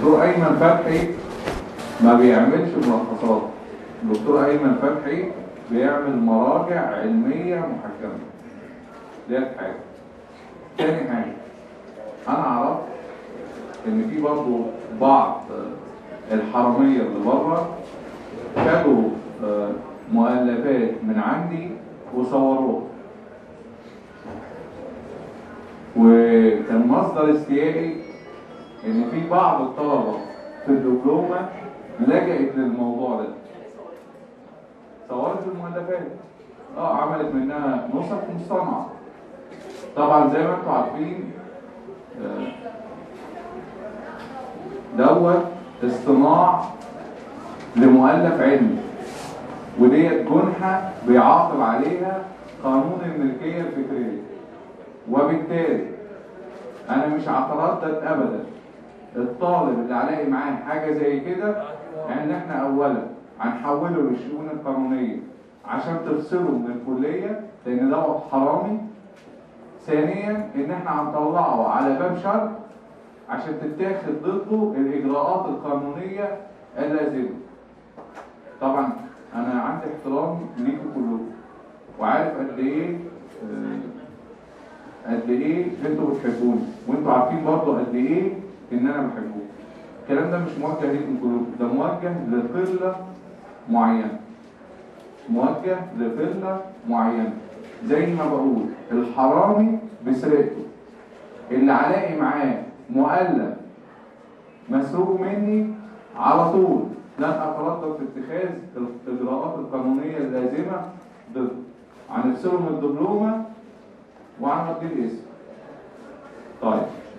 الدكتور ايمن فتحي ما بيعملش ملخصات الدكتور ايمن فتحي بيعمل مراجع علميه محكمه دي حاجه تاني حاجه انا عرفت ان في برضه بعض الحراميه اللي بره خدوا آه، مؤلفات من عندي وصوروها وكان مصدر استيائي ان في بعض الطلبه في الدبلومه لجأت للموضوع ده صورت المؤلفات اه عملت منها نسخ مصطنعه طبعا زي ما انتم عارفين آه، دوت اصطناع لمؤلف علمي وديت جنحة بيعاقب عليها قانون الملكية الفكرية وبالتالي أنا مش هتردد أبدا الطالب اللي هلاقي معاه حاجة زي كده إن إحنا أولا هنحوله للشؤون القانونية عشان تفصله من الكلية لأن دوت حرامي ثانيا إن إحنا هنطلعه على باب شرط عشان تتاخد ضده الإجراءات القانونية اللازمة طبعا انا عندي احترام ليكم كلكم وعارف قد ايه آه، قد ايه انتوا بتحبوني وانتوا عارفين برضه قد ايه ان انا بحبكم الكلام ده مش موجه ليكم كلكم ده موجه لقله معينه موجه لقله معينه زي ما بقول الحرامي بسرقته اللي هلاقي معاه مؤلف مسروق مني على طول لن اتردد في اتخاذ الاجراءات القانونيه اللازمه ضده هنفصله من الدبلومه وهنوديه الاسم طيب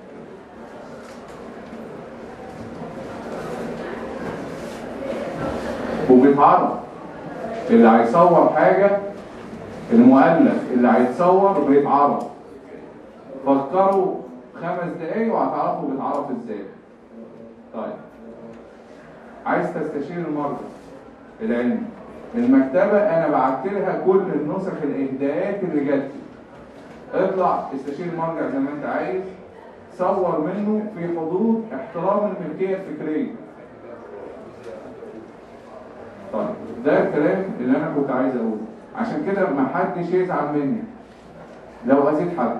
وبيتعرض اللي هيصور حاجه المؤلف اللي هيتصور بيتعرض فكروا خمس دقايق وهتعرفوا بيتعرف ازاي طيب عايز تستشير المرجع العلمي المكتبة أنا بعت لها كل النسخ الإهداءات اللي جات لي اطلع استشير المرجع زي ما أنت عايز صور منه في حدود احترام الملكية الفكرية طيب ده الكلام اللي أنا كنت عايز أقوله عشان كده ما حدش يزعل مني لو أزيد حد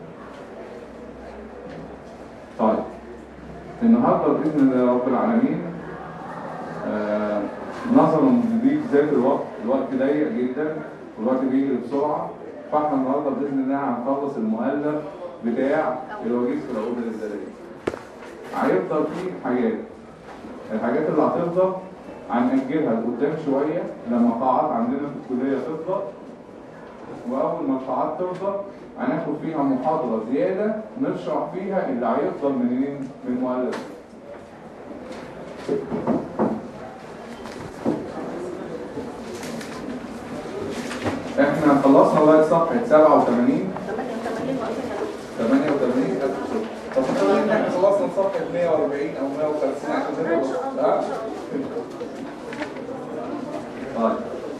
طيب النهارده بإذن الله رب العالمين آه، نظرا لضيق ذات الوقت الوقت ضيق جدا والوقت بيجري بسرعه فاحنا النهارده باذن الله هنخلص المؤلف بتاع الوجيز في العقود الازداليه. هيفضل فيه حاجات الحاجات اللي هتفضل هنأجلها لقدام شويه لما قاعات عندنا في الكليه تفضى واول ما القاعات تفضى هناخد فيها محاضره زياده نشرح فيها اللي هيفضل منين من المؤلف احنا خلصنا لغايه صفحه 87 88 ألف صفحة طب خلينا ان احنا خلصنا صفحه 140 او 130 عشان نبقى إن شاء الله. لا؟ طيب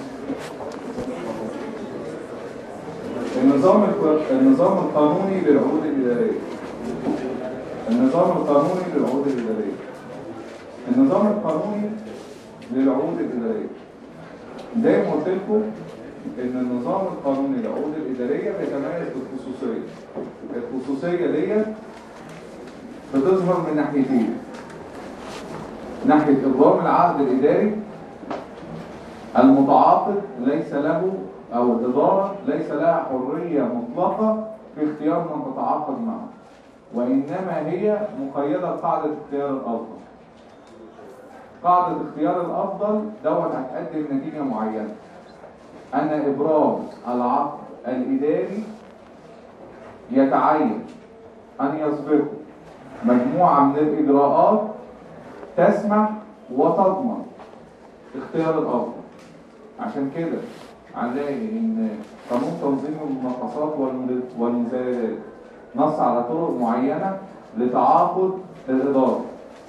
النظام الق- النظام القانوني للعقود الإدارية النظام القانوني للعقود الإدارية النظام القانوني للعقود الإدارية زي ما قلت لكم ان النظام القانوني للعقود الإدارية بيتميز بالخصوصية الخصوصية ديت بتظهر من ناحيتين ناحية إبرام العقد الإداري المتعاقد ليس له أو الإدارة ليس لها حرية مطلقة في اختيار من تتعاقد معه وإنما هي مقيدة بقاعدة اختيار الأفضل قاعدة اختيار الأفضل دوت هتقدم نتيجة معينة أن إبرام العقد الإداري يتعين أن يسبقه مجموعة من الإجراءات تسمح وتضمن اختيار الأفضل عشان كده هنلاقي إن قانون تنظيم المناقصات والمد- والمزايدات نص على طرق معينة لتعاقد الإدارة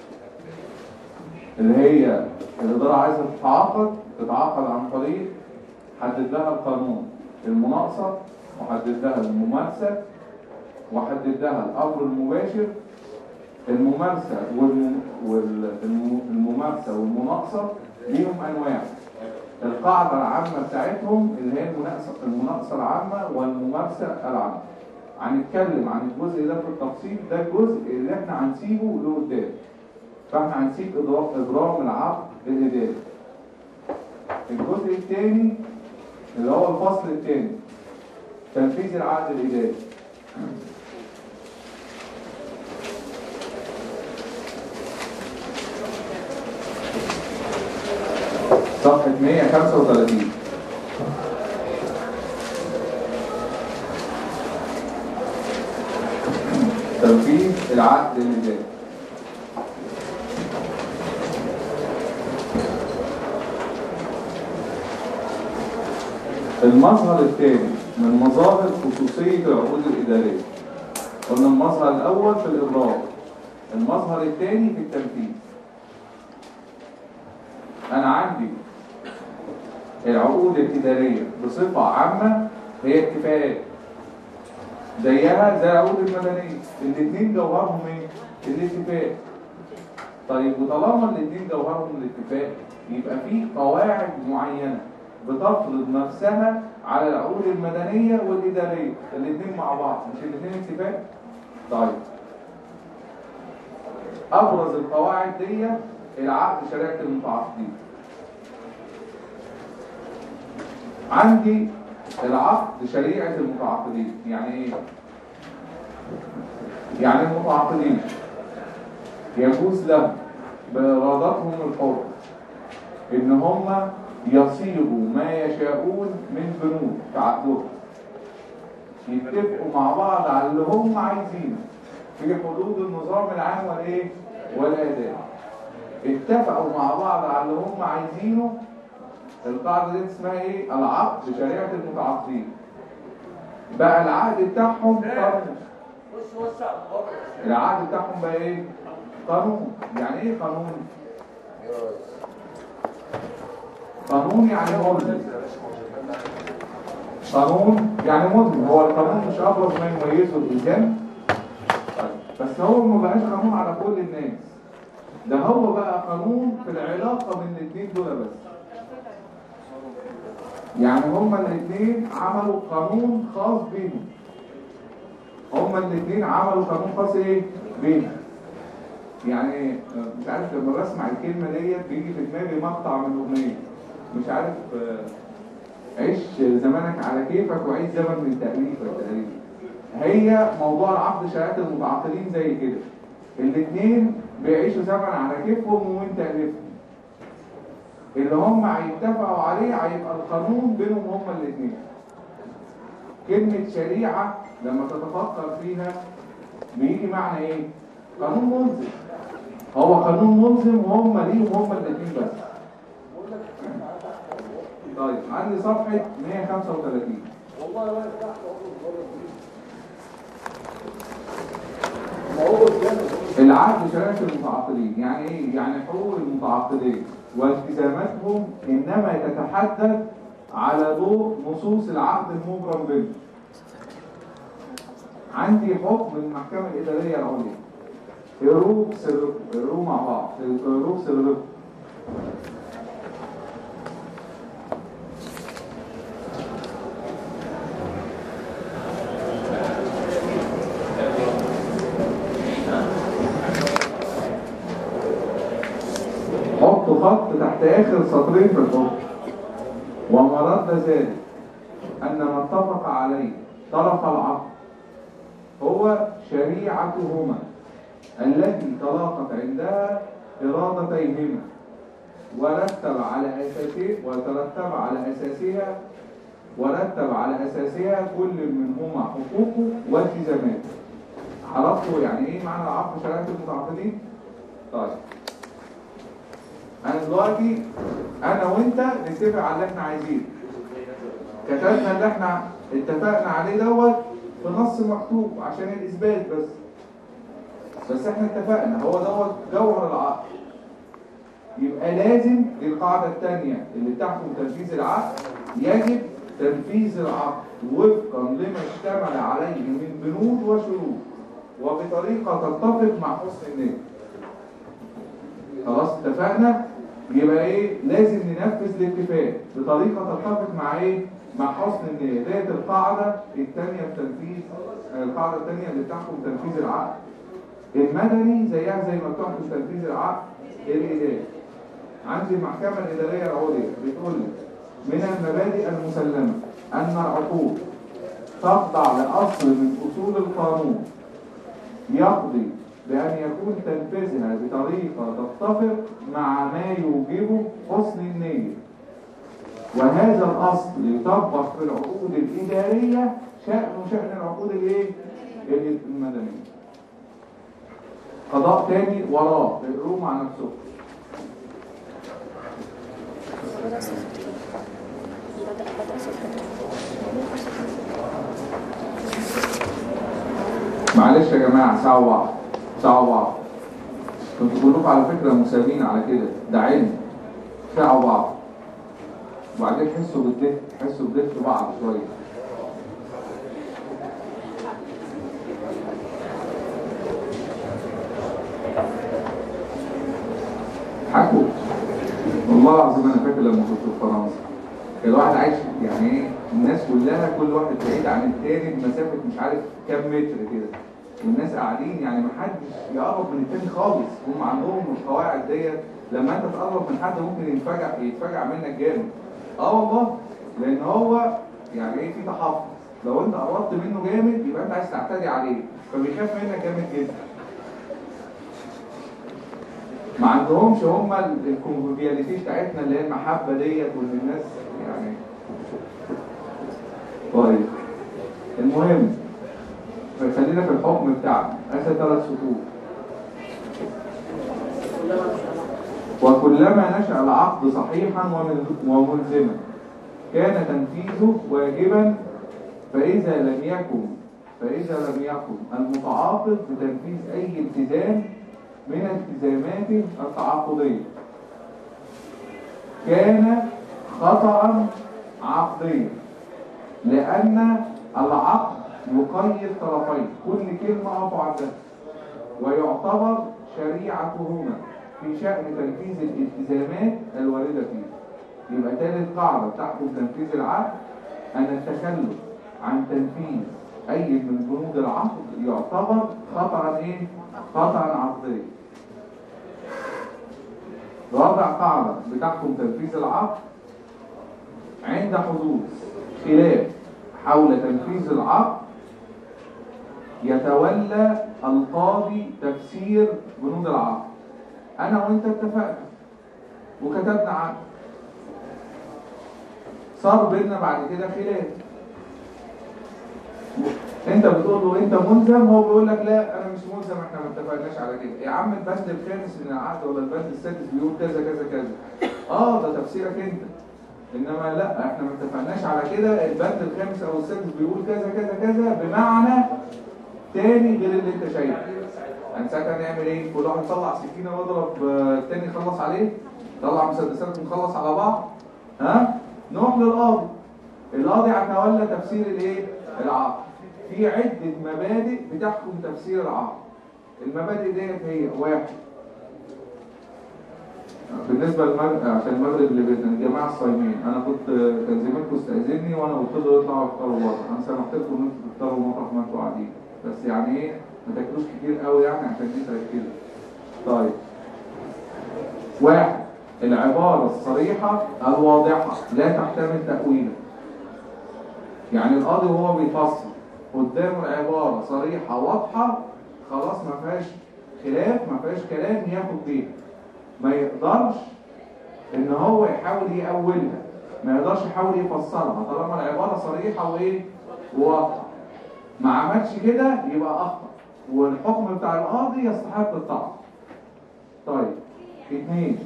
اللي هي الإدارة عايزة تتعاقد تتعاقد عن طريق حدد لها القانون المناقصة وحدد لها الممارسة وحدد لها الأمر المباشر الممارسة والم- والم- والممارسة والمناقصة ليهم أنواع القاعدة العامة بتاعتهم اللي هي المناقصة المناقصة العامة والممارسة العامة هنتكلم عن الجزء ده في التفصيل ده الجزء اللي احنا هنسيبه لقدام فاحنا هنسيب إضرام إضرام العقد الإداري الجزء الثاني اللي هو الفصل الثاني تنفيذ العقد الإداري صفحة 135 تنفيذ العقد الإداري المظهر الثاني من مظاهر خصوصية العقود الإدارية قلنا المظهر الأول في الإضرار المظهر الثاني في التنفيذ أنا عندي العقود الإدارية بصفة عامة هي اتفاقات زيها زي العقود المدنية الاثنين جوهرهم ايه؟ الاتفاق طيب وطالما الاثنين جوهرهم الاتفاق يبقى في قواعد معينة بتفرض نفسها على العقود المدنية والإدارية الاثنين مع بعض مش الاثنين اتفاق؟ طيب أبرز القواعد دي العقد شريعة المتعاقدين عندي العقد شريعة المتعاقدين يعني ايه؟ يعني المتعاقدين يجوز لهم بإرادتهم الحرة إن هم يصيغوا ما يشاءون من بنود في عقدهم يتفقوا مع بعض على اللي هم عايزينه في حدود النظام العام والايه؟ والأداء اتفقوا مع بعض على اللي هم عايزينه القاعدة دي اسمها ايه؟ العقد شريعة المتعاقدين بقى العقد بتاعهم قانون العقد بتاعهم بقى ايه؟ قانون يعني ايه قانون؟ قانون يعني ملزم قانون يعني ملزم هو القانون مش ابرز ما يميزه الانسان طيب. بس هو ما بقاش قانون على كل الناس ده هو بقى قانون في العلاقة بين الاثنين دول بس يعني هما الاثنين عملوا قانون خاص بيهم هما الاثنين عملوا قانون خاص ايه بيهم يعني آه، مش عارف لما بسمع الكلمة ديت بيجي في دماغي مقطع من أغنية مش عارف آه، عيش زمانك على كيفك وعيش زمن من تأليفك تقريبا هي موضوع العقد شهادة المتعاقدين زي كده الاثنين بيعيشوا زمن على كيفهم ومن تأليفهم اللي هم هيتفقوا عليه هيبقى القانون بينهم هما الاثنين كلمة شريعة لما تتفكر فيها بيجي معنى ايه؟ قانون ملزم هو قانون ملزم وهم ليهم هما الاثنين بس طيب عندي صفحة 135 العقد شريعة المتعاقدين يعني ايه؟ يعني حقوق المتعاقدين والتزاماتهم انما تتحدد على ضوء نصوص العقد المبرم به عندي حكم المحكمة الإدارية العليا اقروه سركم اقروه مع بعض اقروه سركم حط خط تحت آخر سطرين في الحكم وما رد ذلك أن ما اتفق عليه طرف العقد هو شريعتهما التي تلاقت عندها إرادتيهما ورتب على أساسه وترتب على أساسها ورتب على أساسها كل منهما حقوقه والتزاماته عرفتوا يعني إيه معنى العقد شريعة المتعاقدين؟ طيب أنا دلوقتي أنا وأنت نتفق على اللي إحنا عايزينه كتبنا اللي إحنا اتفقنا عليه دوت في نص مكتوب عشان الإثبات بس بس إحنا اتفقنا هو دوت جوهر العقد يبقى لازم دي القاعدة الثانية اللي بتحكم تنفيذ العقد يجب تنفيذ العقد وفقا لما اشتمل عليه من بنود وشروط وبطريقة تتفق مع حسن النية خلاص اتفقنا يبقى ايه لازم ننفذ الاتفاق بطريقة تتفق مع ايه مع حسن النية ديت القاعدة الثانية في تنفيذ القاعدة الثانية اللي بتحكم تنفيذ العقد المدني زيها زي ما بتحكم تنفيذ العقد الإداري عندي المحكمة الإدارية العليا بتقول لي من المبادئ المسلمة أن العقود تخضع لأصل من أصول القانون يقضي بأن يكون تنفيذها بطريقة تتفق مع ما يوجبه حسن النية وهذا الأصل يطبق في العقود الإدارية شأن شأن العقود الإيه؟ المدنية قضاء تاني وراه اقروه مع نفسه معلش يا جماعة ساعة وبعض ساعة وبعض كنتوا كلكم على فكرة مساويين على كده ده علم ساعة وبعض وبعدين حسوا بالدفء حسوا بدفء بعض شوية حكوا والله العظيم انا فاكر لما كنت في فرنسا الواحد عايش يعني ايه الناس كلها كل واحد بعيد عن التاني بمسافه مش عارف كام متر كده والناس قاعدين يعني ما حدش يقرب من التاني خالص هم عندهم القواعد ديت لما انت تقرب من حد ممكن يتفاجئ يتفاجئ منك جامد اه والله لان هو يعني ايه في تحفظ لو انت قربت منه جامد يبقى انت عايز تعتدي عليه فبيخاف منك جامد جدا ما عندهمش هم الكونفياليتي بتاعتنا اللي هي المحبه ديت وان الناس يعني طيب المهم خلينا في الحكم بتاعنا اخر ثلاث سطور وكلما نشأ العقد صحيحا وملزما كان تنفيذه واجبا فإذا لم يكن فإذا لم يكن المتعاقد بتنفيذ أي التزام من التزاماته التعاقدية كان خطأ عقديا لأن العقد يقيد طرفين كل كلمة أقف عندها ويعتبر شريعتهما في شأن تنفيذ الالتزامات الواردة فيه يبقى ثالث قاعدة تحكم تنفيذ العقد أن التخلف عن تنفيذ أي من بنود العقد يعتبر خطأ إيه؟ خطأ عقديا رابع قاعدة بتحكم تنفيذ العقد عند حدوث خلاف حول تنفيذ العقد يتولى القاضي تفسير بنود العقد انا وانت اتفقنا وكتبنا عقد صار بيننا بعد كده خلاف انت بتقول له انت ملزم هو بيقول لك لا انا مش ملزم احنا ما اتفقناش على كده يا عم البند الخامس من العقد ولا البند السادس بيقول كذا كذا كذا اه ده تفسيرك انت انما لا احنا ما اتفقناش على كده البند الخامس او السادس بيقول كذا كذا كذا بمعنى تاني غير اللي انت شايفه يعني ساعتها نعمل ايه كل واحد يطلع سكينه ويضرب التاني يخلص عليه طلع مسدسات ونخلص على بعض ها نروح للقاضي القاضي هيتولى تفسير الايه العقد في عده مبادئ بتحكم تفسير العقد المبادئ ديت هي واحد بالنسبه للمغرب عشان المغرب اللي بيتنا الجماعه الصايمين انا كنت كان زميلكم استاذني وانا قلت له اطلعوا افطروا بره انا سمحت لكم ان انتوا تفطروا مطرح ما انتوا قاعدين بس يعني ايه ما تاكلوش كتير قوي يعني عشان دي تركزوا طيب واحد العبارة الصريحة الواضحة لا تحتمل تأويلا يعني القاضي وهو بيفصل قدامه العبارة صريحة واضحة خلاص ما فيهاش خلاف ما فيهاش كلام ياخد بيها ما يقدرش ان هو يحاول يأولها ما يقدرش يحاول يفسرها طالما العبارة صريحة وايه وواضحة ما عملش كده يبقى اخطأ والحكم بتاع القاضي يستحق الطعن طيب اثنين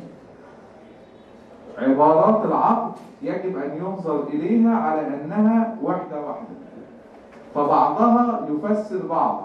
عبارات العقد يجب ان ينظر اليها على انها وحدة واحدة فبعضها يفسر بعضا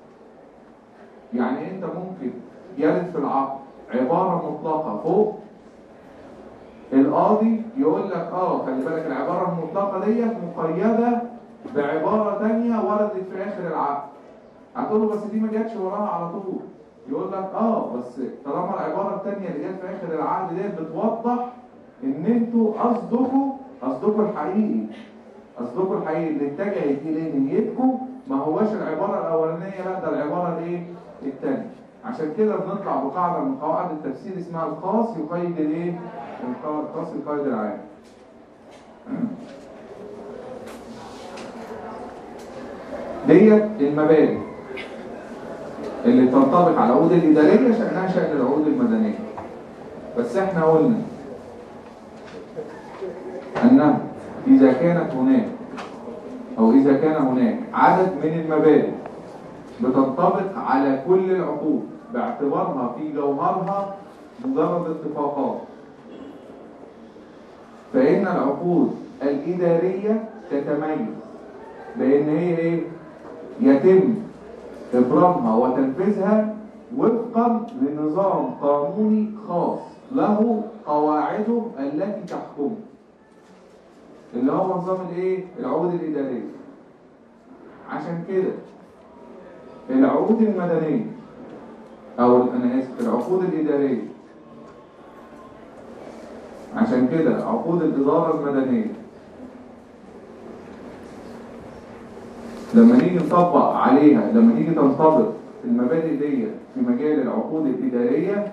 يعني انت ممكن يرد في العقد عبارة مطلقة فوق القاضي يقول لك اه خلي بالك العبارة المطلقة ديت مقيدة بعبارة تانية وردت في آخر العقد هتقول له بس دي ما جاتش وراها على طول يقول لك اه بس طالما العباره الثانيه اللي جت في اخر العقد ديت بتوضح ان انتوا قصدكم قصدكم الحقيقي قصدكم الحقيقي اللي اتجهت اليه نيتكم ما هواش العباره الاولانيه لا ده العباره الايه الثانيه عشان كده بنطلع بقاعده من قواعد التفسير اسمها الخاص يقيد الايه الخاص يقيد العام ديت المبادئ اللي تنطبق على العقود الإدارية شأنها شأن العقود المدنية بس احنا قلنا أنه إذا كانت هناك أو إذا كان هناك عدد من المبادئ بتنطبق على كل العقود باعتبارها في جوهرها مجرد اتفاقات فإن العقود الإدارية تتميز بأن هي إيه؟ يتم إبرامها وتنفيذها وفقا لنظام قانوني خاص له قواعده التي تحكمه اللي هو نظام الايه العقود الاداريه عشان كده العقود المدنيه او انا اسف العقود الاداريه عشان كده عقود الاداره المدنيه لما نيجي نطبق عليها لما نيجي تنطبق المبادئ دي في مجال العقود الإدارية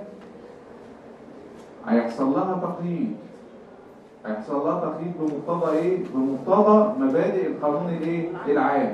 هيحصل لها تقييد هيحصل لها تقييد بمقتضى ايه؟ بمقتضى مبادئ القانون الايه؟ العام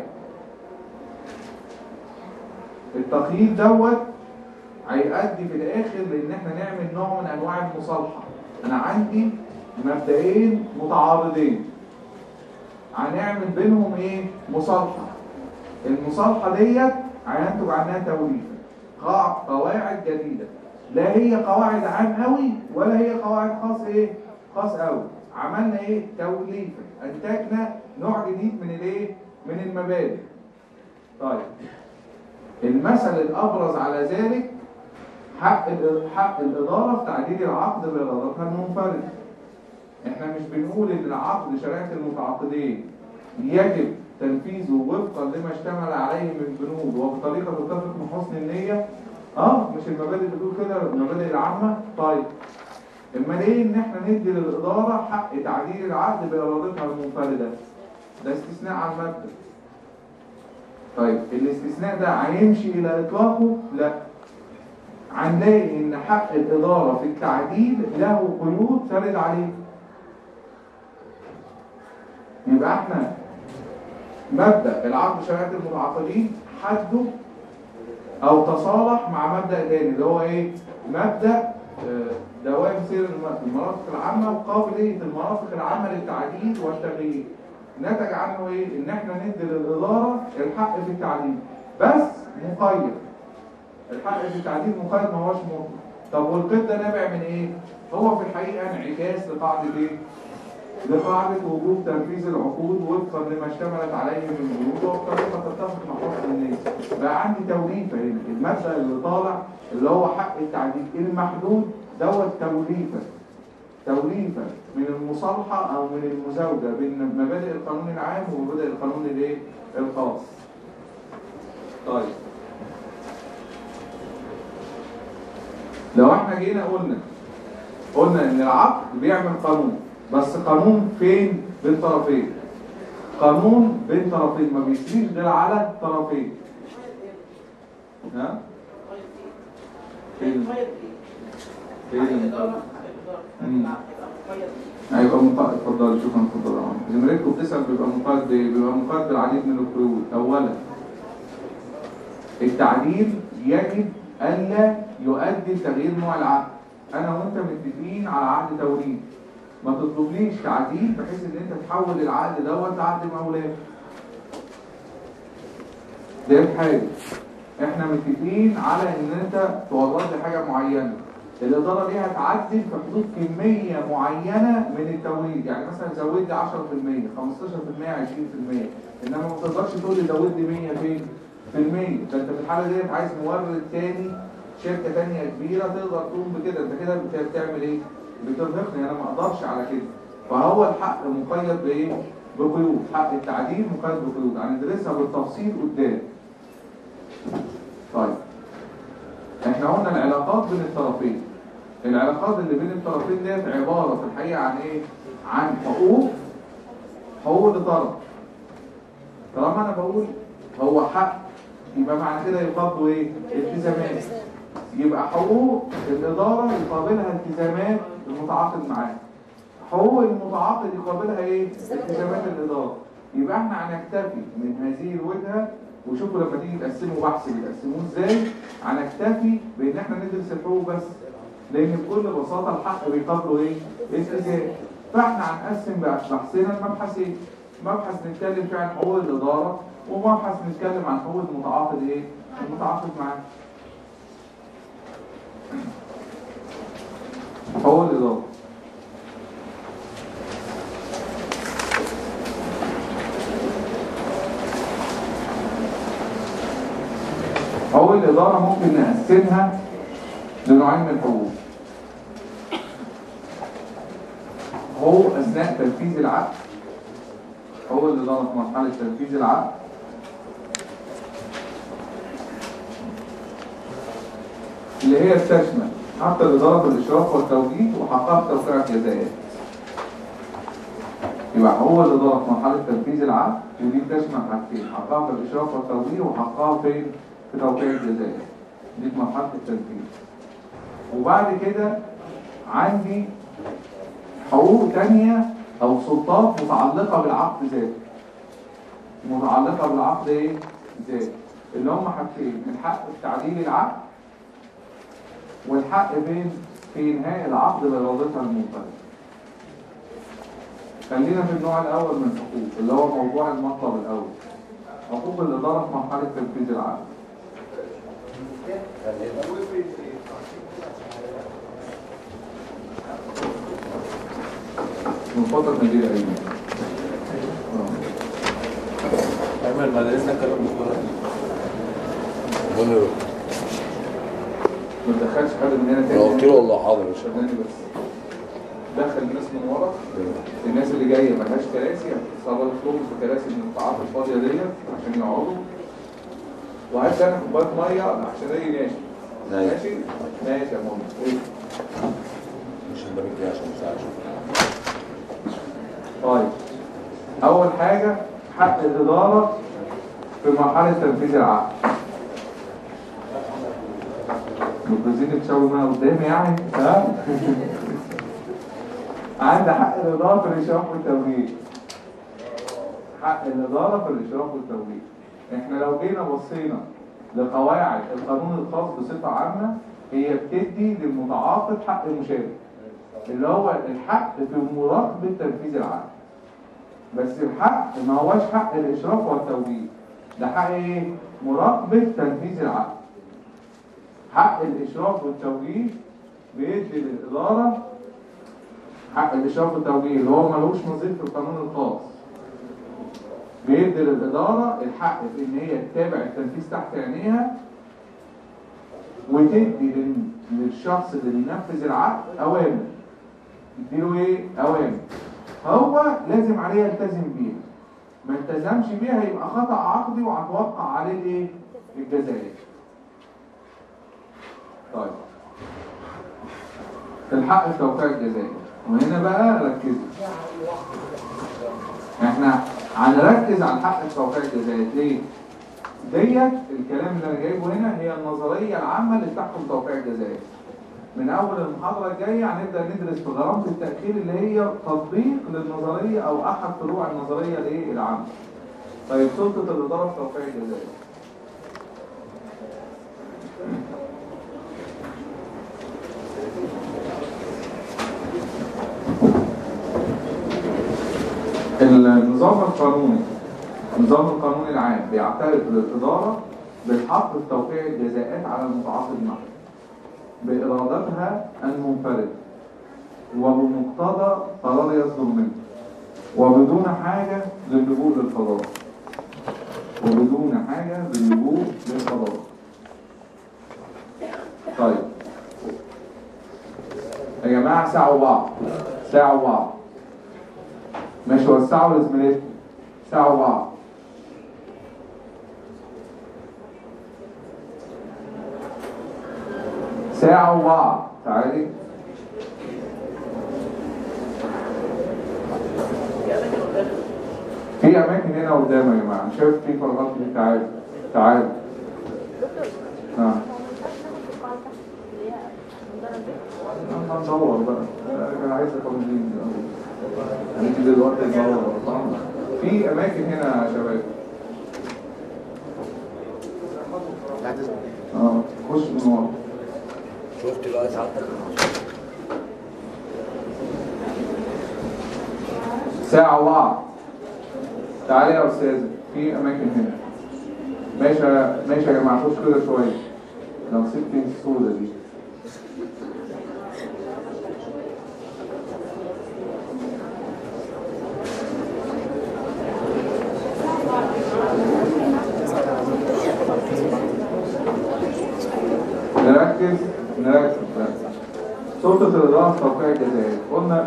التقييد دوت هيؤدي في الاخر لان احنا نعمل نوع من انواع المصالحه انا عندي مبدئين متعارضين هنعمل بينهم ايه مصالحه المصالحه ديت هينتج عنها توليفه قاع- قواعد جديده لا هي قواعد عام قوي ولا هي قواعد خاص ايه خاص قوي عملنا ايه توليفه انتجنا نوع جديد من الايه من المبادئ طيب المثل الابرز على ذلك حق الإ- حق الاداره في تعديل العقد بارادتها المنفرده احنا مش بنقول ان العقد شريعه المتعاقدين يجب تنفيذه وفقا لما اشتمل عليه من بنود وبطريقه تتفق مع حسن النيه اه مش المبادئ اللي بتقول كده المبادئ العامه طيب اما ليه ان احنا ندي للاداره حق تعديل العقد بارادتها المنفرده ده استثناء عن المبدا طيب الاستثناء ده هيمشي الى اطلاقه لا هنلاقي ان حق الاداره في التعديل له قيود ترد عليه يبقى احنا مبدا العقد شريعه المتعاقدين حده او تصالح مع مبدا تاني اللي هو ايه مبدا آه، دوام سير الم- المرافق العامه وقابليه المرافق العامه للتعديل والتغيير نتج عنه ايه ان احنا ندي للاداره الحق في التعديل بس مقيد الحق في التعديل مقيد ما هوش مطلق طب والقيد ده نابع من ايه هو في الحقيقه انعكاس لقاعده ايه لقاعدة وجوب تنفيذ العقود وفقا لما اشتملت عليه من بنود وبطريقة تتفق مع حسن النية. بقى عندي توليفة هنا، المبدأ اللي طالع اللي هو حق التعديل المحدود دوت توليفة. توليفة من المصالحة أو من المزاوجة بين مبادئ القانون العام ومبادئ القانون الايه؟ الخاص. طيب. لو احنا جينا قلنا قلنا ان العقد بيعمل قانون بس قانون فين بين طرفين قانون بين طرفين ما بيسريش غير على طرفين ها فين فين مم. هيبقى مقيد اتفضل شكرا اتفضل يا عم. زميلتكم بتسال بيبقى مقيد بايه؟ بيبقى مقيد بالعديد من القيود اولا التعديل يجب الا يؤدي لتغيير نوع العقد انا وانت متفقين على عقد توريد ما تطلبليش تعديل بحيث ان انت تحول العقد دوت لعقد مولاه ده حاجه احنا متفقين على ان انت تورد لي حاجه معينه الاداره دي هتعدل في حدود كميه معينه من التوريد يعني مثلا زود لي 10% 15% 20% انما ما تقدرش تقول لي زود لي 100 فين في المية ده انت في الحاله ديت عايز مورد تاني شركه تانية كبيره تقدر تقوم بكده انت كده بت- بتعمل ايه؟ بترهقني انا ما اقدرش على كده فهو الحق مقيد بايه؟ بقيود حق التعديل مقيد بقيود هندرسها بالتفصيل قدام طيب احنا قلنا العلاقات بين الطرفين العلاقات اللي بين الطرفين ديت عبارة في الحقيقة عن ايه؟ عن حقوق حقوق لطرف طالما انا بقول هو حق يبقى معنى كده يقابله ايه؟ التزامات يبقى حقوق الإدارة يقابلها التزامات المتعاقد معاها حقوق المتعاقد يقابلها ايه؟ التزامات الإدارة يبقى احنا هنكتفي من هذه الوجهة وشوفوا لما تيجي تقسموا بحث بتقسموه ازاي هنكتفي بان احنا ندرس الحقوق بس لان بكل بساطة الحق بيقابله ايه؟ التزام فاحنا هنقسم بحثنا لمبحثين مبحث نتكلم فيه عن حقوق الإدارة ومبحث نتكلم عن حقوق المتعاقد ايه؟ المتعاقد معاه حقوق الإدارة حقوق الإدارة ممكن نقسمها لنوعين من الحقوق حقوق أثناء تنفيذ العقد حقوق الإدارة في مرحلة تنفيذ العقد اللي هي تشمل حق الإدارة في الإشراف والتوجيه وحقها في توقيع الجزائيات يبقى حقوق الإدارة في مرحلة تنفيذ العقد ودي بتشمل حاجتين حقها في الإشراف والتوجيه وحقها فين؟ في توقيع الجزائيات دي في مرحلة التنفيذ وبعد كده عندي حقوق تانية أو سلطات متعلقة بالعقد ذاته متعلقة بالعقد إيه؟ ذاته اللي هم حاجتين الحق في تعديل العقد والحق فين؟ في إنهاء العقد بإرادتها المنفردة خلينا في النوع الأول من الحقوق اللي هو موضوع المطلب الأول حقوق الإدارة في مرحلة تنفيذ العقد من فترة مدير أيمن ايمن بعد اذنك كلام دكتور منير ما تدخلش حد من هنا انا تاني قلت له والله حاضر يا شيخ شغلاني بس دخل الناس من ورا الناس اللي جايه ملهاش كراسي هتصرف لهم في كراسي من القاعات الفاضيه ديت عشان يقعدوا وهات انا كوبايه ميه عشان اجي ماشي نايم. ماشي ماشي يا ماما ايه مش الباب الجاي عشان ما يساعدش طيب اول حاجه حق الاداره في مرحله تنفيذ العقد متجوزين تشاور معايا قدامي يعني ها عندي حق الاداره في الاشراف والتوجيه حق الاداره في الاشراف والتوجيه احنا لو جينا بصينا لقواعد القانون الخاص بصفه عامه هي بتدي للمتعاقد حق مشارك اللي هو الحق في مراقبه تنفيذ العقد بس الحق ما هوش حق الاشراف والتوجيه ده حق ايه مراقبه تنفيذ العقد حق الاشراف والتوجيه بيدي للاداره حق الاشراف والتوجيه اللي هو ملوش نظير في القانون الخاص بيدي للاداره الحق في ان هي تتابع التنفيذ تحت عينيها وتدي لل- للشخص اللي بينفذ العقد اوامر يديله ايه اوامر هو لازم عليه يلتزم بيها ما التزمش بيها يبقى خطأ عقدي وهتوقع عليه الايه الجزائر طيب في الحق في توقيع الجزائر وهنا بقى ركزوا احنا هنركز على الحق في توقيع الجزائر ليه ديت الكلام اللي انا جايبه هنا هي النظريه العامه اللي بتحكم توقيع الجزائر من اول المحاضره الجايه هنبدا ندرس في غرامه التاخير اللي هي تطبيق للنظريه او احد فروع النظريه الايه العامه طيب سلطه الاداره في توقيع الجزائر النظام القانوني النظام القانوني العام بيعترف للإدارة بالحق في توقيع الجزاءات على المتعاقد معه بإرادتها المنفردة وبمقتضى قرار يصدر منه وبدون حاجة للجوء للقضاء وبدون حاجة للجوء للقضاء طيب يا جماعة ساعوا بعض ساعوا بعض مش وسعوا لزميلتكم ساعوا بعض ساعة وبعض تعالي في أماكن هنا قدام يا جماعة شايف في فراغات دي تعالى تعالى اه هندور بقى انا عايز تمرين هنيجي دلوقتي ندور طبعا في اماكن هنا يا شباب اه خش من ورا شفت بقى سعادتك ساعة وبعض تعالي يا أستاذ في أماكن هنا ماشي ماشي يا جماعة خش كده شوية لو سبت السودة دي نركز نركز بس سلطة الإدارة في توقيع الجزائر قلنا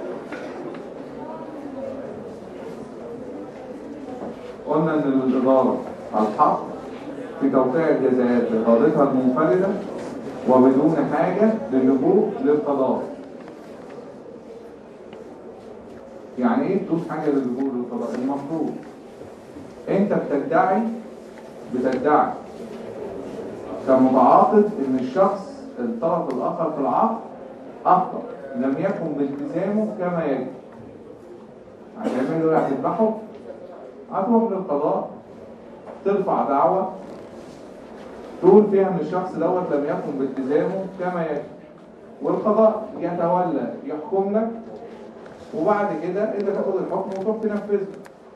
قلنا ان الاداره الحق في توقيع الجزاءات بإرادتها المنفرده وبدون حاجه للجوء للقضاء. يعني ايه بدون حاجه للجوء للقضاء؟ المفروض انت بتدعي بتدعي كمتعاقد ان الشخص الطرف الاخر في العقد اخطا لم يكن بالتزامه كما يجب. هتعملوا ايه؟ هتذبحه؟ هتروح للقضاء ترفع دعوة تقول فيها ان الشخص دوت لم يكن بالتزامه كما يجب والقضاء يتولى يحكم لك وبعد كده انت تاخد الحكم وتروح تنفذه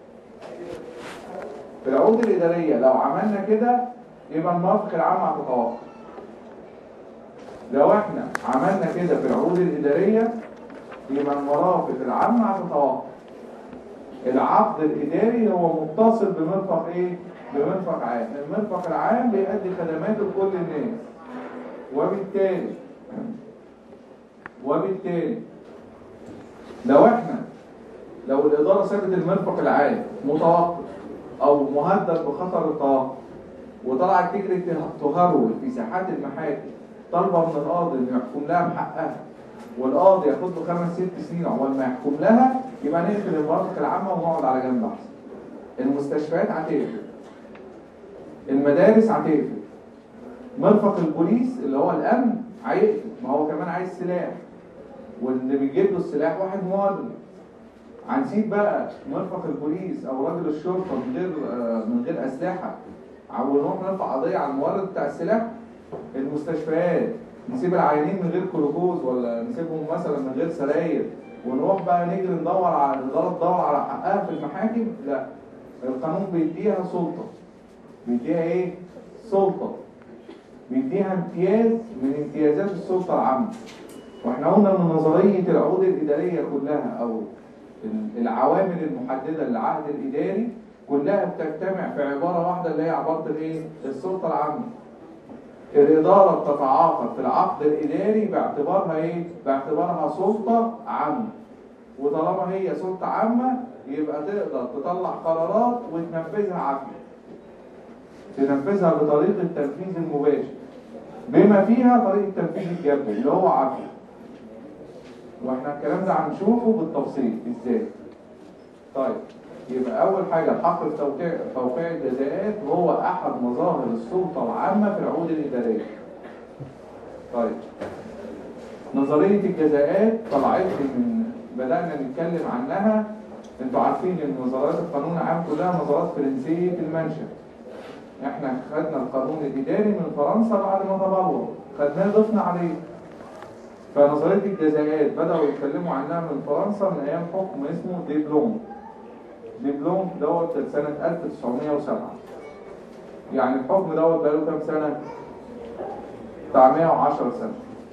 في العقود الإدارية لو عملنا كده يبقى المرافق العامة هتتوقف لو احنا عملنا كده في العقود الإدارية يبقى المرافق العامة هتتوقف العقد الإداري هو متصل بمرفق إيه؟ بمرفق عام المرفق العام بيؤدي خدمات لكل الناس وبالتالي وبالتالي لو احنا لو الإدارة سابت المرفق العام متوقف أو مهدد بخطر التوقف وطلعت تجري تهرول في ساحات المحاكم طالبة من القاضي إنه يحكم لها بحقها والقاضي ياخد له خمس ست سنين عقبال ما يحكم لها يبقى نقفل المرافق العامة ونقعد على جنب أحسن. المستشفيات هتقفل. المدارس هتقفل. مرفق البوليس اللي هو الأمن هيقفل، ما هو كمان عايز سلاح. واللي بيجيب له السلاح واحد مواطن. هنسيب بقى مرفق البوليس أو راجل الشرطة من غير آه، من غير أسلحة أو نروح نرفع قضية على المورد بتاع السلاح. المستشفيات نسيب العيانين من غير جلوكوز ولا نسيبهم مثلا من غير سراير ونروح بقى نجري ندور على الاداره تدور على حقها في المحاكم لا القانون بيديها سلطه بيديها ايه سلطه بيديها امتياز من امتيازات السلطه العامه واحنا قلنا ان نظريه العقود الاداريه كلها او العوامل المحدده للعقد الاداري كلها بتجتمع في عباره واحده اللي هي عباره الايه السلطه العامه الإدارة بتتعاقد في العقد الإداري باعتبارها إيه؟ باعتبارها سلطة عامة. وطالما هي سلطة عامة يبقى تقدر تطلع قرارات وتنفذها عافية. تنفذها بطريقة التنفيذ المباشر. بما فيها طريقة تنفيذ الجبري اللي هو عافية. واحنا الكلام ده هنشوفه بالتفصيل ازاي. طيب يبقى أول حاجة الحق في توقيع توقيع الجزاءات وهو أحد مظاهر السلطة العامة في العقود الإدارية. طيب نظرية الجزاءات طلعت لي من بدأنا نتكلم عنها انتوا عارفين ان نظريات القانون العام كلها نظريات فرنسية المنشأ. احنا خدنا القانون الإداري من فرنسا بعد ما تبرر، خدناه ضفنا عليه. فنظرية الجزاءات بدأوا يتكلموا عنها من فرنسا من أيام حكم اسمه ديبلوم. ديبلوم دوت سنة 1907 يعني الحكم دوت بقاله كام سنة؟ بتاع 110 سنة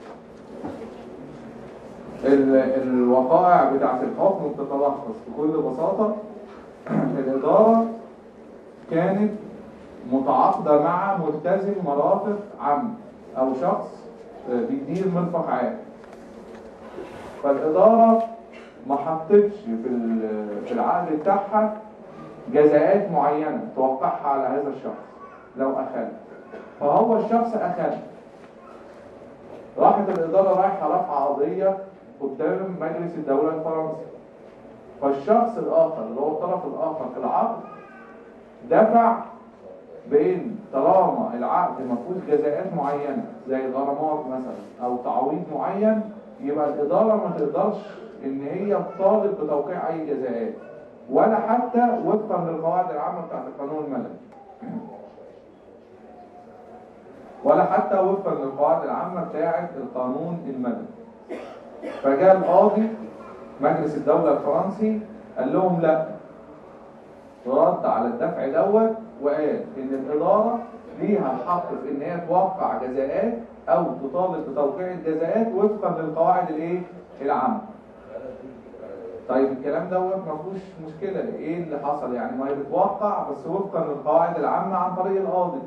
ال- الوقائع بتاعت الحكم بتتلخص بكل بساطة الإدارة كانت متعاقدة مع ملتزم مرافق عام أو شخص بيدير مرفق عام فالإدارة ما حطتش في ال- في العقد بتاعها جزاءات معينة توقعها على هذا الشخص لو أخذ فهو الشخص أخذ راحت الإدارة رايحة رافعة قضية قدام مجلس الدولة الفرنسي فالشخص الآخر اللي هو الطرف الآخر في العقد دفع بإن طالما العقد ما فيهوش جزاءات معينة زي الغرامات مثلا أو تعويض معين يبقى الإدارة ما تقدرش إن هي تطالب بتوقيع أي جزاءات ولا حتى وفقا للقواعد العامة بتاعت القانون المدني ولا حتى وفقا للقواعد العامة بتاعت القانون المدني فجاء القاضي مجلس الدولة الفرنسي قال لهم لا رد على الدفع دوت وقال ان الاداره ليها الحق في ان هي توقع جزاءات او تطالب بتوقيع الجزاءات وفقا للقواعد الايه العامه طيب الكلام دوت ما فيهوش مشكله ايه اللي حصل يعني ما هي بتوقع بس وفقا للقواعد العامه عن طريق القاضي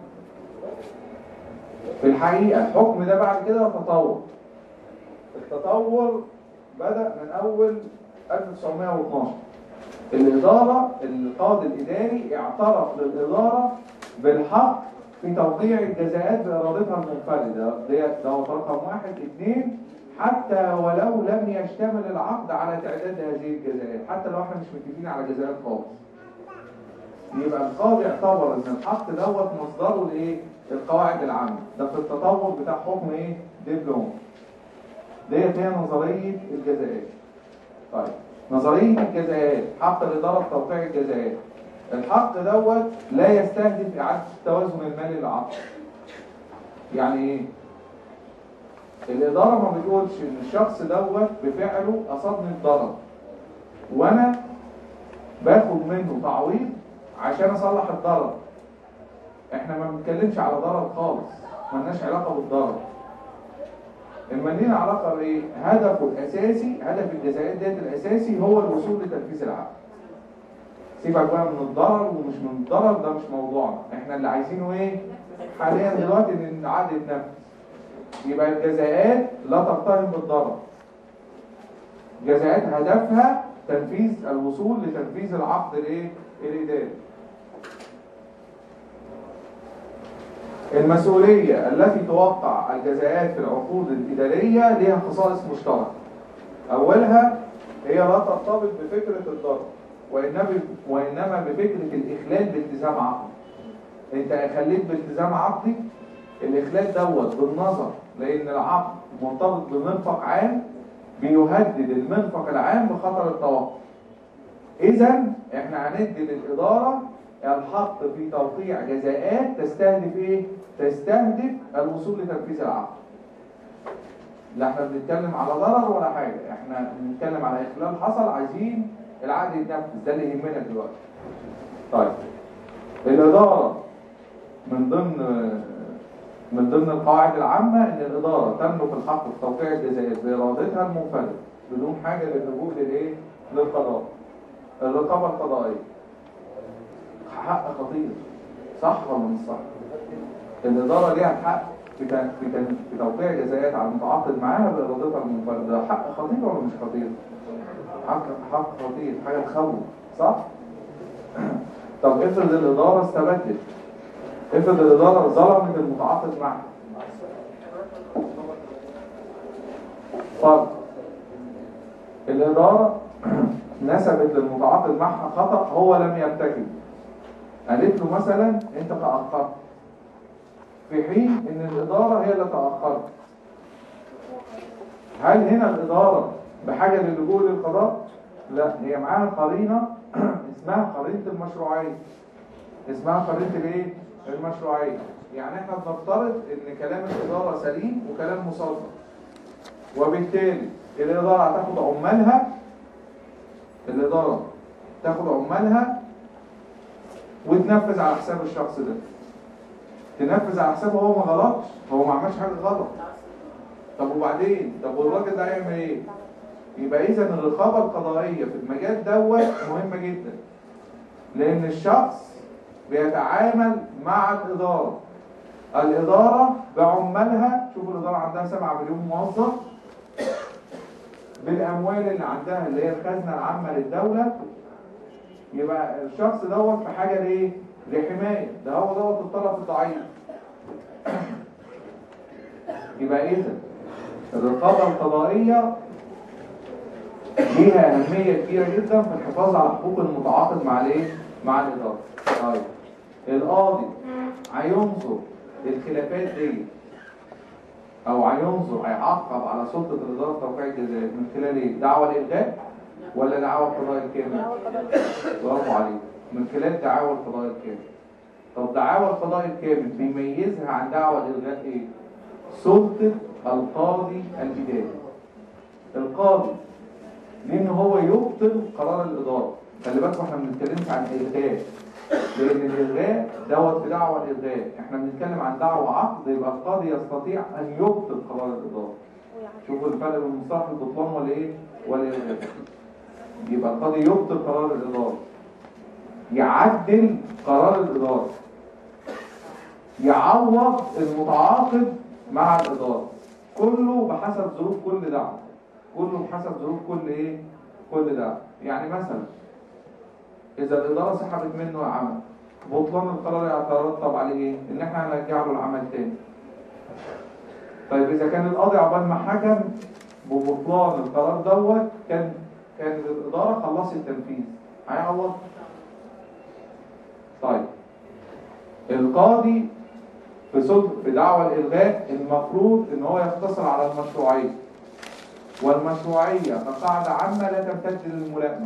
في الحقيقه الحكم ده بعد كده تطور التطور بدا من اول 1912 الإدارة القاضي الإداري اعترف للإدارة بالحق في توقيع الجزاءات بإرادتها المنفردة ده دوت رقم واحد اثنين حتى ولو لم يشتمل العقد على تعداد هذه الجزاءات حتى لو احنا مش متفقين على جزاءات خالص يبقى القاضي اعتبر ان الحق دوت مصدره لايه؟ القواعد العامة ده في التطور بتاع حكم ايه؟ دبلوم ديت هي نظرية الجزاءات طيب نظرية الجزاءات حق الإدارة بتوقيع الجزاءات الحق دوت لا يستهدف إعادة التوازن المالي للعقد يعني إيه؟ الإدارة ما بتقولش إن الشخص دوت بفعله أصابني الضرر وأنا باخد منه تعويض عشان أصلح الضرر إحنا ما بنتكلمش على ضرر خالص ملناش علاقة بالضرر اما لينا علاقه بايه هدفه الاساسي هدف الجزائيات ديت الاساسي هو الوصول لتنفيذ العقد سيبك بقى من الضرر ومش من الضرر ده مش موضوعنا احنا اللي عايزينه ايه حاليا دلوقتي ان العقد يتنفذ يبقى الجزاءات لا تقترن بالضرر جزاءات هدفها تنفيذ الوصول لتنفيذ العقد الايه الاداري المسؤولية التي توقع الجزاءات في العقود الإدارية لها خصائص مشتركة أولها هي لا ترتبط بفكرة الضرر وإنما وإنما بفكرة الإخلال بالتزام عقدي أنت أخليت بالتزام عقدي الإخلال دوت بالنظر لأن العقد مرتبط بمنفق عام بيهدد المنفق العام بخطر التوقف إذا إحنا هندي للإدارة الحق في توقيع جزاءات تستهدف ايه تستهدف الوصول لتنفيذ العقد لا احنا بنتكلم على ضرر ولا حاجه احنا بنتكلم على اخلال حصل عايزين العقد يتنفذ ده اللي يهمنا دلوقتي طيب الاداره من ضمن من ضمن القواعد العامه ان الاداره تملك الحق في توقيع الجزاءات بارادتها المنفرده بدون حاجه للجوء للايه للقضاء الرقابه القضائيه حق خطير صح ولا مش صح الإدارة ليها الحق في تن- في تن- في توقيع جزاءات على المتعاقد معاها بإرادتها المنفردة ده حق خطير ولا مش خطير حق حق خطير حاجة تخوف صح طب افرض الإدارة استبدت افرض الإدارة ظلمت المتعاقد معها فرض الإدارة نسبت للمتعاقد معها خطأ هو لم يرتكب قالت له مثلا انت تأخرت في حين ان الإدارة هي اللي تأخرت هل هنا الإدارة بحاجة للجوء للقضاء؟ لا هي معاها قرينة اسمها قرينة المشروعية اسمها قرينة الايه؟ المشروعية يعني احنا بنفترض ان كلام الإدارة سليم وكلام مصادر وبالتالي الإدارة هتاخد عمالها الإدارة تاخد عمالها وتنفذ على حساب الشخص ده تنفذ على حسابه هو ما غلطش هو ما عملش حاجة غلط طب وبعدين طب والراجل ده هيعمل ايه يبقى اذا الرقابة القضائية في المجال دوت مهمة جدا لان الشخص بيتعامل مع الإدارة الإدارة بعمالها شوفوا الإدارة عندها 7 مليون موظف بالأموال اللي عندها اللي هي الخزنة العامة للدولة يبقى الشخص دوت في حاجة ليه؟ لحماية ده هو دوت الطرف الضعيف يبقى إذا الرقابة القضائية ليها أهمية كبيرة جدا في الحفاظ على حقوق المتعاقد مع الايه؟ مع الإدارة. طيب القاضي هينظر الخلافات دي أو هينظر هيعقب على سلطة الإدارة توقيع الجزائر من خلال ايه؟ دعوة الإلغاء ولا دعوة القضاء الكامل؟ برافو عليك من خلال دعاوى القضاء الكامل. طب دعاوى القضاء الكامل بيميزها عن دعوى الإلغاء ايه؟ سلطة القاضي الإداري. القاضي لان هو يبطل قرار الاداره خلي بالكم احنا ما بنتكلمش عن الغاء لان الالغاء دوت في دعوه الالغاء احنا بنتكلم عن دعوه عقد يبقى القاضي يستطيع ان يبطل قرار الاداره شوفوا الفرق بين مصطلح البطلان ولا ايه ولا الالغاء يبقى القاضي يبطل قرار الاداره يعدل قرار الاداره يعوض المتعاقد مع الاداره كله بحسب ظروف كل دعوه كله بحسب ظروف كل ايه كل ده يعني مثلا اذا الاداره سحبت منه العمل بطلان القرار يترتب عليه ايه ان احنا هنرجع له العمل تاني طيب اذا كان القاضي عقبال ما حكم ببطلان القرار دوت كان كانت الاداره خلصت التنفيذ هيعوض طيب القاضي في سلطه في دعوى الالغاء المفروض ان هو يقتصر على المشروعيه والمشروعية كقاعدة عامة لا تمتد للملائمة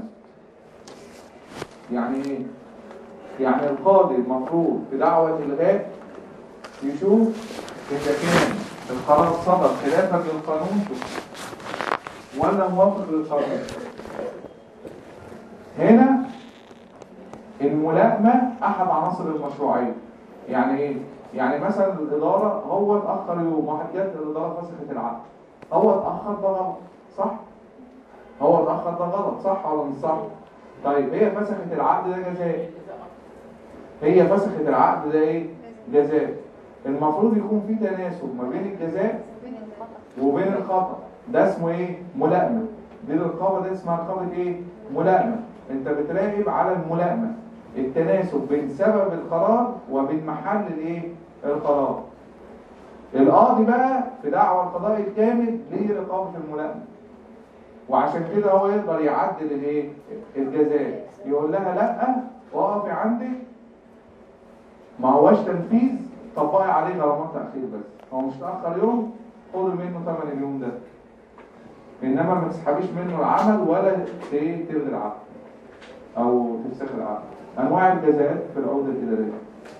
يعني ايه؟ يعني القاضي المفروض في دعوة الغاء يشوف إذا كان القرار صدر خلافا للقانون ولا موافق للقانون هنا الملائمة أحد عناصر المشروعية يعني ايه؟ يعني مثلا الإدارة هو اتأخر يوم واحد جت الإدارة فسخت العقد هو اتأخر ده غلط صح؟ هو اتأخر ده غلط صح ولا مش صح؟ طيب هي فسخت العقد ده جزاء هي فسخت العقد ده ايه؟ جزاء المفروض يكون في تناسب ما بين الجزاء وبين الخطأ ده اسمه ايه؟ ملائمة دي الرقابة دي اسمها رقابة ايه؟ ملائمة انت بتراقب على الملائمة التناسب بين سبب القرار وبين محل الايه؟ القرار القاضي بقى في دعوى القضاء الكامل ليه رقابة الملائمة وعشان كده هو يقدر يعدل الايه الجزاء يقول لها لا وقفي عندك ما هوش تنفيذ طبقي عليه غرامات تأخير بس هو مش تأخر يوم خد منه ثمن اليوم ده انما ما تسحبيش منه العمل ولا ت- تلغي العقد او تفسخ العقد انواع الجزاءات في العقود الاداريه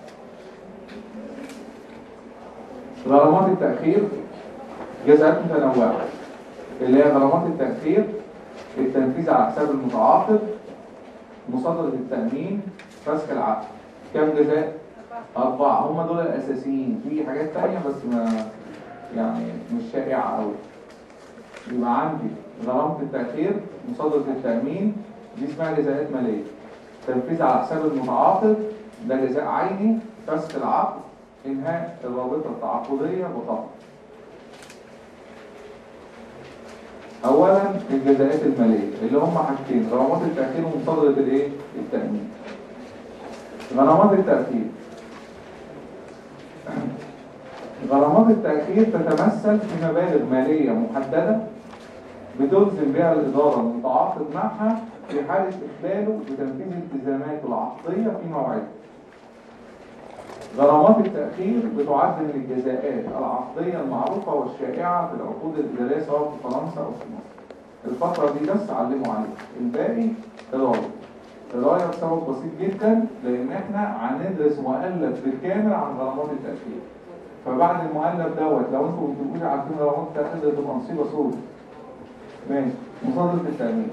غرامات التأخير جزاءات متنوعة اللي هي غرامات التأخير التنفيذ على حساب المتعاقد مصادرة التأمين فسخ العقد كم جزاء؟ أربعة هم دول الأساسيين في حاجات تانية بس ما يعني مش شائعة أوي يبقى عندي غرامة التأخير مصادرة التأمين دي اسمها جزاءات مالية تنفيذ على حساب المتعاقد ده جزاء عيني فسخ العقد انهاء الرابطه التعاقديه بطاقه اولا الجزاءات الماليه اللي هم حاجتين غرامات التاخير ومصادره الايه التامين غرامات التاخير غرامات التاخير تتمثل في مبالغ ماليه محدده بتلزم بها الاداره المتعاقد معها في حاله اخلاله بتنفيذ التزاماته العقديه في موعدها غرامات التأخير بتعد من الجزاءات العقدية المعروفة والشائعة في العقود الإدارية سواء في فرنسا أو في مصر. الفترة دي بس علموا عليها، الباقي قراية. قراية بسبب بسيط جدا لأن إحنا هندرس مؤلف بالكامل عن غرامات التأخير. فبعد المؤلف دوت لو أنتوا ما بتبقوش عارفين غرامات التأخير دي تبقى مصيبة سودة. ماشي، مصادرة التأمين.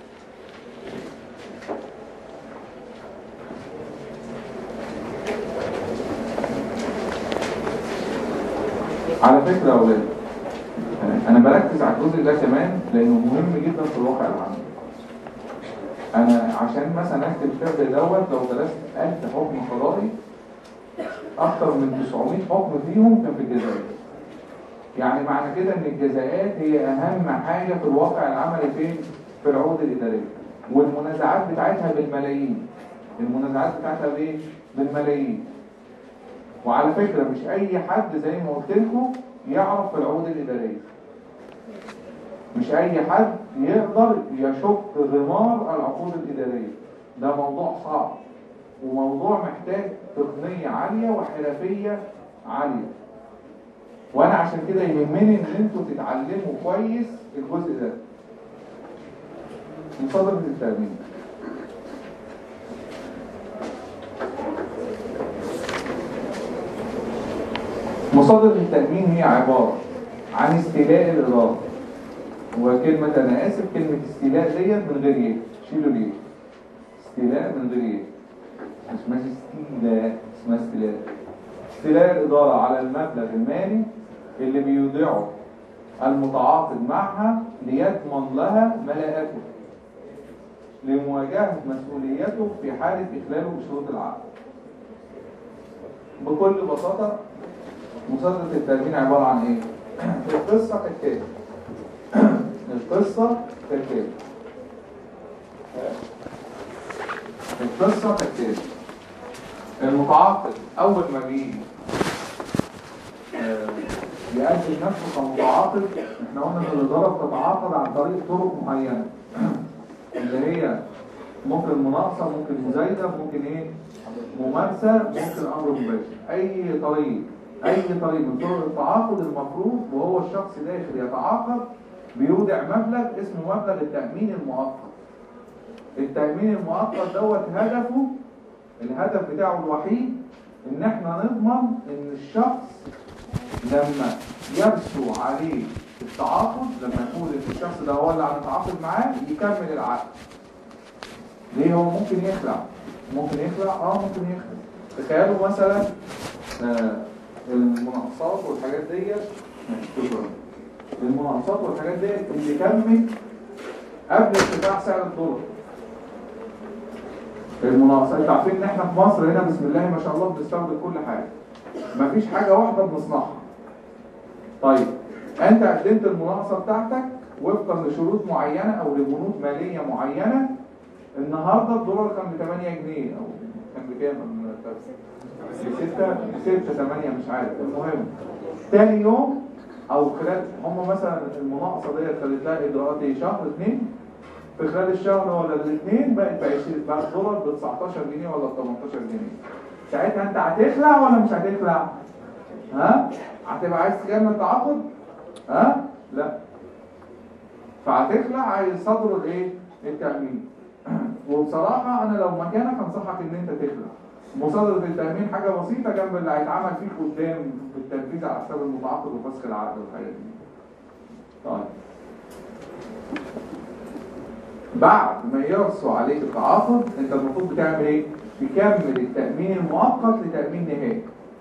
على فكرة يا أولاد أنا بركز على الجزء ده كمان لأنه مهم جدا في الواقع العملي. أنا عشان مثلا أكتب الكتاب دوت لو درست 1000 حكم قضائي أكثر من 900 حكم فيهم كان في الجزائر. يعني معنى كده إن الجزاءات هي أهم حاجة في الواقع العملي فين؟ في العقود الإدارية. والمنازعات بتاعتها بالملايين. المنازعات بتاعتها بإيه؟ بالملايين. وعلى فكرة مش أي حد زي ما قلت لكم يعرف في العقود الإدارية مش اي حد يقدر يشق غمار العقود الاداريه ده موضوع صعب وموضوع محتاج تقنيه عاليه وحرفيه عاليه وانا عشان كده يهمني ان انتوا تتعلموا كويس الجزء ده مصادرة التأمين مصادرة التأمين هي عبارة عن استيلاء الإدارة وكلمة أنا آسف كلمة استيلاء ديت من غير إيه شيلوا ليه استيلاء من غير إيه مش اسمها استيلاء اسمها استيلاء استيلاء الإدارة على المبلغ المالي اللي بيودعه المتعاقد معها ليضمن لها ملاءته لمواجهة مسؤوليته في حالة إخلاله بشروط العقد بكل بساطة مصادرة التأمين عبارة عن إيه؟ القصة كالتالي القصة كالتالي القصة كالتالي المتعاقد أول ما بيجي آه، يقدم نفسه كمتعاقد احنا قلنا ان الإدارة بتتعاقد عن طريق طرق معينة اللي هي ممكن مناقصة ممكن مزايدة ممكن ايه ممارسة ممكن أمر مباشر أي طريق أي طريق من طرق التعاقد المفروض وهو الشخص داخل يتعاقد بيودع مبلغ اسمه مبلغ التأمين المؤقت التأمين المؤقت دوت هدفه الهدف بتاعه الوحيد ان احنا نضمن ان الشخص لما يرسو عليه التعاقد لما يقول ان الشخص ده هو اللي هنتعاقد معاه يكمل العقد ليه هو ممكن يخلع ممكن يخلع اه ممكن يخلع تخيلوا مثلا آه المناقصات والحاجات ديت شكرا المناقصات والحاجات ديت اللي كمل قبل ارتفاع سعر الدولار المناقصات انتوا عارفين ان احنا في مصر هنا بسم الله ما شاء الله بنستورد كل حاجه مفيش حاجه واحده بنصنعها طيب انت قدمت المناقصه بتاعتك وفقا لشروط معينه او لبنود ماليه معينه النهارده الدولار كان ب 8 جنيه او كان بكام ب 6 ب 6 8 مش عارف المهم تاني يوم او خلال هم مثلا المناقصه ديت خدت لها اجراءات ايه شهر اثنين في خلال الشهر ولا الاثنين بقت ب 20 بقى الدولار ب 19 جنيه ولا ب 18 جنيه ساعتها انت هتخلع ولا مش هتخلع؟ ها؟ هتبقى عايز تكمل تعاقد؟ ها؟ لا فهتخلع هيصدروا الايه؟ التأمين وبصراحة أنا لو مكانك أنصحك إن أنت تخلع مصادرة التأمين حاجة بسيطة جنب اللي هيتعمل فيك قدام بالتنفيذ على حساب المتعاقد وفسخ العقد والحاجات دي. طيب بعد ما يرسو عليك التعاقد انت المفروض بتعمل ايه؟ تكمل التأمين المؤقت لتأمين نهائي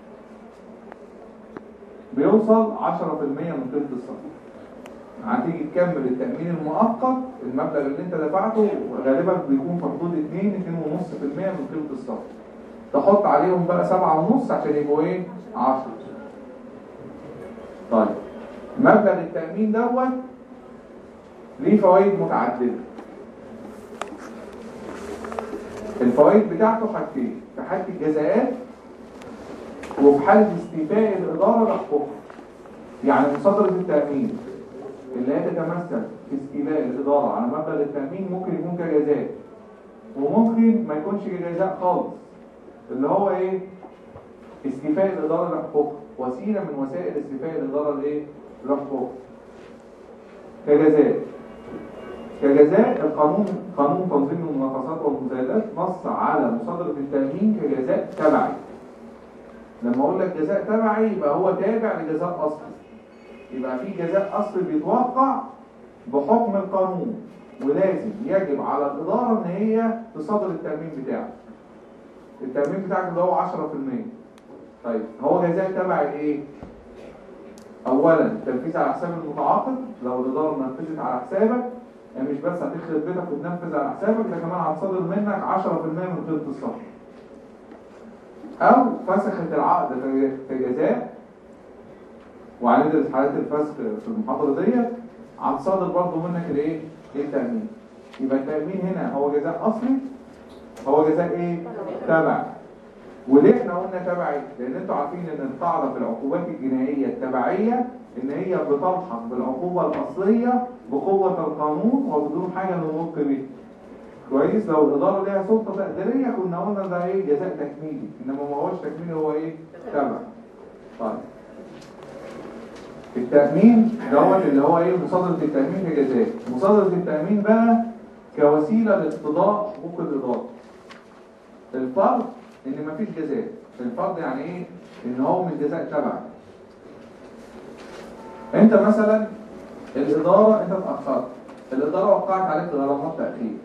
بيوصل 10% من قيمة الصرف هتيجي تكمل التأمين المؤقت المبلغ اللي انت دفعته غالبا بيكون في حدود 2 2.5% من قيمة الصرف تحط عليهم بقى 7.5 عشان يبقوا ايه 10 طيب مبلغ التأمين دوت ليه فوائد متعددة الفوائد بتاعته حاجتين في حالة الجزاءات وفي حالة استيفاء الإدارة لحقوقها يعني مصادرة التأمين اللي هي تتمثل في استيلاء الإدارة على مبلغ التأمين ممكن يكون كجزاء وممكن ما يكونش كجزاء خالص اللي هو ايه استيفاء الإدارة لحقوقها وسيلة من وسائل استيفاء الإدارة لايه لحقوقها كجزاء كجزاء القانون قانون تنظيم المناقصات والمزايدات نص على مصادرة التأمين كجزاء تبعي لما اقول لك جزاء تبعي يبقى هو تابع لجزاء اصلي يبقى في جزاء اصلي بيتوقع بحكم القانون ولازم يجب على الاداره ان هي تصادر التامين بتاعه التامين بتاعك اللي هو 10% طيب هو جزاء تبع ايه اولا التنفيذ على حساب المتعاقد لو الاداره نفذت على حسابك يعني مش بس هتخرب بيتك وتنفذ على حسابك ده كمان هتصادر منك 10% من قيمه الصرف او فسخت العقد كجزاء وهندرس حالات الفسخ في المحاضره ديت هتصادر برضه منك الايه التامين يبقى التامين هنا هو جزاء اصلي هو جزاء ايه تبع وليه احنا قلنا تبعي لان انتوا عارفين ان القاعده في العقوبات الجنائيه التبعيه ان هي بتلحق بالعقوبة الاصلية بقوة القانون وبدون حاجة للنطق به كويس لو الإدارة ليها سلطة تقديرية كنا قلنا ده ايه جزاء تكميلي انما ما هوش تكميلي هو ايه تبع طيب التأمين دوت اللي هو ايه مصادرة التأمين كجزاء مصادرة التأمين بقى كوسيلة لاقتضاء حقوق الإدارة الفرض ان مفيش جزاء الفرض يعني ايه ان هو مش جزاء تبعك انت مثلا الإدارة انت اتأخرت الإدارة وقعت عليك غرامات تأخير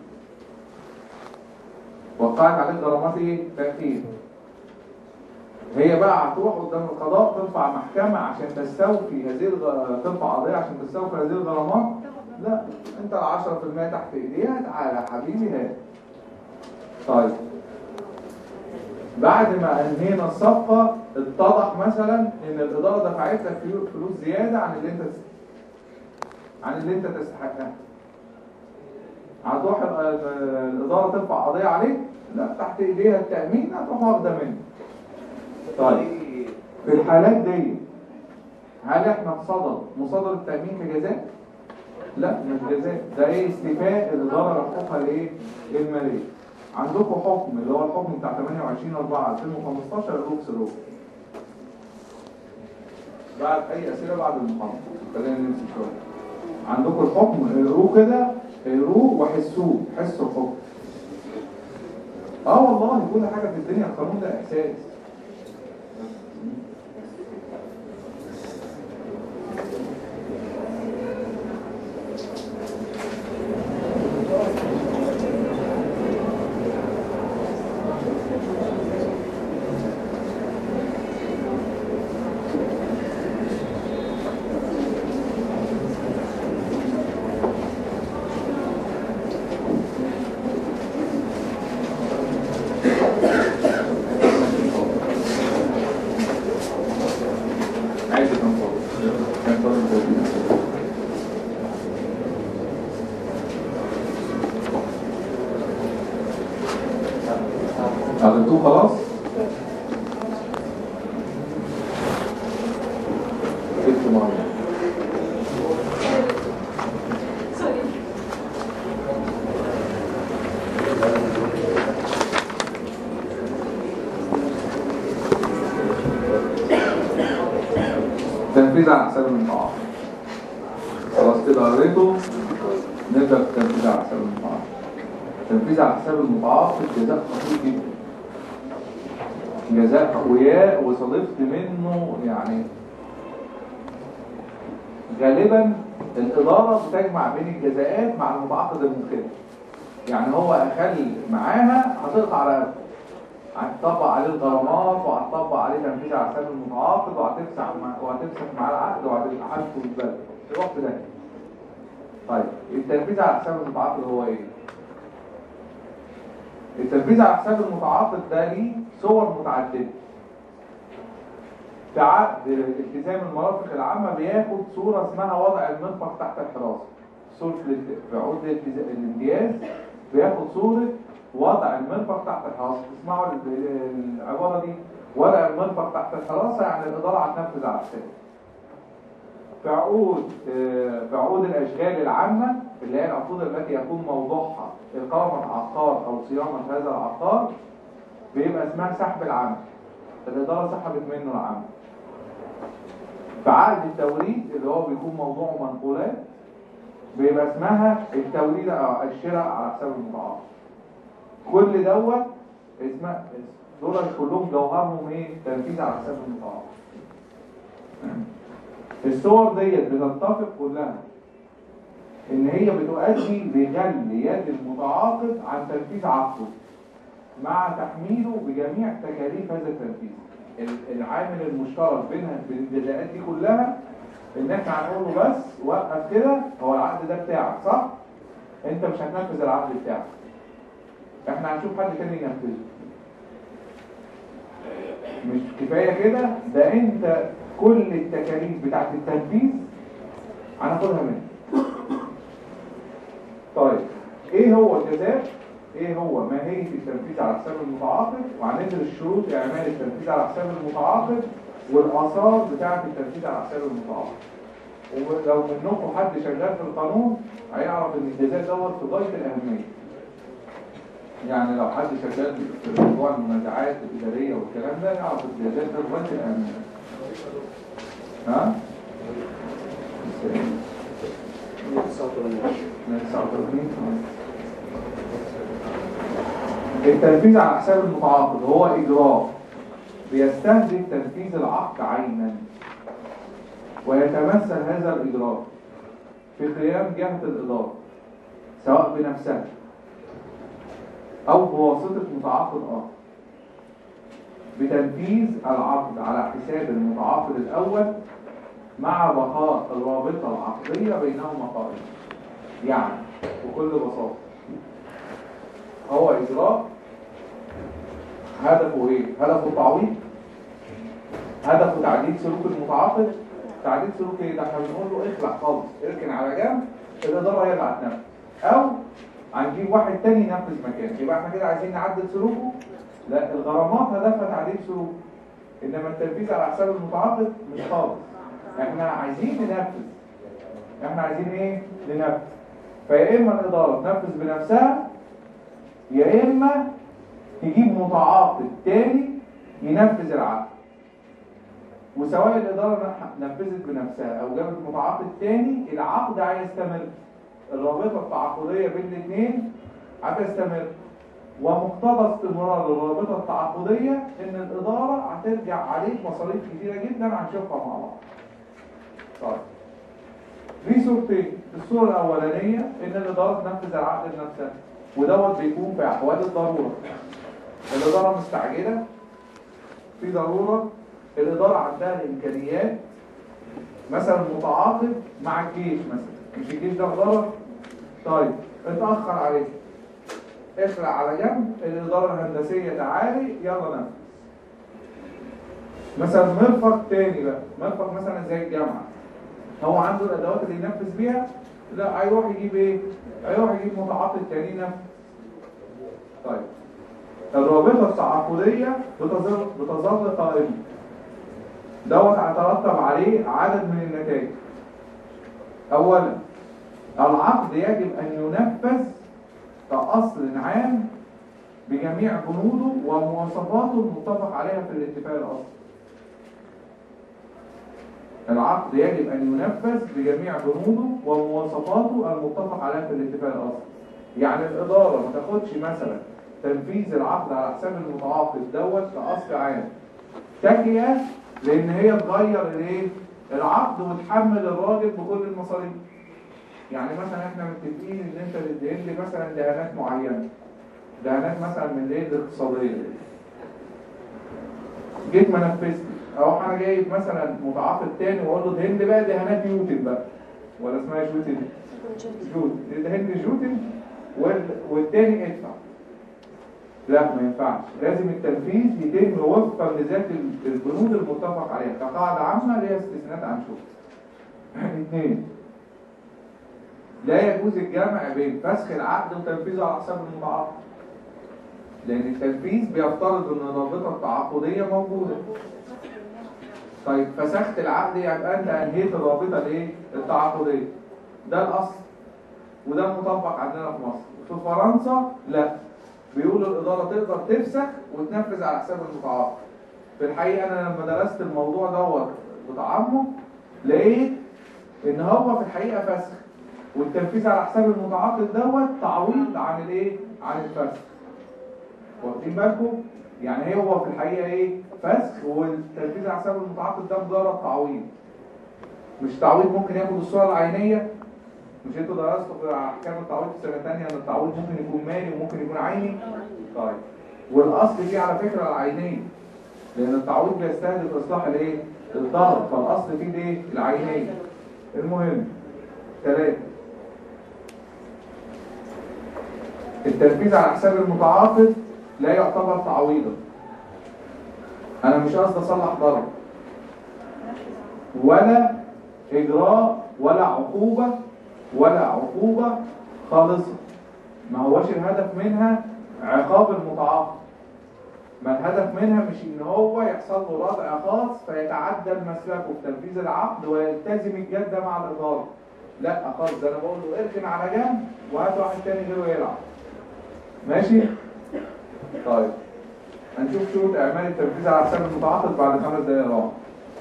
وقعت عليك غرامات ايه تأخير هي بقى هتروح قدام القضاء ترفع محكمة عشان تستوفي هذه الغ... ترفع قضية عشان تستوفي هذه الغرامات لا انت ال 10% تحت ايديها تعالى يا حبيبي هات طيب بعد ما انهينا الصفقة اتضح مثلا ان الادارة دفعت لك فلو- فلوس زيادة عن اللي انت عن اللي انت تستحقها هتروح ال- ال- الادارة ترفع قضية عليك لا تحت ايديها التأمين هتروح واخدة منك طيب في الحالات دي هل احنا بصدد مصادر التأمين كجزاء؟ لا مش جزاء ده ايه استيفاء الإدارة لحقوقها الايه؟ المالية عندكم حكم اللي هو الحكم بتاع 28 4 2015 الروكس رو بعد اي اسئله بعد المحاضره خلينا نمشي شويه عندكم الحكم اقروه كده اقروه وحسوه حسوا الحكم اه والله كل حاجه في الدنيا القانون ده احساس عايز كان فاضي كان فاضي فاضي. عملتوه خلاص ست مرات تنفيذ على حساب المطاعم خلاص كده قريته نبدأ في التنفيذ على حساب المطاعم التنفيذ على حساب المتعاقد جزاء خطير جدا جزاء وياه وصادفت منه يعني غالبا الإدارة بتجمع بين الجزاءات مع المتعاقد المخالف يعني هو أخل معاها هتقطع على رقبته. هتطبق عليه الغرامات وهتطبق عليه تنفيذ على حساب المتعاقد وهتفسح مع وهتفسح معاه العقد وهتحاسبه بالبلد تروح في ده طيب التنفيذ على حساب المتعاقد هو ايه؟ التنفيذ على حساب المتعاقد ده ليه صور متعدده في عقد التزام المرافق العامة بياخد صورة اسمها وضع المرفق تحت الحراسة صورة الالت- في عقود الالتزا- الامتياز بياخد صورة وضع المرفق تحت الحراسة تسمعوا ال- العبارة دي وضع المرفق تحت الحراسة يعني الإدارة هتنفذ على حسابه في عقود آه، في عقود الأشغال العامة اللي هي العقود التي يكون موضوعها إقامة عقار أو صيانة هذا العقار بيبقى اسمها سحب العمل الإدارة سحبت منه العمل في عقد التوريد اللي هو بيكون موضوعه منقولات بيبقى اسمها التوريد أو الشراء على حساب المتعاقد كل دوت اسمها دول كلهم جوهرهم ايه تنفيذ على حساب المتعاقد الصور ديت بتتفق كلها ان هي بتؤدي لغل يد المتعاقد عن تنفيذ عقده مع تحميله بجميع تكاليف هذا التنفيذ ال- العامل المشترك بينها بين الجزاءات دي كلها ان احنا هنقول له بس وقف كده هو العقد ده بتاعك صح انت مش هتنفذ العقد بتاعك احنا هنشوف حد تاني ينفذه مش كفايه كده ده انت كل التكاليف بتاعت التنفيذ هناخدها منك طيب ايه هو الجزاء ايه هو ماهية التنفيذ على حساب المتعاقد وهندرس شروط اعمال التنفيذ على حساب المتعاقد والاثار بتاعة التنفيذ على حساب المتعاقد ولو منكم حد شغال في القانون هيعرف ان الجزاء دوت في غايه الاهميه يعني لو حد شغال في موضوع المنازعات الاداريه والكلام ده يعرف الجزاء ده في غايه الاهميه ها؟ 189 التنفيذ على حساب المتعاقد هو إجراء بيستهدف تنفيذ العقد عينا ويتمثل هذا الإجراء في قيام جهة الإدارة سواء بنفسها أو بواسطة متعاقد آخر بتنفيذ العقد على حساب المتعاقد الأول مع بقاء الرابطة العقدية بينهما قائمة يعني بكل بساطة هو إجراء هدفه إيه؟ هدفه تعويض هدفه تعديل سلوك المتعاقد تعديل سلوك إيه؟ ده احنا بنقول له اخلع خالص اركن على جنب الإدارة هي اللي هتنفذ أو هنجيب واحد تاني ينفذ مكانه يبقى احنا كده عايزين نعدل سلوكه لا الغرامات هدفها تعديل سلوكه إنما التنفيذ على حساب المتعاقد مش خالص احنا عايزين ننفذ احنا عايزين ايه ننفذ فيا اما الاداره تنفذ بنفسها يا اما تجيب متعاقد تاني ينفذ العقد وسواء الاداره نفذت بنفسها او جابت متعاقد تاني العقد هيستمر الرابطه التعاقديه بين الاثنين هتستمر ومقتضى استمرار الرابطه التعاقديه ان الاداره هترجع عليك مصاريف كتيره جدا هنشوفها مع بعض طيب في صورتين الصورة الأولانية إن الإدارة تنفذ العقد بنفسها ودوت بيكون في أحوال الضرورة الإدارة مستعجلة في ضرورة الإدارة عندها الإمكانيات مثلا متعاقد مع الجيش مثلا مش الجيش ده إدارة طيب اتأخر عليه اخلع على جنب الإدارة الهندسية تعالي يلا نفذ مثلا مرفق تاني بقى مرفق مثلا زي الجامعة هو عنده الادوات اللي ينفذ بيها لا هيروح يجيب ايه هيروح يجيب متعاقد تاني ينفذ طيب الرابطه التعاقديه بتظل بتظل قائمه دوت هيترتب عليه عدد من النتائج اولا العقد يجب ان ينفذ كاصل عام بجميع بنوده ومواصفاته المتفق عليها في الاتفاق الاصلي العقد يجب أن ينفذ بجميع بنوده ومواصفاته المتفق عليها في الاتفاق الأصلي يعني الإدارة ما تاخدش مثلا تنفيذ العقد على حساب المتعاقد دوت كأصل عام تكية لأن هي تغير الايه العقد وتحمل الراجل بكل المصاريف يعني مثلا احنا متفقين ان انت تدين لي مثلا دهانات معينه دهانات مثلا من الايه الاقتصاديه جيت ما نفذتش اروح انا جايب مثلا متعاقد تاني واقول له دهن لي بقى دهانات يوتن بقى ولا اسمها جوتن جوت دهن لي جوتن وال... والتاني ادفع لا ما ينفعش لازم التنفيذ يتم وفقا لذات البنود المتفق عليها كقاعده عامه ليها استثناءات عن شروط اثنين لا يجوز الجمع بين فسخ العقد وتنفيذه على حساب المتعاقد لان التنفيذ بيفترض ان الرابطه التعاقديه موجوده طيب فسخت العقد يبقى انت انهيت الرابطه الايه التعاقديه ده الاصل وده المطبق عندنا في مصر في فرنسا لا بيقولوا الاداره تقدر تفسخ وتنفذ على حساب المتعاقد في الحقيقه انا لما درست الموضوع دوت بتعمق لقيت ان هو في الحقيقه فسخ والتنفيذ على حساب المتعاقد دوت تعويض عن الايه عن الفسخ واخدين بالكم يعني هو في الحقيقه ايه فسخ والتنفيذ على حساب المتعاقد ده مجرد تعويض مش تعويض ممكن ياخد الصوره العينيه مش انتوا درستوا في احكام التعويض في سنه ثانيه ان التعويض ممكن يكون مالي وممكن يكون عيني طيب والاصل فيه على فكره العينيه لان التعويض بيستهدف اصلاح الايه الضرر فالاصل فيه الايه العينيه المهم ثلاثه التنفيذ على حساب المتعاقد لا يعتبر تعويضا انا مش قصدي اصلح ضرر ولا اجراء ولا عقوبة ولا عقوبة خالصة ما هوش الهدف منها عقاب المتعاقد ما الهدف منها مش ان هو يحصل له ردع خاص فيتعدى مسلكه في تنفيذ العقد ويلتزم الجده مع الاداره لا خالص ده انا بقول له اركن على جنب وهات واحد تاني غيره يلعب ماشي طيب هنشوف شروط اعمال التنفيذ على حساب المتعاقد بعد خمس دقايق راحه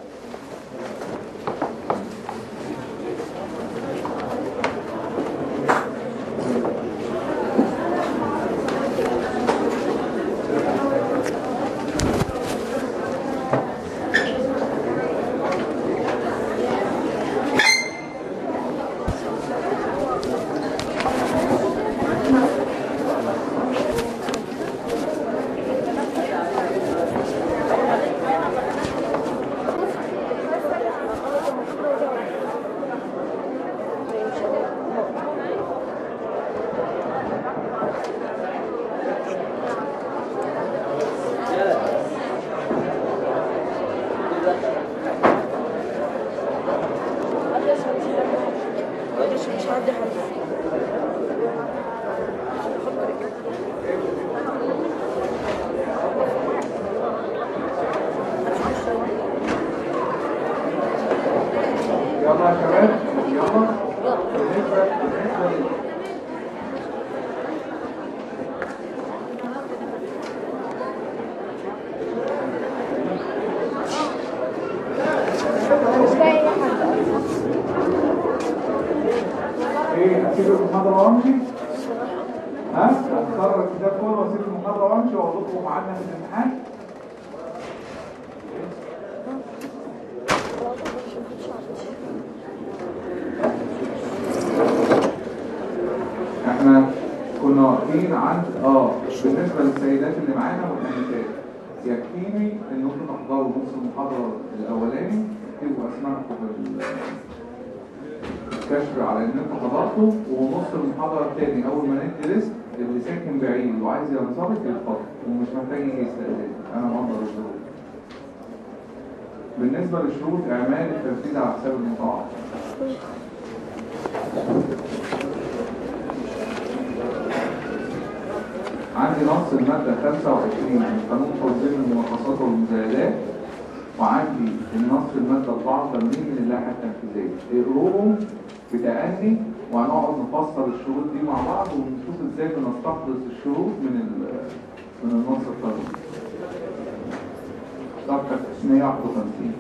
معلش مش هعدي حد يلا يا شباب يلا بالنسبه بالنسبه لل- مش لاقي اي حد ايه اسيب المحاضره وامشي ها هتكرر الكتاب كله واسيب المحاضره وامشي واقول لكم ميعادنا في الامتحان احنا كنا واقفين عند اه بالنسبه للسيدات اللي معانا والانسات يكفيني انكم تحضروا نص المحاضره الاولاني تكتبوا اسمائكم في ال- كشف على ان انتوا حضرتوا ونص المحاضره الثاني اول ما ندي ليست اللي ساكن بعيد وعايز ينصرف يتفضل ومش محتاج يجي يستأذن انا مقدر الظروف بالنسبه لشروط اعمال التنفيذ على حساب المتعاقد عندي نص المادة 25 من قانون تنظيم المرخصات والمزايدات وعندي النص المادة 84 من اللائحة التنفيذية اقروهم بتأني وهنقعد نفسر الشروط دي مع بعض ونشوف ازاي بنستخلص الشروط من ال- من النص القانوني صفحة 151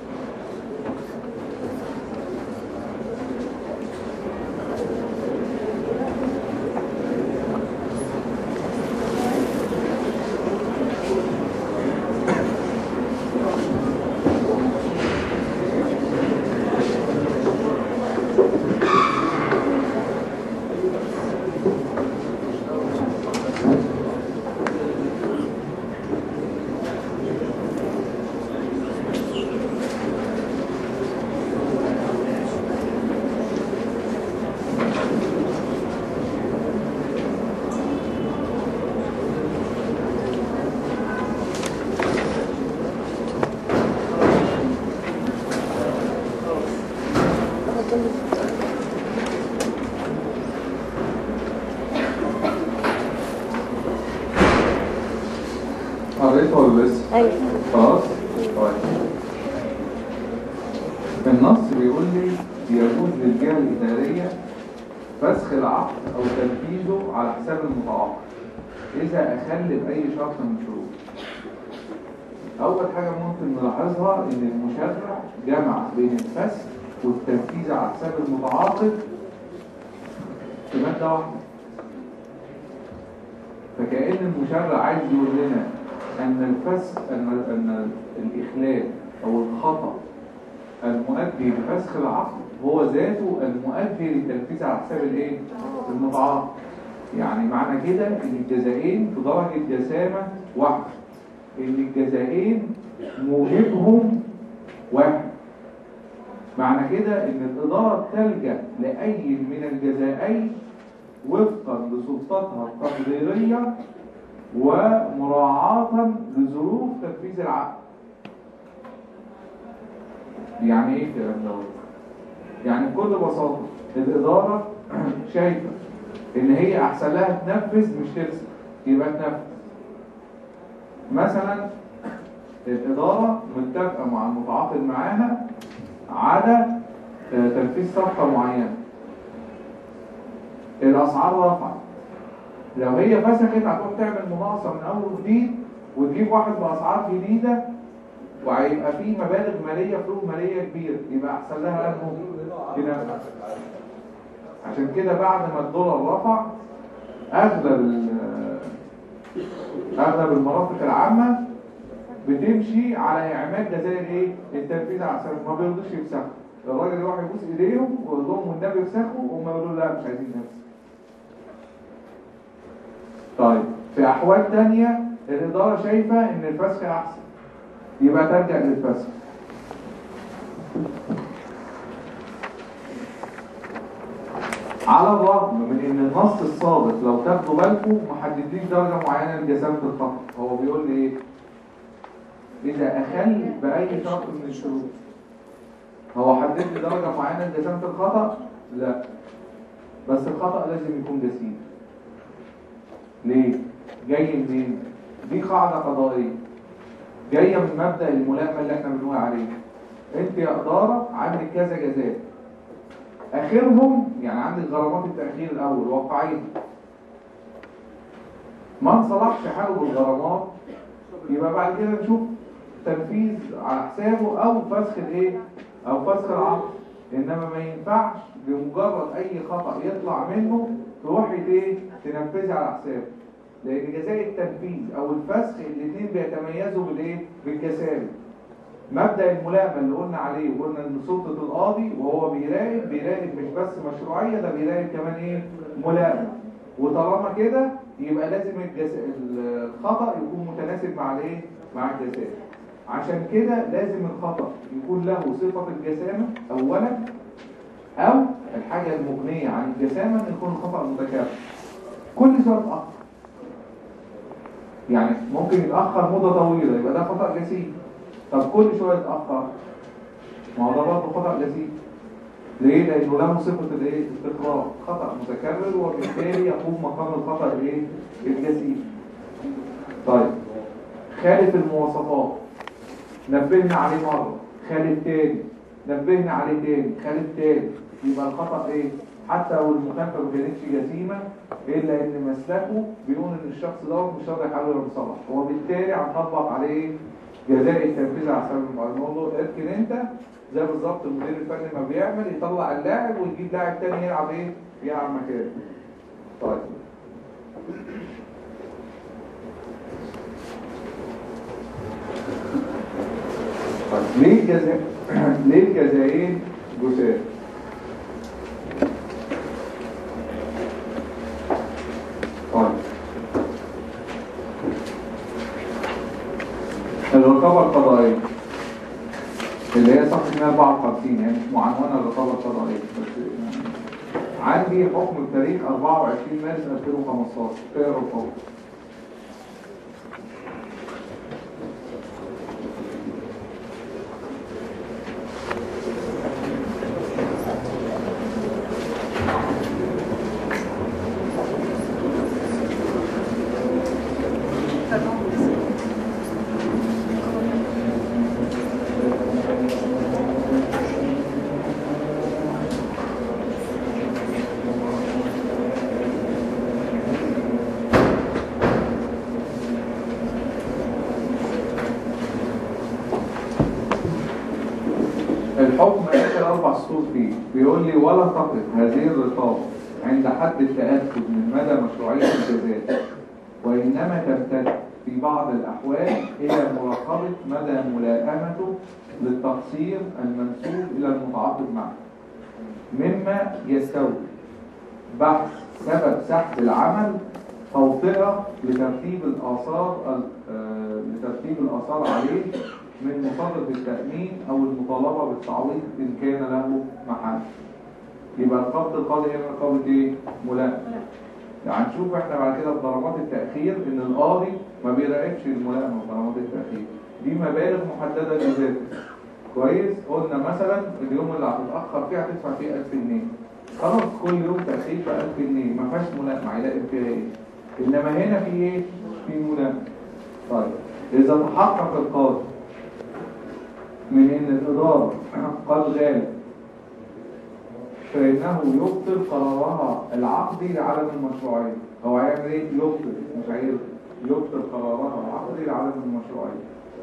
قريت ولا لسه؟ ايوه خلاص؟ طيب النص بيقول لي يجوز للجهة الإدارية فسخ العقد أو تنفيذه على حساب المتعاقد إذا أخل بأي شرط من الشروط. أول حاجة ممكن نلاحظها إن المشرع جمع بين الفسخ والتنفيذ على حساب المتعاقد في مادة واحدة. فكأن المشرع عايز يقول لنا أن الفسخ أن أن الإخلال أو الخطأ المؤدي لفسخ العقد هو ذاته المؤدي للتنفيذ على حساب الايه؟ المتعاقد. يعني معنى كده ان الجزائين في درجة جسامة واحدة. ان الجزائين موجبهم واحد. معنى كده ان الإدارة تلجأ لأي من الجزائين وفقا لسلطتها التقديرية ومراعاة لظروف تنفيذ العقد. يعني ايه الكلام ده؟ يعني بكل بساطة الإدارة شايفة إن هي أحسن لها تنفذ مش تفسد يبقى تنفذ مثلا الإدارة متفقة مع المتعاقد معاها على آه، تنفيذ صفقة معينة الأسعار رفعت لو هي فسخت هتروح تعمل مناقصة من أول وجديد وتجيب واحد بأسعار جديدة وهيبقى فيه مبالغ مالية فروق مالية كبيرة يبقى أحسن لها أنه كده عشان كده بعد ما الدولار رفع أغلب ال- أغلب المرافق العامة بتمشي على إعمال جزائر إيه؟ التنفيذ على السلف ما بيرضوش يفسخوا الراجل يروح يبوس إيديهم ويقول لهم والنبي يفسخوا وهم يقولوا لا مش عايزين نفسخ طيب في أحوال تانية الإدارة شايفة إن الفسخ أحسن يبقى ترجع للفسخ على الرغم من ان النص السابق لو تاخدوا بالكم محددين درجه معينه لجسامه الخطا هو بيقول لي ايه اذا اخل باي شرط من الشروط هو حدد لي درجه معينه لجسامه الخطا لا بس الخطا لازم يكون جسيم ليه جاي منين دي قاعده قضائيه جايه من مبدا الملائمه اللي احنا بنقول عليه انت يا اداره عندك كذا جزاء اخرهم يعني عندك غرامات التاخير الاول واقعيه ما انصلحش حاله بالغرامات يبقى بعد كده نشوف تنفيذ على حسابه او فسخ الايه او فسخ العقد انما ما ينفعش بمجرد اي خطا يطلع منه تروحي ايه تنفذي على حسابه لان جزاء التنفيذ او الفسخ الاثنين بيتميزوا بالايه بالكساد مبدأ الملائمة اللي قلنا عليه وقلنا ان سلطة القاضي وهو بيراقب بيراقب مش بس مشروعية ده بيراقب كمان ايه ملائمة وطالما كده يبقى لازم الجس... الخطأ يكون متناسب مع الايه مع الجسامة عشان كده لازم الخطأ يكون له صفة الجسامة اولا او الحاجة المغنية عن الجسامة ان يكون الخطأ متكرر كل شوية اتأخر يعني ممكن يتأخر مدة طويلة يبقى ده خطأ جسيم طب كل شوية يتأخر ما هو ده برضه خطأ جسيم ليه؟ لأنه له صفة الايه؟ التكرار خطأ متكرر وبالتالي يقوم مقام الخطأ الايه؟ الجسيم طيب خالف المواصفات نبهنا عليه مرة خالف تاني نبهنا عليه تاني خالف تاني يبقى الخطأ ايه؟ حتى لو المخالفة ما كانتش جسيمة إلا إن مسلكه بيقول إن الشخص دوت مش راضي يحاول يصلح وبالتالي هنطبق عليه جزاء التنفيذ على حساب المعلم نقول له اركن انت زي بالظبط المدير الفني ما بيعمل يطلع اللاعب ويجيب لاعب تاني يلعب ايه؟ يلعب مكانه. طيب طيب ليه الجزاء ليه الجزائين جزاء؟ طيب الرقابة القضائية اللي هي صفحة 154 يعني مش معنونة الرقابة القضائية بس يعني عندي حكم بتاريخ 24 مارس 2015 في الرقابة الحكم اخر اربع سطور فيه بيقول لي ولا تقف هذه الرقابه عند حد التاكد من مدى مشروعيه الجزاء وانما تمتد في بعض الاحوال الى مراقبه مدى ملائمته للتقصير المنسوب الى المتعاقد معه مما يستوجب بحث سبب سحب العمل توطئه لترتيب الاثار ال- آه، لترتيب الاثار عليه من مصادرة التأمين أو المطالبة بالتعويض إن كان له محل يبقى القبض القاضي هنا رقابة إيه؟ ملائمة يعني نشوف احنا بعد كده في ضربات التأخير إن القاضي ما بيراقبش الملائمة في ضربات التأخير دي مبالغ محددة لذاته كويس قلنا مثلا اليوم اللي هتتأخر فيه هتدفع فيه 1000 جنيه خلاص كل يوم تأخير ب 1000 جنيه ما فيهاش ملائمة هيلاقي فيها إيه إنما هنا في إيه؟ في ملائمة طيب إذا تحقق القاضي من إن الإدارة قد غاب فإنه يبطل قرارها العقدي لعدم المشروعية هو هيعمل إيه؟ يبطل مش هيلغي يبطل قرارها العقدي لعدم المشروعية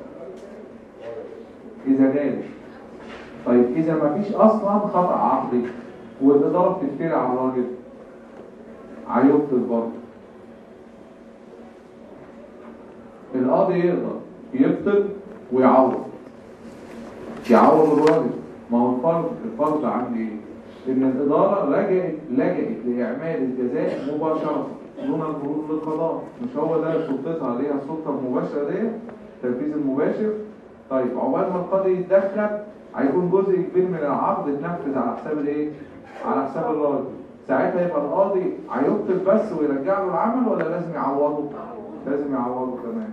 إذا غاب طيب إذا ما فيش أصلا خطأ عقدي والإدارة بتفتري على الراجل هيبطل برضه القاضي يقدر يبطل ويعوض يعوض الراجل ما هو الفرض الفرض عندي ايه؟ ان الاداره لجأت لجأت لاعمال الجزاء مباشره دون الخروج للقضاء مش هو ده سلطتها ليها السلطه المباشره دي التنفيذ المباشر طيب عقبال ما القاضي يتدخل هيكون جزء كبير من العقد اتنفذ على حساب الايه؟ على حساب الراجل ساعتها يبقى القاضي هيبطل بس ويرجع له العمل ولا لازم يعوضه؟ لازم يعوضه كمان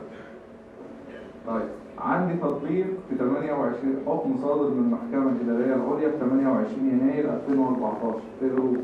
طيب عندي تطبيق في 28 حكم صادر من المحكمة الإدارية العليا في 28 يناير 2014 تقروا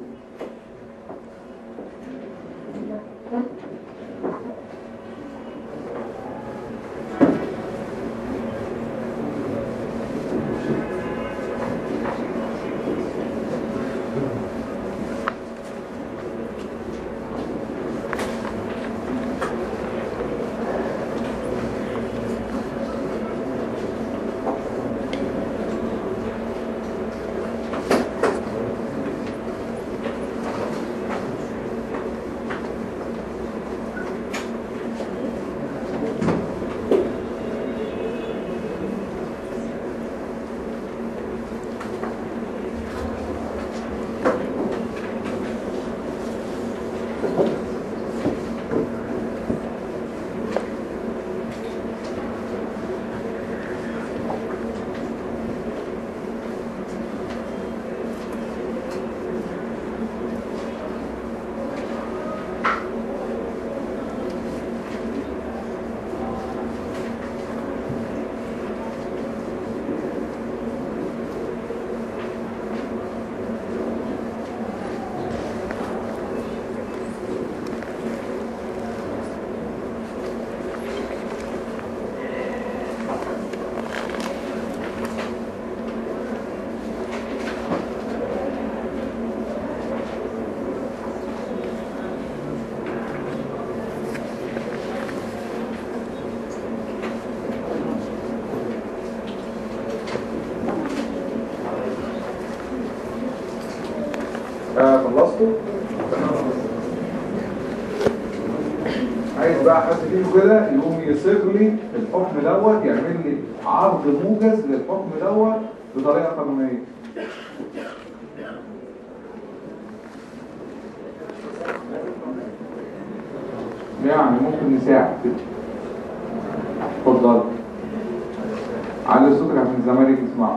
آه خلصتوا؟ عايز بقى حد فيكم كده يقوم يصيغ لي الحكم دوت يعمل لي عرض موجز للحكم دوت بطريقه قانونيه. يعني ممكن نساعد كده. اتفضل. علي صوتك عشان الزمالك يسمعوا.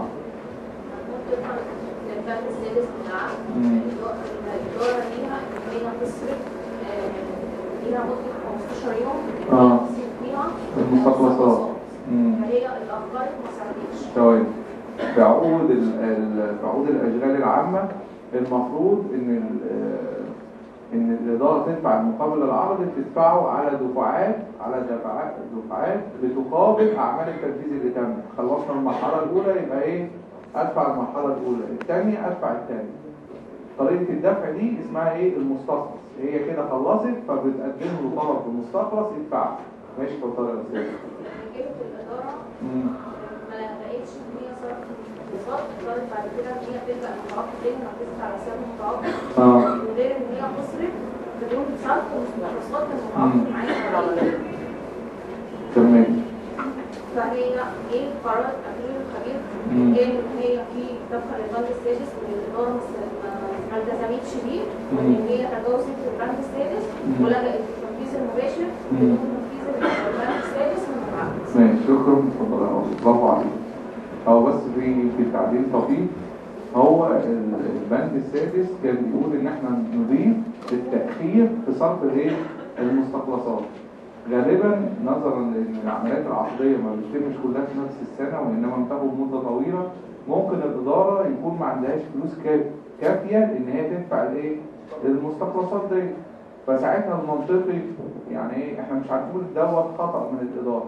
البند السادس من العقد مم. الإدارة ليها إن هي تصرف آه، ليها مدة 15 يوم آه. تصرف فيها المستخلصات. مم. فهي الأخبار ما صرفتش طيب في عقود ال- ال- في عقود الاشغال العامه المفروض ان ال- آه، ان الاداره تدفع المقابل العرضي تدفعه على دفعات على دفعات دفعات بتقابل اعمال التنفيذ اللي تم خلصنا المرحله الاولى يبقى ايه ادفع المرحله الاولى الثانيه ادفع الثانيه طريقه الدفع دي اسمها ايه المستخلص هي كده خلصت فبتقدم له طلب المستخلص يدفعه ماشي اتفضل يا استاذ جبت الإدارة مم. ما لقيتش إن هي صرفت المستخلصات اضطرت بعد كده إن هي تبدأ المتوقف تاني وتدفع على حساب المتوقف اه من غير إن هي تصرف بدون صرف المستخلصات مم. المتوقف معايا تمام فهي ايه قرار التقرير الخبير مم. كان ان هي في طبقا للبند السادس وان الاداره ما- ما- ما التزمتش بيه وان مم. هي تجاوزت البند السادس مم. ولجأت للتنفيذ المباشر مم. بدون تنفيذ البند السادس من العقد. ماشي شكرا اتفضل يا عمر. برافو عليك هو بس في في تعديل طفيف هو ال- البند السادس كان بيقول ان احنا نضيف التأخير في صرف الايه المستخلصات غالبا نظرا لان العمليات العقديه ما بتتمش كلها في نفس السنه وانما بتاخد مده طويله ممكن الاداره يكون ما عندهاش فلوس كا- كافيه ان هي تدفع الايه المستخلصات دي فساعتها المنطقي يعني ايه احنا مش هنقول دوت خطأ من الاداره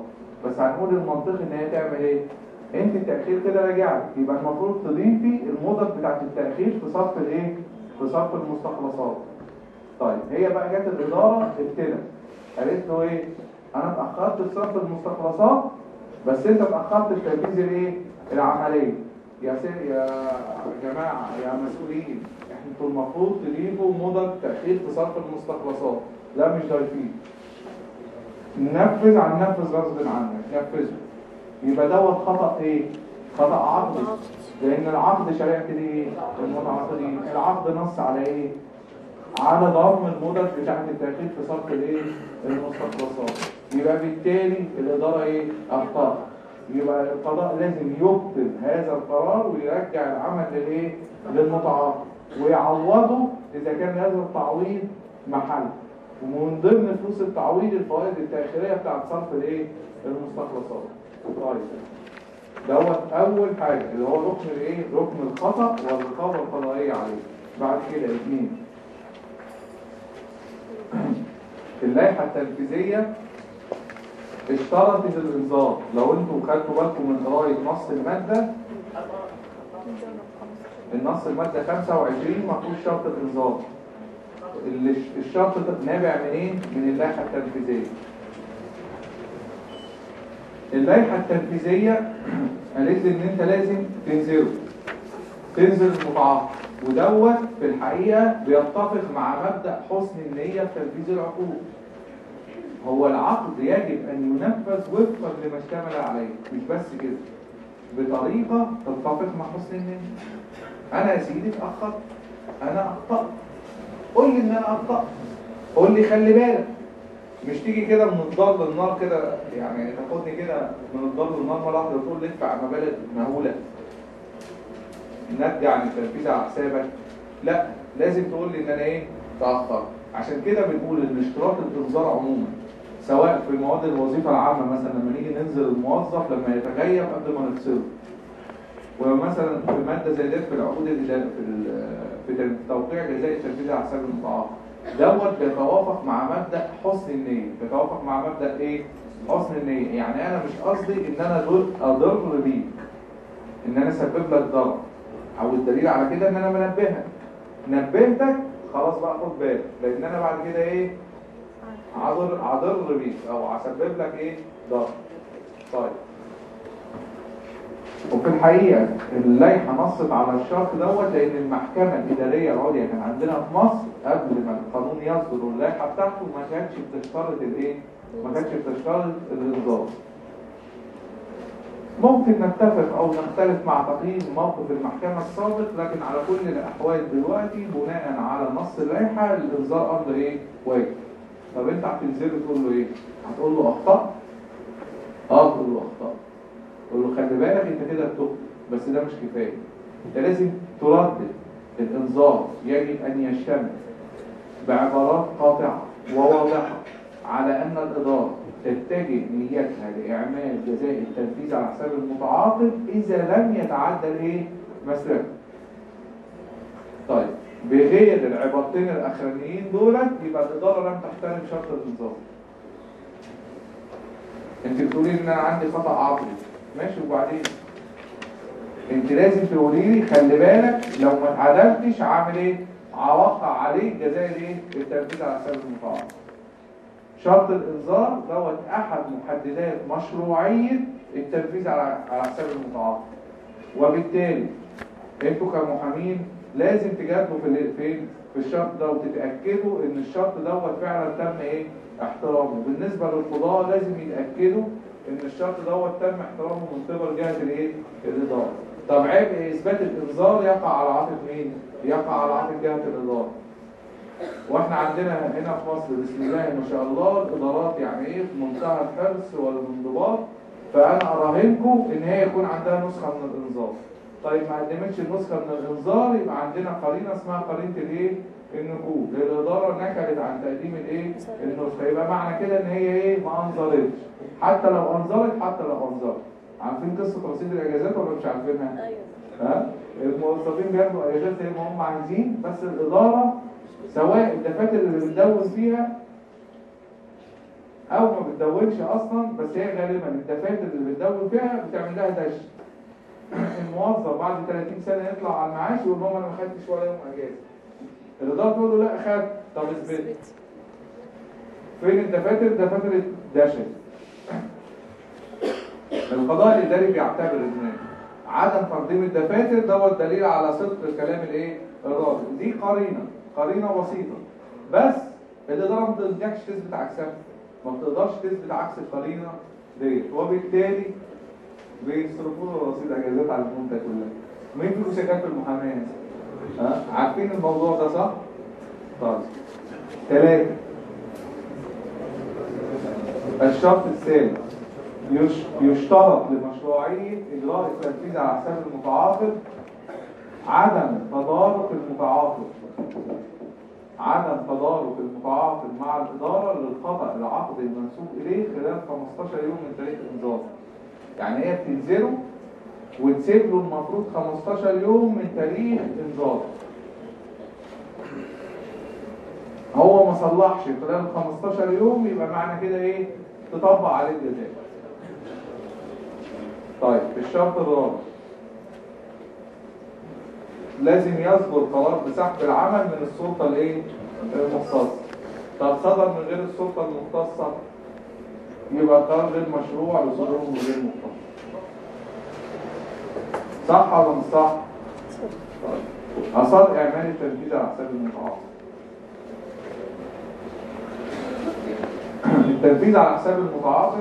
بس هنقول المنطقي ان هي تعمل ايه انت التاخير كده راجع لك يبقى المفروض تضيفي المدد بتاعت التاخير في صف الايه في صف المستخلصات طيب هي بقى جت الاداره ابتدت قالت له ايه انا اتاخرت في صف المستخلصات بس انت اتاخرت في تنفيذ الايه العمليه يا سي يا جماعه يا مسؤولين انتوا المفروض تضيفوا مدد تاخير في صف المستخلصات لا مش ضايفين ننفذ عن ننفذ غصب عنك ننفذه يبقى دوت خطأ ايه خطأ عقدي لان العقد شريعة الايه المتعاقدين العقد نص على ايه على ضم المدد بتاعت التأخير في صرف الايه المستخلصات يبقى بالتالي الإدارة ايه أخطأ يبقى القضاء لازم يبطل هذا القرار ويرجع العمل للايه للمتعاقد ويعوضه إذا كان هذا التعويض محل ومن ضمن فلوس التعويض الفوائد التأخيرية بتاعت صرف الايه المستخلصات طيب دوت اول حاجه اللي هو ركن الايه ركن الخطا والرقابه القضائيه عليه بعد كده اثنين اللائحه التنفيذيه اشترطت الانذار لو انتم خدتوا بالكم من قراءه نص الماده النص الماده 25 مفهوش شرط الانذار اللي- الشرط ده نابع منين من اللائحه التنفيذيه اللائحة التنفيذية قالت لي ان انت لازم تنزله تنزل المتعاقد ودوت في الحقيقة بيتفق مع مبدأ حسن النية في تنفيذ العقود هو العقد يجب ان ينفذ وفقا لما اشتمل عليه مش بس كده بطريقة تتفق مع حسن النية انا يا سيدي اتأخرت انا اخطأت قول لي ان انا اخطأت قول لي خلي بالك مش تيجي كده من الضل للنار كده يعني تاخدني كده من الضل للنار مرة واحدة وتقول لي ادفع مبالغ مهولة نرجع عن التنفيذ على حسابك لا لازم تقول لي ان انا ايه تأخر عشان كده بنقول ان اشتراط الانذار عموما سواء في مواد الوظيفة العامة مثلا لما نيجي ننزل الموظف لما يتغيب قبل ما نفصله ومثلا في مادة زي ديت في العقود الإدارية في ال- في توقيع جزاء التنفيذ على حساب المتعاقد دوت بيتوافق مع مبدأ حسن النية بيتوافق مع مبدأ ايه حسن النية يعني انا مش قصدي ان انا دول اضر بيك ان انا اسبب لك ضرر او الدليل على كده ان انا منبهك نبهتك خلاص بقى خد بالك لان انا بعد كده ايه عضر عضر بيك او هسبب لك ايه ضرر طيب وفي الحقيقة اللائحة نصت على الشرط دوت لأن المحكمة الإدارية العليا كان عندنا في مصر قبل ما القانون يصدر واللائحة بتاعته ما كانتش بتشترط الإيه؟ ما كانتش بتشترط الإنذار. ممكن نتفق أو نختلف مع تقييم موقف المحكمة السابق لكن على كل الأحوال دلوقتي بناء على نص اللائحة الإنذار أمر إيه؟ واجب. طب أنت هتنزله تقول له إيه؟ هتقول له أخطأت؟ أه تقول له أخطأت. قول له خلي بالك انت كده بتخطئ بس ده مش كفايه انت لازم تردد الانذار يجب ان يشتمل بعبارات قاطعه وواضحه على ان الاداره تتجه نيتها لاعمال جزاء التنفيذ على حساب المتعاقد اذا لم يتعدى الايه مسلكه طيب بغير العبارتين الاخرانيين دولت يبقى الاداره لم تحترم شرط الانذار انت بتقولي ان انا عندي خطأ عقلي ماشي وبعدين انت لازم تقولي لي خلي بالك لو ما اتعدلتش عامل ايه اوقع عليك جزاء الايه التنفيذ على حساب المتعاقد شرط الانذار دوت احد محددات مشروعيه التنفيذ على على حساب المتعاقد وبالتالي انتوا كمحامين لازم تجادلوا في ال- فين في الشرط ده وتتاكدوا ان الشرط دوت فعلا تم ايه احترامه بالنسبه للقضاه لازم يتاكدوا ان الشرط دوت تم احترامه من قبل جهه الايه الاداره طب عيب اثبات الانذار يقع على عاتق مين يقع على عاتق جهه الاداره واحنا عندنا هنا في مصر بسم الله ما شاء الله الادارات يعني ايه في منتهى الحرص والانضباط فانا اراهنكم ان هي يكون عندها نسخه من الانذار طيب ما قدمتش النسخه من الانذار يبقى عندنا قرينه اسمها قرينه الايه النقود الاداره نكلت عن تقديم الايه النسخه يبقى معنى كده ان هي ايه ما انظرتش حتى لو انظرت حتى لو انظرت عارفين قصه رصيد الاجازات ولا مش عارفينها ايوه ها الموظفين بياخدوا اجازات زي ما هم عايزين بس الاداره سواء الدفاتر اللي بندون فيها او ما بتدونش اصلا بس هي غالبا الدفاتر اللي بتدون فيها بتعمل لها دش الموظف بعد 30 سنه يطلع على المعاش ويقول لهم انا ما خدتش ولا يوم اجازه الاداره تقول له لا خد طب اثبت فين الدفاتر دفاتر الدشن القضاء الاداري بيعتبر ان عدم تقديم الدفاتر دوت دليل على صدق كلام الايه الراجل دي قرينه قرينه بسيطه بس الاداره ما تقدرش تثبت عكسها ما بتقدرش تثبت عكس القرينه ديت وبالتالي بيصرفوا له رصيد اجازات على المنتج كلها مين فيكم شغال في المحاماه ها عارفين الموضوع ده صح طيب ثلاثه الشرط الثالث يش- يشترط لمشروعية إجراء التنفيذ على حساب المتعاقد عدم تدارك المتعاقد عدم تدارك المتعاقد مع الإدارة للخطأ العقد المنسوب إليه خلال 15 يوم من تاريخ الإنذار يعني هي بتنزله وتسيب له المفروض 15 يوم من تاريخ إنذار هو ما صلحش خلال 15 يوم يبقى معنى كده ايه تطبق عليه الجزاء طيب الشرط الرابع لازم يصدر قرار بسحب العمل من السلطة الايه المختصة طب صدر من غير السلطة المختصة يبقى قرار غير مشروع لصدوره من غير مختص صح ولا مش صح؟ طيب أصل إعمال التنفيذ على حساب المتعاقد التنفيذ على حساب المتعاقد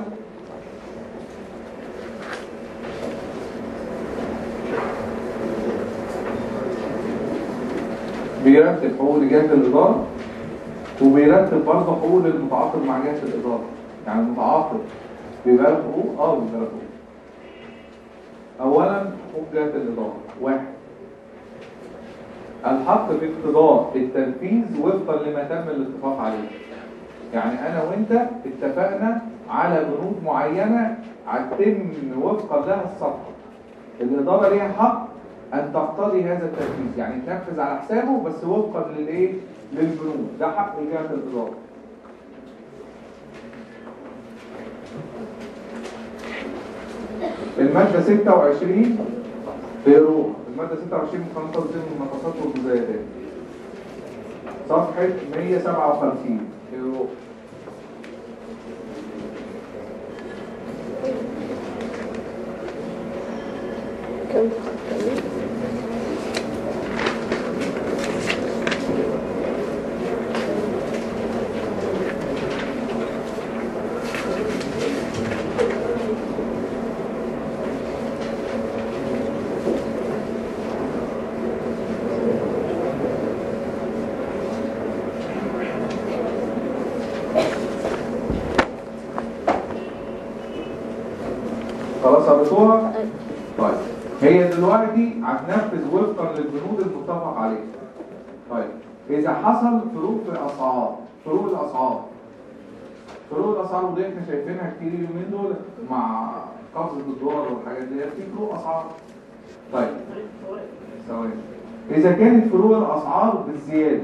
بيرتب حقوق لجهة الإدارة وبيرتب برضه حقوق المتعاقد مع جهة الإدارة يعني المتعاقد بيبقى له حقوق اه بيبقى له حقوق أولا حقوق جهة الإدارة واحد الحق في اقتضاء التنفيذ وفقا لما تم الاتفاق عليه يعني انا وانت اتفقنا على بنود معينة هتتم وفقا لها الصفقة الإدارة ليها حق أن تقتضي هذا التنفيذ يعني تنفذ على حسابه بس وفقا للإيه؟ للبنود ده حق جهة الإدارة المادة 26 في روح المادة 26 من قانون تنظيم المناقصات والمزايدات صفحة 157 في روح كم خلاص قريتوها؟ طيب هي دلوقتي هتنفذ وفقا للبنود المتفق عليها طيب اذا حصل فروق في الاسعار فروق الاسعار فروق الاسعار ودي احنا شايفينها كتير اليومين دول مع قفزه الدولار والحاجات دي في فروق اسعار طيب ثواني اذا كانت فروق الاسعار بالزياده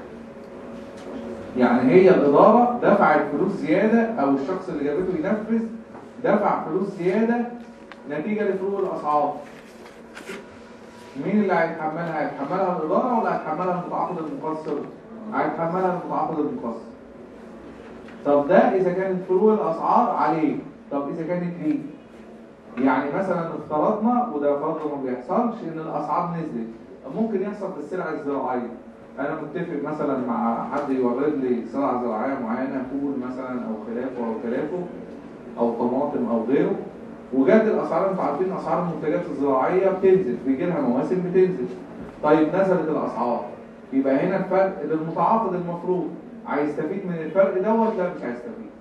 يعني هي الاداره دفعت فلوس زياده او الشخص اللي جابته ينفذ دفع فلوس زياده نتيجه لفروق الاسعار مين اللي هيتحملها هيتحملها الاداره ولا هيتحملها المتعاقد المقصر هيتحملها المتعاقد المقصر طب ده اذا كانت فروق الاسعار عليه طب اذا كانت ليه يعني مثلا افترضنا وده برضه ما بيحصلش ان الاسعار نزلت ممكن يحصل في السلع الزراعيه انا متفق مثلا مع حد يورد لي سلعه زراعيه معينه فول مثلا او خلافه او خلافه او طماطم او غيره وجت الاسعار انتوا عارفين اسعار المنتجات الزراعيه بتنزل بيجي لها مواسم بتنزل طيب نزلت الاسعار يبقى هنا الفرق للمتعاقد المفروض هيستفيد من الفرق دوت لا مش هيستفيد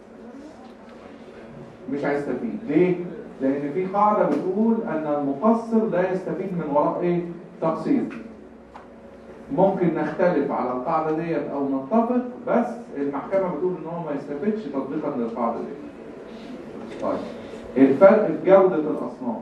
مش هيستفيد ليه؟ لان في قاعده بتقول ان المقصر لا يستفيد من وراء ايه؟ تقصير ممكن نختلف على القاعده ديت او نتفق بس المحكمه بتقول ان هو ما يستفيدش تطبيقا للقاعده ديت طيب الفرق في جودة الأصناف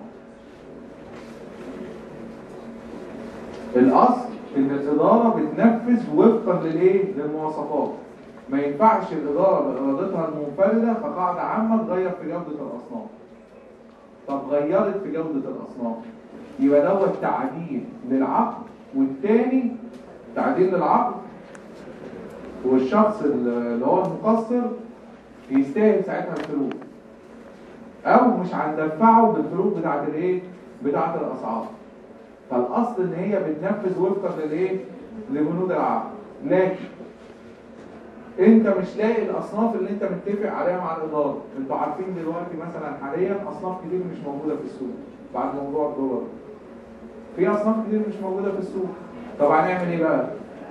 الأصل إن الإدارة بتنفذ وفقا للإيه؟ للمواصفات ما ينفعش الإدارة بإرادتها المنفردة كقاعدة عامة تغير في جودة الأصناف طب غيرت في جودة الأصناف يبقى دوت تعديل للعقد والتاني تعديل للعقد والشخص اللي هو المقصر يستاهل ساعتها الفلوس او مش هندفعه بالفلوس بتاعت الايه بتاعت الاسعار فالاصل ان هي بتنفذ وفقا للايه لبنود العقد لكن انت مش لاقي الاصناف اللي انت متفق عليها مع الاداره انتوا عارفين دلوقتي مثلا حاليا اصناف كتير مش موجوده في السوق بعد موضوع الدولار في اصناف كتير مش موجوده في السوق طب هنعمل ايه بقى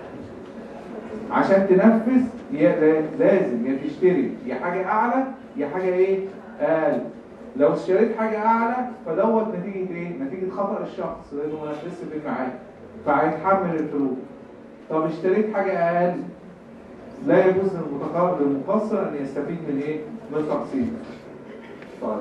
عشان تنفذ يا لازم يا تشتري يا حاجه اعلى يا حاجه ايه اقل لو اشتريت حاجه اعلى فدوت نتيجه ايه نتيجه خطا الشخص لانه ما نفذش في الميعاد فهيتحمل الفلوس طب اشتريت حاجه اقل لا يجوز للمتقرب للمقصر ان يستفيد من ايه من التقسيط طيب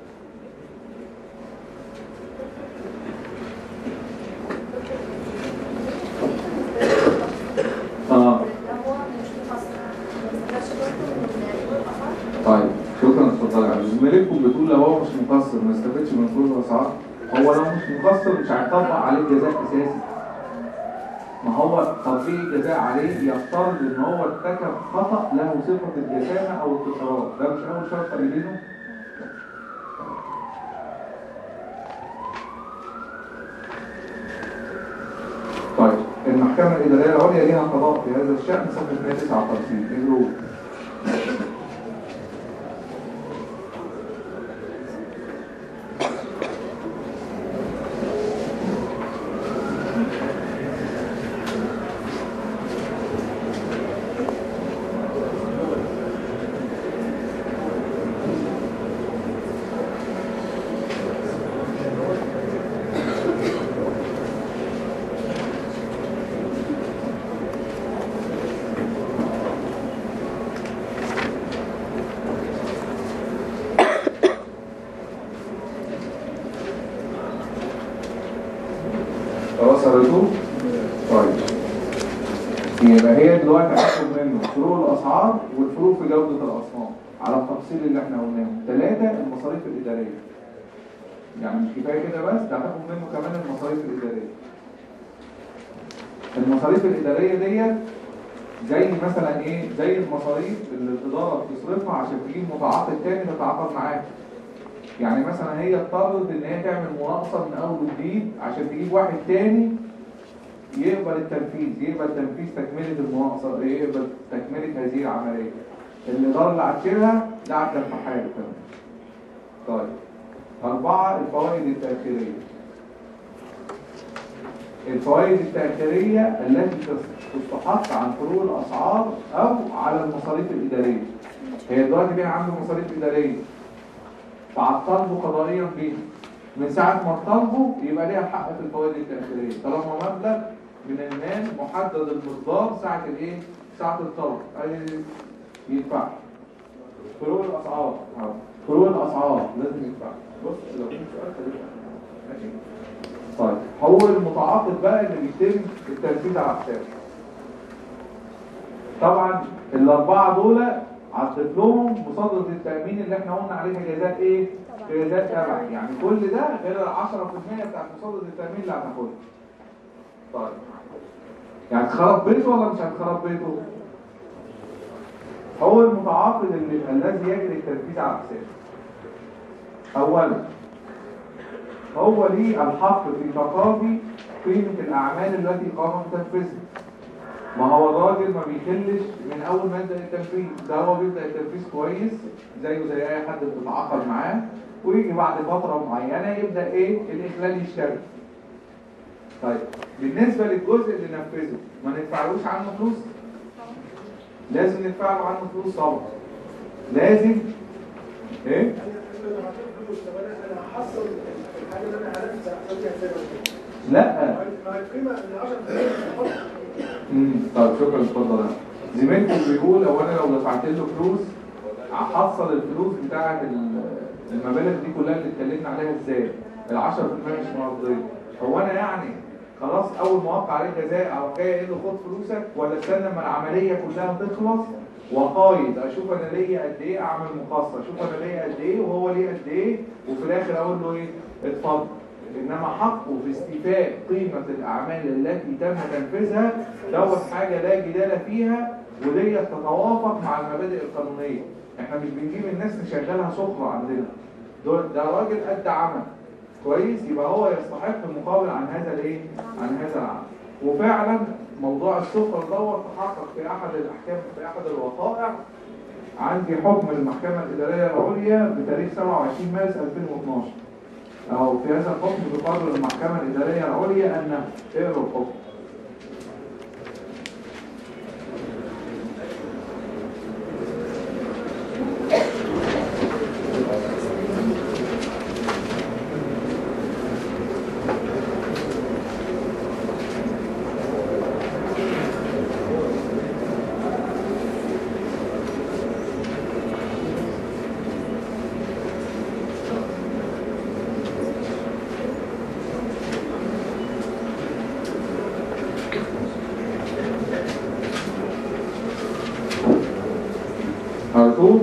اه ده هو مش مفصل ما يستفادش برضه من فروق الاسعار طيب شكرا اتفضل يا عزيز زميلتكم بتقول لو هو مش مقصر ما استفادش من فلوس الاسعار هو لو مش مقصر مش هيطبق عليه جزاء اساسي ما هو تطبيق الجزاء عليه يفترض ان هو ارتكب خطا له صفه الجسامه او التصرف ده مش اول شرط قايلينه طيب المحكمه الاداريه العليا ليها قضاء في هذا الشان سنه 159 اجروا خلاص قريتوه؟ طيب يبقى هي دلوقتي هتاخد منه فروق الاسعار والفروق في جوده الاصناف على التفصيل اللي احنا قلناه ثلاثه المصاريف الاداريه يعني مش كفايه كده بس ده هتاخد منه كمان المصاريف الاداريه المصاريف الاداريه ديت زي مثلا ايه زي المصاريف اللي الاداره بتصرفها عشان تجيب متعاقد تاني تتعاقد معاه يعني مثلا هي اضطرت ان هي تعمل مناقصه من اول وجديد عشان تجيب واحد تاني يقبل التنفيذ يقبل تنفيذ تكمله المناقصه يقبل تكمله هذه العمليه الاداره اللي هتشيلها لا هتدفع حاجه كمان طيب أربعة الفوائد التأخيرية الفوائد التأخيرية التي تستحق عن فروق الأسعار أو على المصاريف الإدارية هي دلوقتي بقى عنده مصاريف إدارية فهتطالبه قضائيا بيها من ساعة ما تطالبه يبقى ليها الحق في الفوائد التأخيرية طالما مبلغ من المال محدد المقدار ساعة الايه؟ ساعة الطلب أي يدفع فروق الأسعار أهو. فروق الأسعار لازم يدفع بص لو في سؤال خليك ماشي طيب هو المتعاقد بقى اللي بيتم التنفيذ على حسابه طبعا الأربعة دول عطت لهم مصادرة التأمين اللي احنا قلنا عليها جزاء ايه؟ جزاء تبع يعني كل ده غير ال 10% بتاعت مصادرة التأمين اللي هتاخدها. طيب يعني هتخرب بيته ولا مش هتخرب بيته؟ هو المتعاقد اللي الذي يجري التنفيذ على حسابه. أولا هو ليه الحق في تقاضي قيمة الأعمال التي قام بتنفيذها. ما هو الراجل ما بيخلش من اول ما يبدا التنفيذ ده هو بيبدا التنفيذ كويس زيه زي اي حد بتتعاقد معاه ويجي بعد فتره معينه يبدا ايه الاخلال يشتغل طيب بالنسبه للجزء اللي نفذه ما ندفعلوش عنه فلوس لازم ندفع له عنه فلوس طبعا لازم ايه انا هحصل الحاجه اللي انا عرفت هترجع لا ما القيمه ال 10% امم طيب شكرا اتفضل يا زميلكم بيقول هو انا لو دفعت له فلوس هحصل الفلوس بتاعه ال- المبالغ دي كلها اللي اتكلمنا عليها ازاي ال 10% مش مرضيه هو انا يعني خلاص اول ما وقع عليه جزاء او جاي قايل له خد فلوسك ولا استنى اما العمليه كلها تخلص وقايد اشوف انا ليا قد ايه اعمل مقاصه اشوف انا ليا قد ايه وهو ليه قد ايه وفي الاخر اقول له ايه اتفضل انما حقه في استيفاء قيمه الاعمال التي تم تنفيذها دوت حاجه لا جدال فيها وديت تتوافق مع المبادئ القانونيه احنا مش بنجيب الناس نشغلها سخره عندنا دول ده راجل قد عمل كويس يبقى هو يستحق المقابل عن هذا الايه عن هذا العمل وفعلا موضوع السخر دوت تحقق في احد الاحكام في احد الوقائع عندي حكم المحكمه الاداريه العليا بتاريخ 27 مارس 2012 أو في هذا الحكم تقرر المحكمة الإدارية العليا أن اقروا الحكم أرجو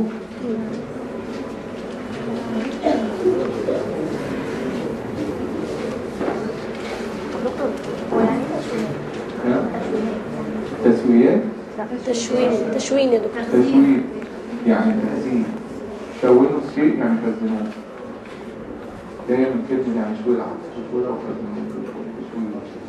دكتور هو يعني ايه تسويات تشوين؟ تشوين تشوين يا دكتور تسويق يعني تهذيب شونوا الشيء يعني خزنوه جاية من كلمة يعني شوي العقل شوي أو خزنوه تشويه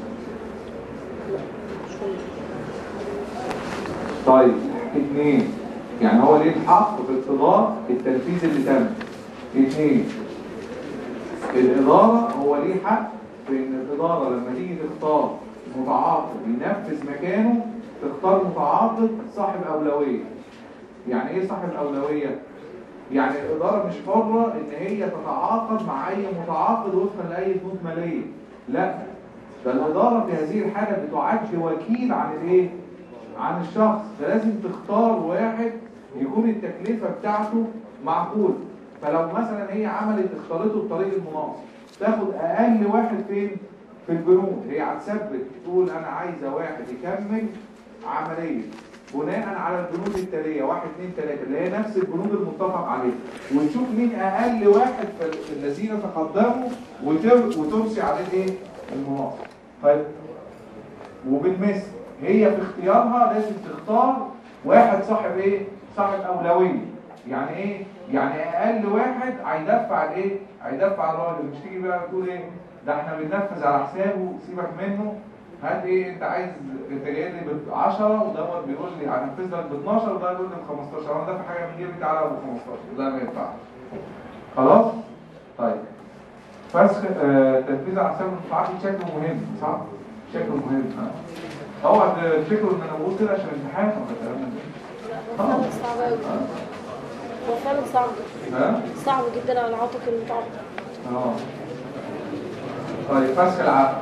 طيب اثنين يعني هو ليه الحق في اقتضاء التنفيذ اللي تم اثنين الإدارة هو ليه حق في إن الإدارة لما تيجي تختار متعاقد ينفذ مكانه تختار متعاقد صاحب أولوية يعني إيه صاحب أولوية؟ يعني الإدارة مش حرة إن هي تتعاقد مع أي متعاقد وفقا لأي بنود مالية لا ده الإدارة في هذه الحالة بتعد وكيل عن الإيه؟ عن الشخص فلازم تختار واحد يكون التكلفة بتاعته معقولة فلو مثلا هي عملت اختارته الطريق المناصب تاخد اقل واحد فين في البنود هي هتثبت تقول انا عايزه واحد يكمل عمليه بناء على البنود التاليه واحد اثنين ثلاثه اللي هي نفس البنود المتفق عليها وتشوف مين اقل واحد في الذين تقدموا وتر- وترسي عليه الايه المناصب طيب وبالمثل هي في اختيارها لازم تختار واحد صاحب ايه صاحب اولويه يعني ايه يعني اقل واحد هيدفع الايه هيدفع الراجل مش تيجي بقى تقول ايه ده احنا بننفذ على حسابه سيبك منه هات ايه انت عايز انت جاي لي ب 10 ودوت بيقول لي هنفذ لك ب 12 وده يقول لي ب 15 انا دافع حاجه من جيبي تعالى ب 15 لا ما ينفعش خلاص طيب فسخ آه تنفيذ على حساب المدفوعات دي شكله مهم صح شكله مهم ها اوعى تفتكروا ان انا بقول كده عشان امتحان ولا كلام من ده هو فعلا صعب قوي هو فعلا صعب ها صعب جدا على العاتق المتعاقد اه طيب فسخ العقد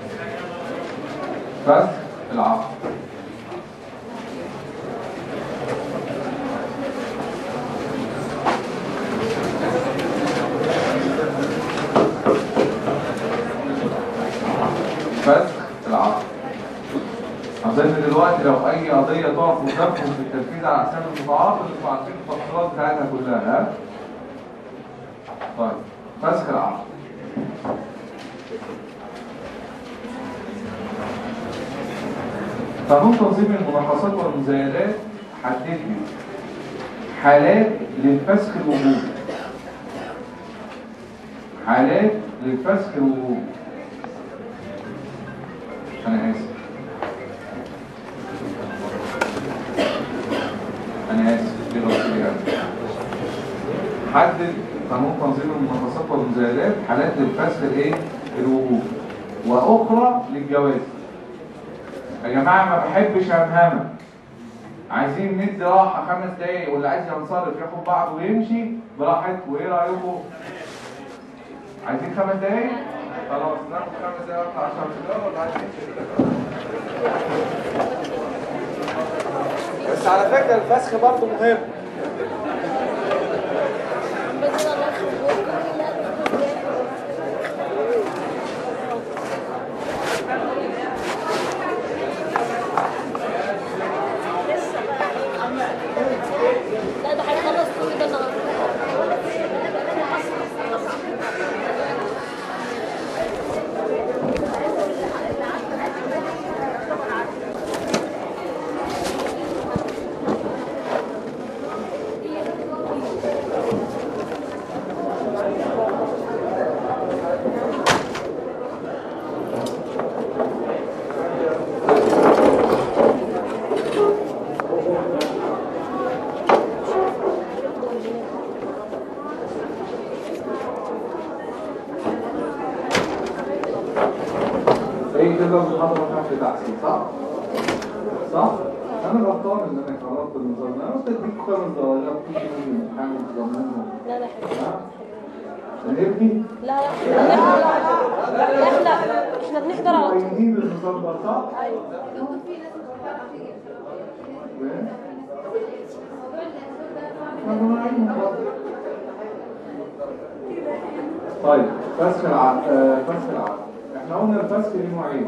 فسخ العقد فسخ العقد أظن دلوقتي لو أي قضية تقف قدامكم في التنفيذ على حساب المتعاقد انتوا عارفين التفصيلات بتاعتها كلها ها؟ طيب فسخ العقد قانون تنظيم المناقصات والمزايدات حدد لي حالات للفسخ الوجوبي حالات للفسخ الوجوبي انا اسف انا اسف دي غلطتي أنا. حدد قانون تنظيم المناقصات والمزايدات حالات للفسخ الايه الوجوبي واخرى للجواز يا جماعه ما بحبش همهمه عايزين ندي راحه خمس دقايق واللي عايز ينصرف ياخد بعضه ويمشي براحتكم ايه رايكم عايزين خمس دقايق خلاص ناخد خمس دقايق واطلع 10 سيجاره ولا عايز بس على فكرة الفسخ برضه مهم بدل الله يخرب بيتكم. كده المحاضرة خفت أحسن صح؟ صح؟ أنا غلطان إن أنا قررت النظام ده، أنا قلت أديك خمس درجات تيجي من الامتحان وتضمنهم لا لا حبيبي ها؟ نبني لا لا احنا بنحضر لا احنا احنا بنحضر على طول مؤيدين للنظام ده صح؟ هو في ناس بتعرف تيجي و- موضوع الأسود ده أنا معاهم برضه. طيب فسخ العقد آه، فسخ العقد احنا قلنا الفسخ ليه نوعين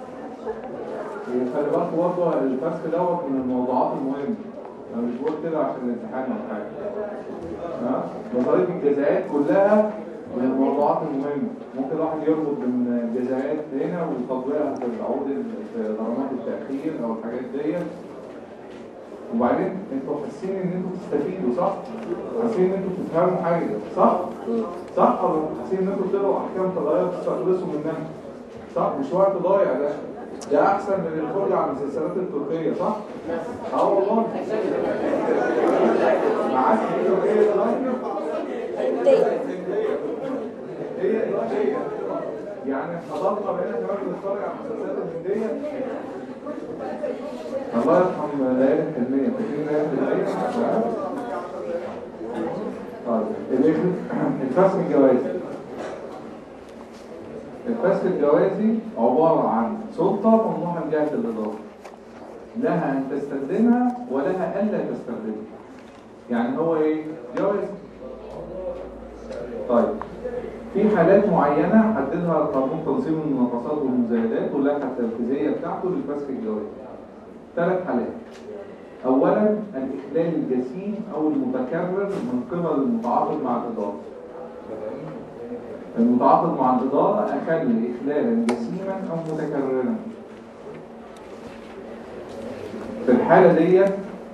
خلي بالك برضه الفسخ دوت من الموضوعات المهمه انا مش بقول كده عشان الامتحان ولا حاجه ها نظريه الجزاءات كلها من الموضوعات المهمه ممكن واحد يربط بين الجزاءات هنا وتطبيقها في العقود في ضربات التاخير او الحاجات ديت وبعدين انتوا حاسين ان انتوا تستفيدوا صح؟ حاسين ان انتوا تفهموا حاجه صح؟ صح ولا حاسين ان انتوا بتقروا احكام تغير تستخلصوا منها صح؟ مش وقت ضايع ده ده احسن من الفرجه على المسلسلات التركيه صح؟ اه والله معاك في التركيه دلوقتي هندية هي دلوقتي يعني حضرنا بقينا كمان بنتفرج على المسلسلات الهنديه الله يرحم ليالي الحلمية فاكرين ليالي الحلمية؟ طيب الإخ- الفسخ الجوازي الفسخ الجوازي عبارة عن سلطة ممنوحة من جهة الإدارة لها أن تستخدمها ولها ألا تستخدمها يعني هو إيه؟ جواز طيب في حالات معينة حددها قانون تنظيم المناقصات والمزايدات واللائحة التنفيذية بتاعته للفسخ الجوازي ثلاث حالات اولا الاخلال الجسيم او المتكرر من قبل المتعاقد مع الاداره المتعاقد مع الاداره اخل اخلالا جسيما او متكررا في الحاله ديت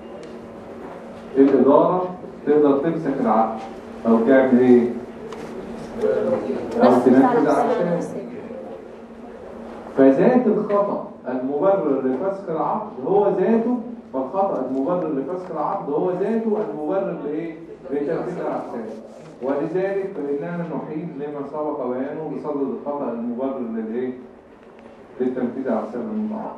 الاداره تقدر تمسك العقد او تعمل ايه او نفذ على تنفذ نفسها عشان نفسها. فذات الخطأ المبرر لفسخ العقد هو ذاته فالخطأ المبرر لفسخ العقد هو ذاته المبرر لإيه؟ لتنفيذ الأحكام ولذلك فإننا نحيل لما سبق بيانه بصدد الخطأ المبرر للإيه؟ للتنفيذ على حساب المتعاقد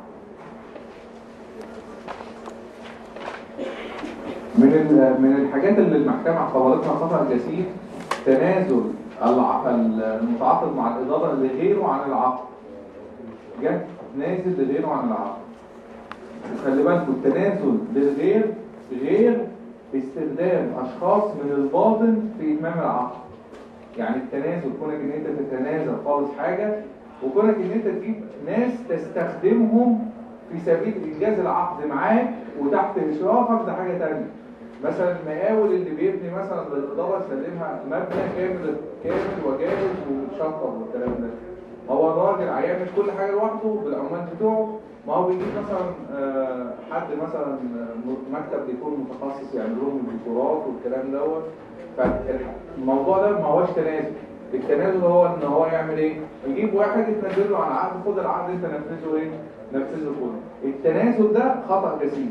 من ال- من الحاجات اللي المحكمة اعتبرتها خطأ جسيم تنازل الع- المتعاقد مع الإدارة لغيره عن العقد جت نازل لغيره عن العقد خلي بالكم التنازل للغير غير استخدام اشخاص من الباطن في اتمام العقد يعني التنازل كونك ان انت تتنازل خالص حاجه وكونك ان انت تجيب ناس تستخدمهم في سبيل انجاز العقد معاك وتحت اشرافك ده حاجه تانية مثلا المقاول اللي بيبني مثلا للاداره يسلمها مبنى كامل كامل وجاهز ومتشطب والكلام ده هو الراجل هيعمل كل حاجه لوحده بالعمال بتوعه ما هو بيجيب مثلا آه، حد مثلا آه، مكتب يكون متخصص يعمل لهم الديكورات والكلام دوت فالموضوع ده ما هوش تنازل التنازل هو ان هو يعمل ايه يجيب واحد يتنازل له عن العقد خد العقد انت نفذه ايه نفذه كله التنازل ده خطأ جسيم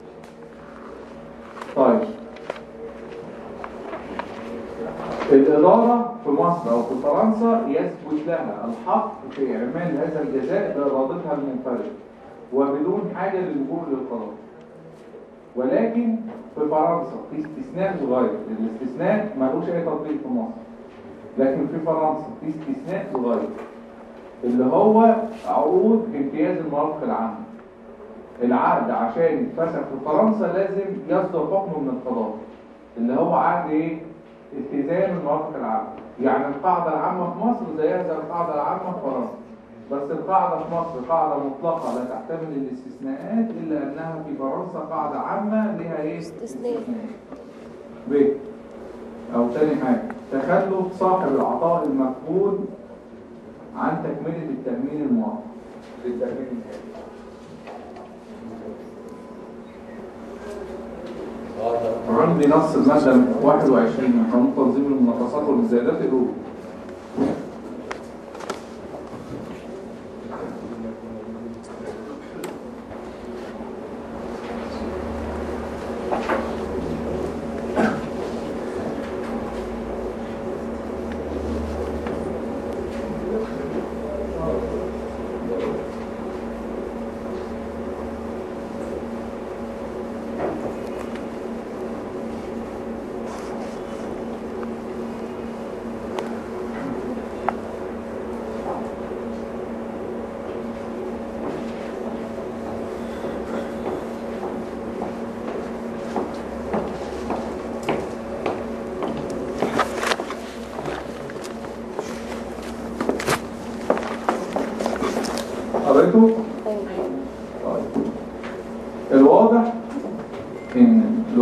طيب الإدارة في مصر أو في فرنسا يثبت لها الحق في إعمال هذا الجزاء بإرادتها المنفردة وبدون حاجة للجوء للقرار ولكن في فرنسا في استثناء صغير الاستثناء ملوش أي تطبيق في مصر لكن في فرنسا في استثناء صغير اللي هو عقود امتياز المرافق العامة العقد عشان يتفسخ في فرنسا لازم يصدر حكم من القضاء اللي هو عقد ايه التزام المرافق العامة يعني القاعدة العامة في مصر زيها زي القاعدة العامة في فرنسا بس القاعدة في مصر قاعدة مطلقة لا تحتمل الاستثناءات إلا أنها في فرنسا قاعدة عامة لها إيه؟ استثناء. ب أو تاني حاجة تخلف صاحب العطاء المقبول عن تكملة التأمين المؤقت للتأمين الآلي عندي نص المادة 21 من قانون تنظيم المناقصات والمزايدات الأولى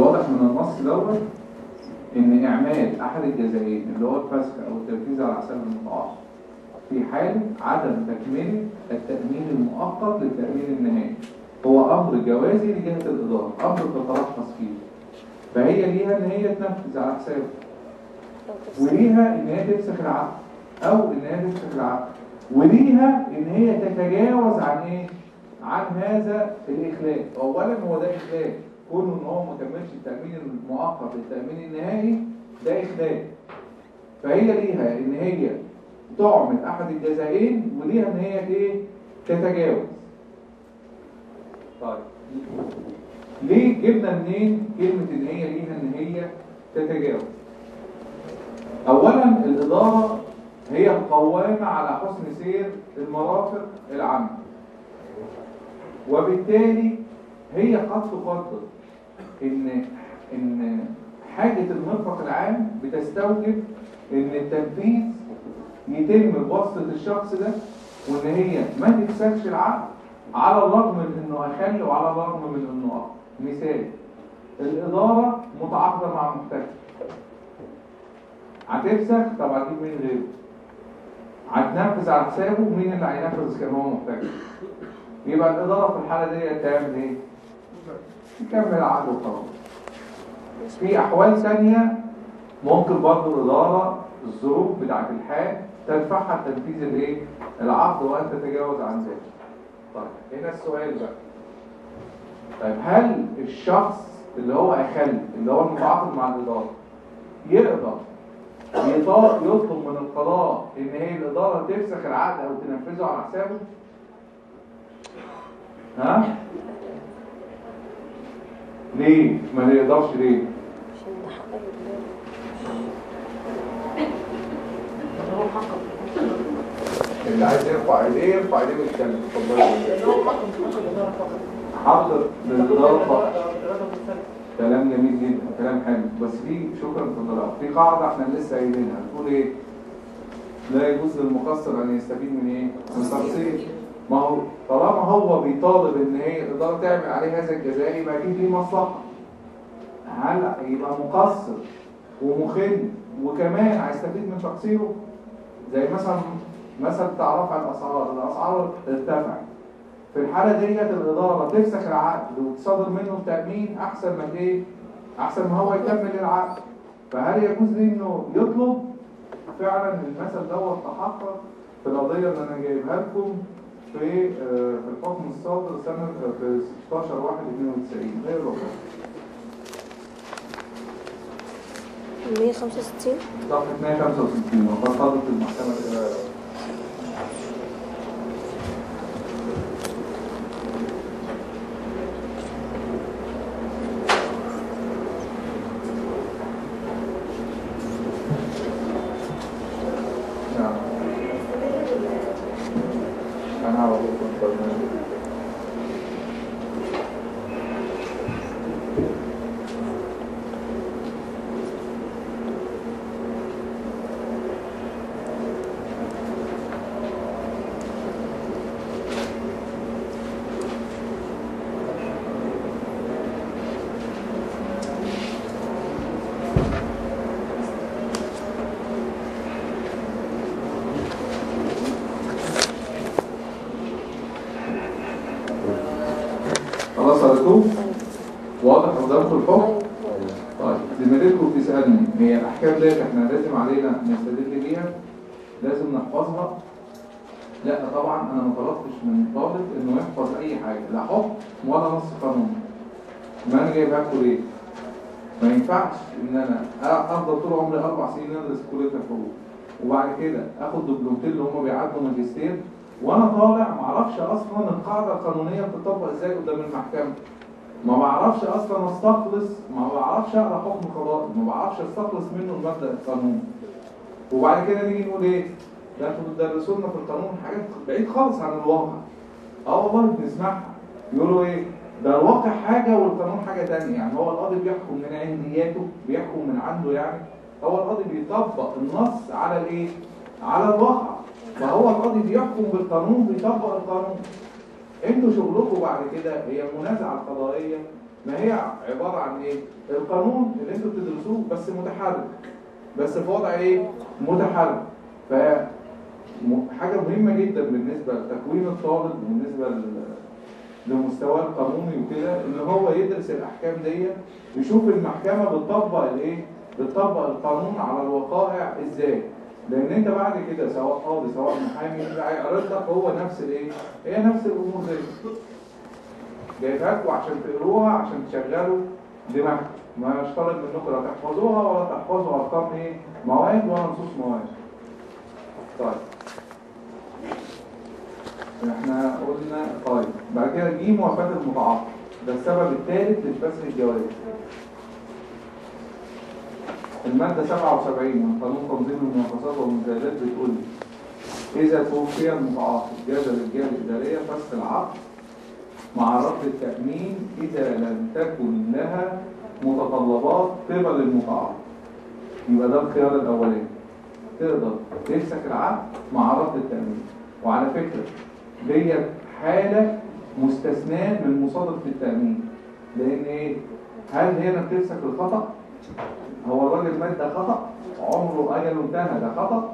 الواضح من النص دوت ان اعمال احد الجزائين اللي هو الفسخ او التنفيذ على حساب المتعاقد في حال عدم تكمله التامين المؤقت للتامين النهائي هو امر جوازي لجهه الاداره امر تترخص فيه فهي ليها ان هي تنفذ على حسابه وليها ان هي تفسخ العقد او ان هي تفسخ العقد وليها ان هي تتجاوز عن ايه عن هذا الاخلاء اولا هو ده اخلاء كونه ان هو ما كملش التامين المؤقت للتامين النهائي ده اخلاء فهي ليها ان هي تعمل احد الجزائين وليها ان هي ايه تتجاوز طيب ليه جبنا منين كلمه ان هي ليها ان هي تتجاوز اولا الاداره هي القوامه على حسن سير المرافق العامه وبالتالي هي قد تقدر ان ان حاجه المرفق العام بتستوجب ان التنفيذ يتم بواسطه الشخص ده وان هي ما تفسخش العقد على الرغم من انه اخل وعلى الرغم من انه اقل مثال الاداره متعاقده مع محتكر هتفسخ طب هتجيب مين غيره هتنفذ على حسابه مين اللي هينفذ إذا كان هو محتكر يبقى الاداره في الحاله دي تعمل ايه تكمل العقد وخلاص في احوال ثانيه ممكن برضه الاداره الظروف بتاعت الحال تدفعها لتنفيذ الايه العقد وان تتجاوز عن ذلك طيب هنا السؤال بقى طيب هل الشخص اللي هو اخل اللي هو المتعاقد مع الاداره يقدر يطا- يطلب من القضاء ان هي الاداره تفسخ العقد او تنفذه على حسابه ها ليه ما يقدرش ليه عشان ده حق الرجال اللي عايز يرفع ايديه يرفع ايديه ويتكلم اتفضل هو حكم حكم الإدارة فقط حاضر للاداره فقط إرادة مختلفة كلام جميل جدا كلام حلو بس في شكرا تفضل في قاعده احنا لسه قايلينها بتقول ايه لا يجوز للمقصر ان يستفيد من ايه من تقصير ما هو طالما هو بيطالب ان هي الاداره تعمل عليه هذا الجزاء يبقى اكيد ليه مصلحه هل يبقى مقصر ومخل وكمان هيستفيد من تقصيره زي مثلا مثلا بتاع رفع الاسعار الاسعار ارتفعت في الحالة ديت الإدارة تفسخ العقد وتصدر منه التأمين أحسن ما إيه؟ أحسن ما هو يكمل العقد فهل يجوز ليه إنه يطلب؟ فعلا المثل دوت تحقق في القضية اللي أنا جايبها لكم في آه، في الحكم الصادر سنة في 16 1 92 غير الرقم 165 صفحة 165 وقد قضت المحكمة الإدارية نعم أنا هقول لكم خلاص قريتوه؟ واضح قدامكم الحكم؟ طيب زميلتكم بتسألني هي الأحكام ديت احنا لازم علينا نستدل بيها لازم نحفظها لا طبعا أنا ما طلبتش من طالب إنه يحفظ أي حاجة لا حكم ولا نص قانون ما أنا جايبها لكم ليه؟ ما ينفعش إن أنا أفضل طول عمري أربع سنين أدرس كلية الحقوق وبعد كده آخد دبلومتين اللي هم بيعدوا ماجستير وأنا طالع معرفش أصلا القاعدة القانونية بتطبق إزاي قدام المحكمة ما بعرفش اصلا استخلص ما بعرفش اقرا حكم قضائي ما بعرفش استخلص منه المبدا القانوني وبعد كده نيجي نقول ايه ده انتوا بتدرسوا لنا في القانون حاجات بعيد خالص عن الواقع اه والله بنسمعها يقولوا ايه ده الواقع حاجه والقانون حاجه تانية يعني هو القاضي بيحكم من عندياته بيحكم من عنده يعني هو القاضي بيطبق النص على الايه على الواقع فهو القاضي بيحكم بالقانون بيطبق القانون انتوا شغلكم بعد كده هي المنازعه القضائيه ما هي عباره عن ايه القانون اللي انتوا بتدرسوه بس متحرك بس في وضع ايه متحرك ف م- حاجه مهمه جدا بالنسبه لتكوين الطالب بالنسبه لل- لمستواه القانوني وكده ان هو يدرس الاحكام دي يشوف المحكمه بتطبق الايه بتطبق القانون على الوقائع ازاي لان انت بعد كده سواء قاضي سواء محامي اللي هيعرض لك هو نفس الايه هي نفس الامور دي جايبها لكم عشان تقروها عشان تشغلوا دماغكم ما يشترط منكم لا تحفظوها ولا تحفظوا ارقام ايه مواد ولا نصوص مواد طيب احنا قلنا طيب بعد كده دي موافاة المتعاقد ده السبب الثالث لفسخ الجواز المادة 77 من قانون تنظيم المناقصات والمزايدات بتقول إذا توفي المتعاقد جاز للجهة الإدارية فسخ العقد مع رفض التأمين إذا لم تكن لها متطلبات قبل المتعاقد يبقى ده الخيار الأولاني تقدر تمسك العقد مع رفض التأمين وعلى فكرة ديت حالة مستثناة من مصادرة التأمين لأن إيه؟ هل هنا بتمسك الخطأ؟ هو الراجل مات ده خطأ؟ عمره أجله انتهى ده خطأ؟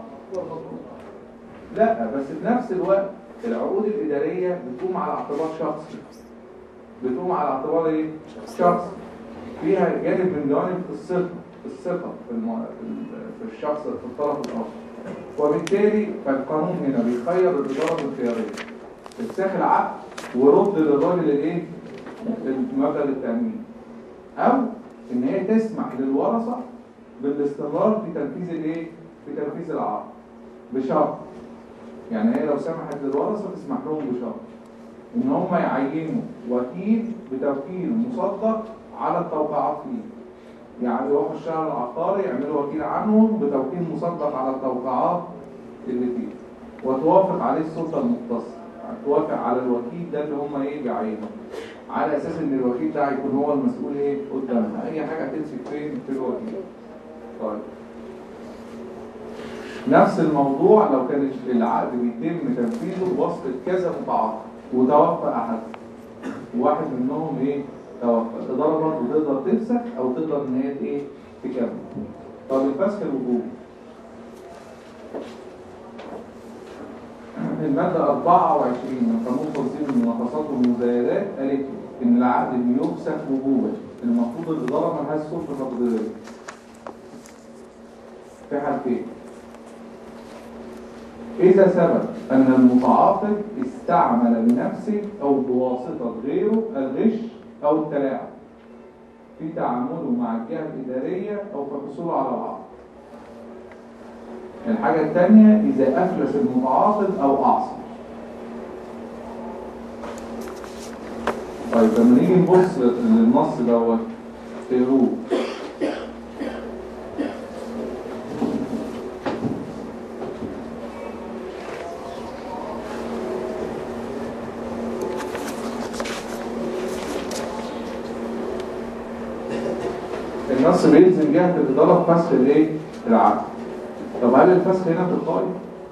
لا بس في نفس الوقت العقود الإدارية بتقوم على اعتبار شخصي بتقوم على اعتبار إيه؟ شخصي فيها جانب من جوانب الثقة الثقة في, الم... في ال- في الشخص في الطرف الآخر وبالتالي فالقانون هنا بيخير الإدارة بالخيارية افساخ العقد ورد للراجل الايه المبلغ التأمين أو إن هي تسمح للورثة بالاستمرار في تنفيذ الايه في تنفيذ العقد بشرط يعني هي لو سمحت للورثة تسمح لهم بشرط إن هم يعينوا وكيل بتوكيل مصدق على التوقيعات فيه يعني يروحوا الشهر العقاري يعملوا وكيل عنهم بتوكيل مصدق على التوقيعات اللي فيه وتوافق عليه السلطة المختصة يعني توافق على الوكيل ده اللي هم ايه بيعينه على اساس ان الوكيل ده هيكون هو المسؤول ايه قدامها اي حاجة هتمسك فين في الوكيل طيب نفس الموضوع لو كان العقد بيتم تنفيذه بواسطة كذا متعاقد وتوفى احد واحد منهم ايه توفى الاداره برضه تقدر تفسخ او تقدر ان هي ايه تكمل طب الفسخ الوجوبي المادة 24 من قانون تنظيم المناقصات والمزايدات قالت إن العقد بيفسخ وجوبا المفروض الإدارة ملهاش سلطة تقديرية في حالتين إذا ثبت أن المتعاقد استعمل بنفسه أو بواسطة غيره الغش أو التلاعب في تعامله مع الجهة الإدارية أو في حصوله على العقد. الحاجة الثانية إذا أفلس المتعاقد أو أعصر. طيب لما نيجي نبص للنص دوت تقروه النص بيلزم جهة الإدارة بفسخ الإيه؟ العقد. طب هل الفسخ هنا تلقائي؟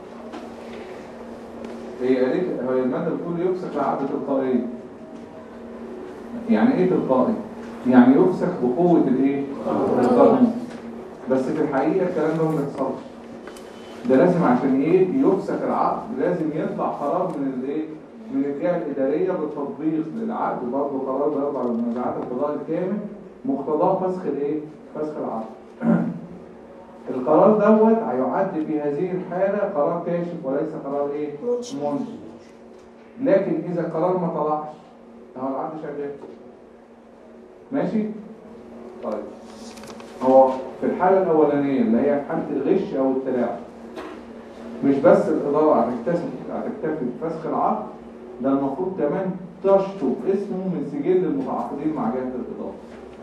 هي قالت هي المادة بتقول يفسخ العقد تلقائيا. يعني إيه تلقائي؟ يعني يفسخ بقوة الإيه؟ القانون. بس في الحقيقة الكلام ده ما بيحصلش. ده لازم عشان ايه يفسخ العقد لازم يطلع قرار من الايه من الجهه الاداريه بالتطبيق للعقد برضه قرار بيرفع لمنازعات القضاء الكامل مقتضاه فسخ الايه فسخ العقد القرار دوت هيعد في هذه الحاله قرار كاشف وليس قرار ايه منشئ. منشئ لكن اذا القرار ما طلعش هو العقد شغال ماشي طيب هو في الحالة الأولانية اللي هي حالة الغش أو التلاعب مش بس الإدارة هتكتسب هتكتفي بفسخ العقد ده المفروض كمان تشطب اسمه من سجل المتعاقدين مع جهة الإدارة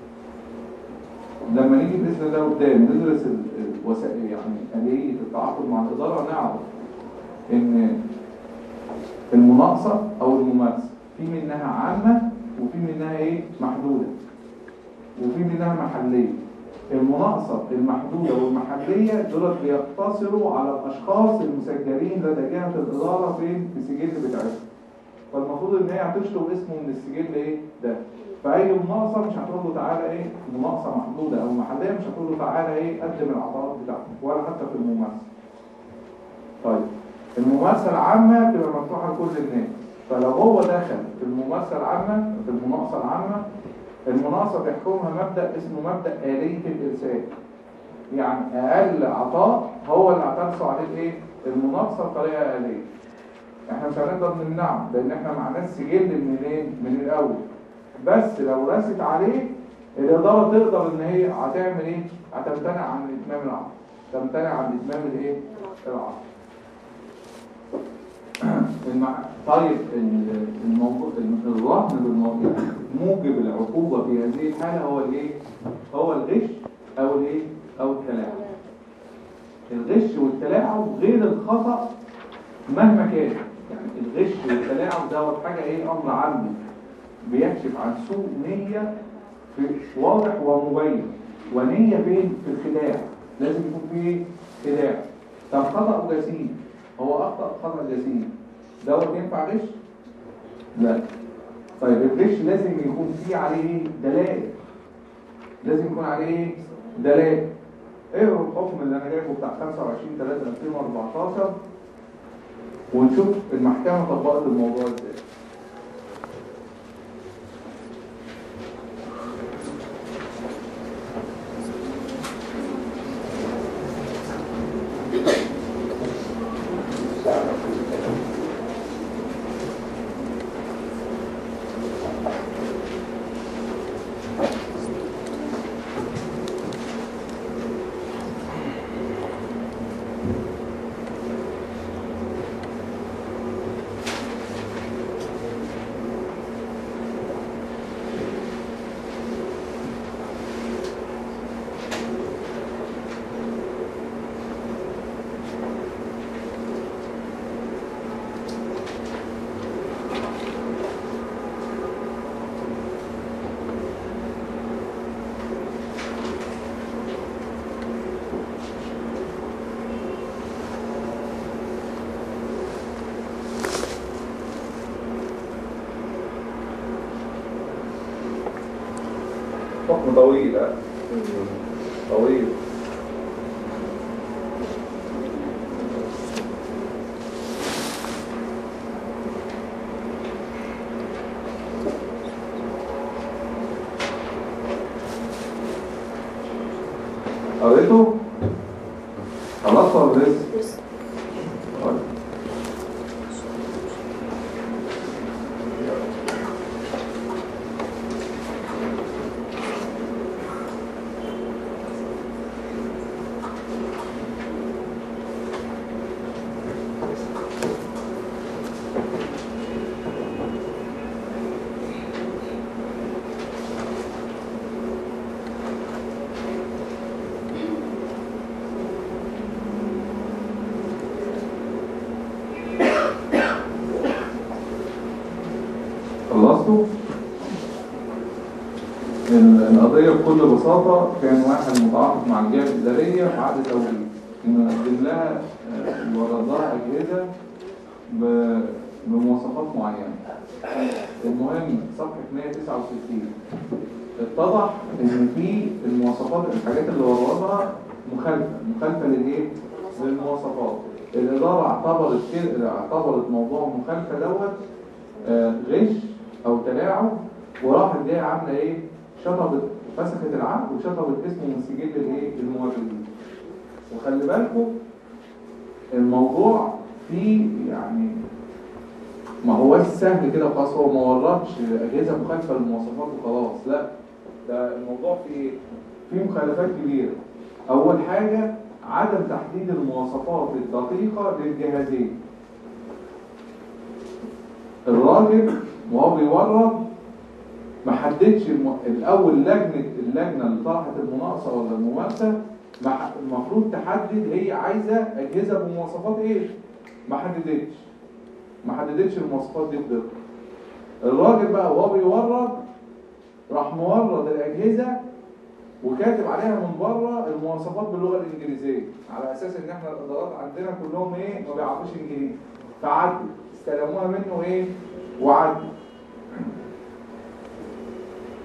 لما نيجي بإذن الله قدام ندرس ال- الوسائل يعني آلية التعاقد مع الإدارة نعرف إن المناقصة أو الممارسة في منها عامة وفي منها إيه محدودة وفي منها محلية المناقصة المحدودة والمحلية دول بيقتصروا على الأشخاص المسجلين لدى جهة الإدارة فين في سجل بتاعتهم فالمفروض إن هي هتشطب اسمه من السجل إيه ده فاي مناقصه مش هتقول له تعالى ايه مناقصه محدوده او محليه مش هتقول له تعالى ايه قدم العطاءات بتاعتك ولا حتى في الممارسه طيب الممارسه العامه بتبقى مفتوحه لكل الناس فلو هو دخل في الممارسه العامه في المناقصه العامه المناقصه بيحكمها مبدا اسمه مبدا آلية الارسال يعني اقل عطاء هو اللي هترسو عليه الايه المناقصه بطريقه آلية احنا مش هنقدر نمنعه لان احنا معناه سجل منين من الاول بس لو رست عليه الاداره تقدر ان هي هتعمل ايه هتمتنع عن اتمام العقد تمتنع عن اتمام الايه العقد المع... طيب ال- الموضوع الرهن بالموضوع موجب العقوبه في هذه الحاله هو الايه هو الغش او الايه او التلاعب الغش والتلاعب غير الخطأ مهما كان يعني الغش والتلاعب دوت حاجة ايه امر عام بيكشف عن سوء نية في واضح ومبين ونية فين في الخداع لازم يكون فيه خداع طب خطأ جسيم هو اخطأ خطأ جسيم دوت ينفع غش لا طيب الغش لازم يكون فيه عليه دلائل لازم يكون عليه دلائل اقروا الحكم اللي انا جايبه بتاع 25 3 2014 ونشوف المحكمة طبقت الموضوع ازاي حكم طويل ها؟ طويل قريته؟ خلاص ولا لسه؟ طيب. خلصتوا؟ ال- القضية بكل بساطة كان واحد متعاقد مع الجهة الإدارية في عقد توريد إنه يقدم لها آه، يورد لها أجهزة ب- بمواصفات معينة المهم صفحة 169 اتضح إن في المواصفات الحاجات اللي وردها مخالفة مخالفة للإيه؟ للمواصفات الإدارة اعتبرت كده اعتبرت موضوع المخالفة دوت آه، غش او تلاعب وراحت جايه عامله ايه شطبت فسخت العقد وشطبت اسمه من سجل الايه الموردين وخلي بالكم الموضوع فيه يعني ما هوش سهل كده خلاص هو ما وردش اجهزه مخالفه للمواصفات وخلاص لا ده الموضوع فيه فيه مخالفات كبيره اول حاجه عدم تحديد المواصفات الدقيقه للجهازين الراجل وهو بيورد ما حددش الم... الاول لجنه اللجنه اللي طرحت المناقصه ولا الممارسه ما ح- المفروض تحدد هي عايزه اجهزه بمواصفات ايه ما حددتش ما حددتش المواصفات دي بدقه الراجل بقى وهو بيورد راح مورد الاجهزه وكاتب عليها من بره المواصفات باللغه الانجليزيه على اساس ان احنا الادارات عندنا كلهم ايه ما بيعرفوش انجليزي فعدوا استلموها منه ايه وعدوا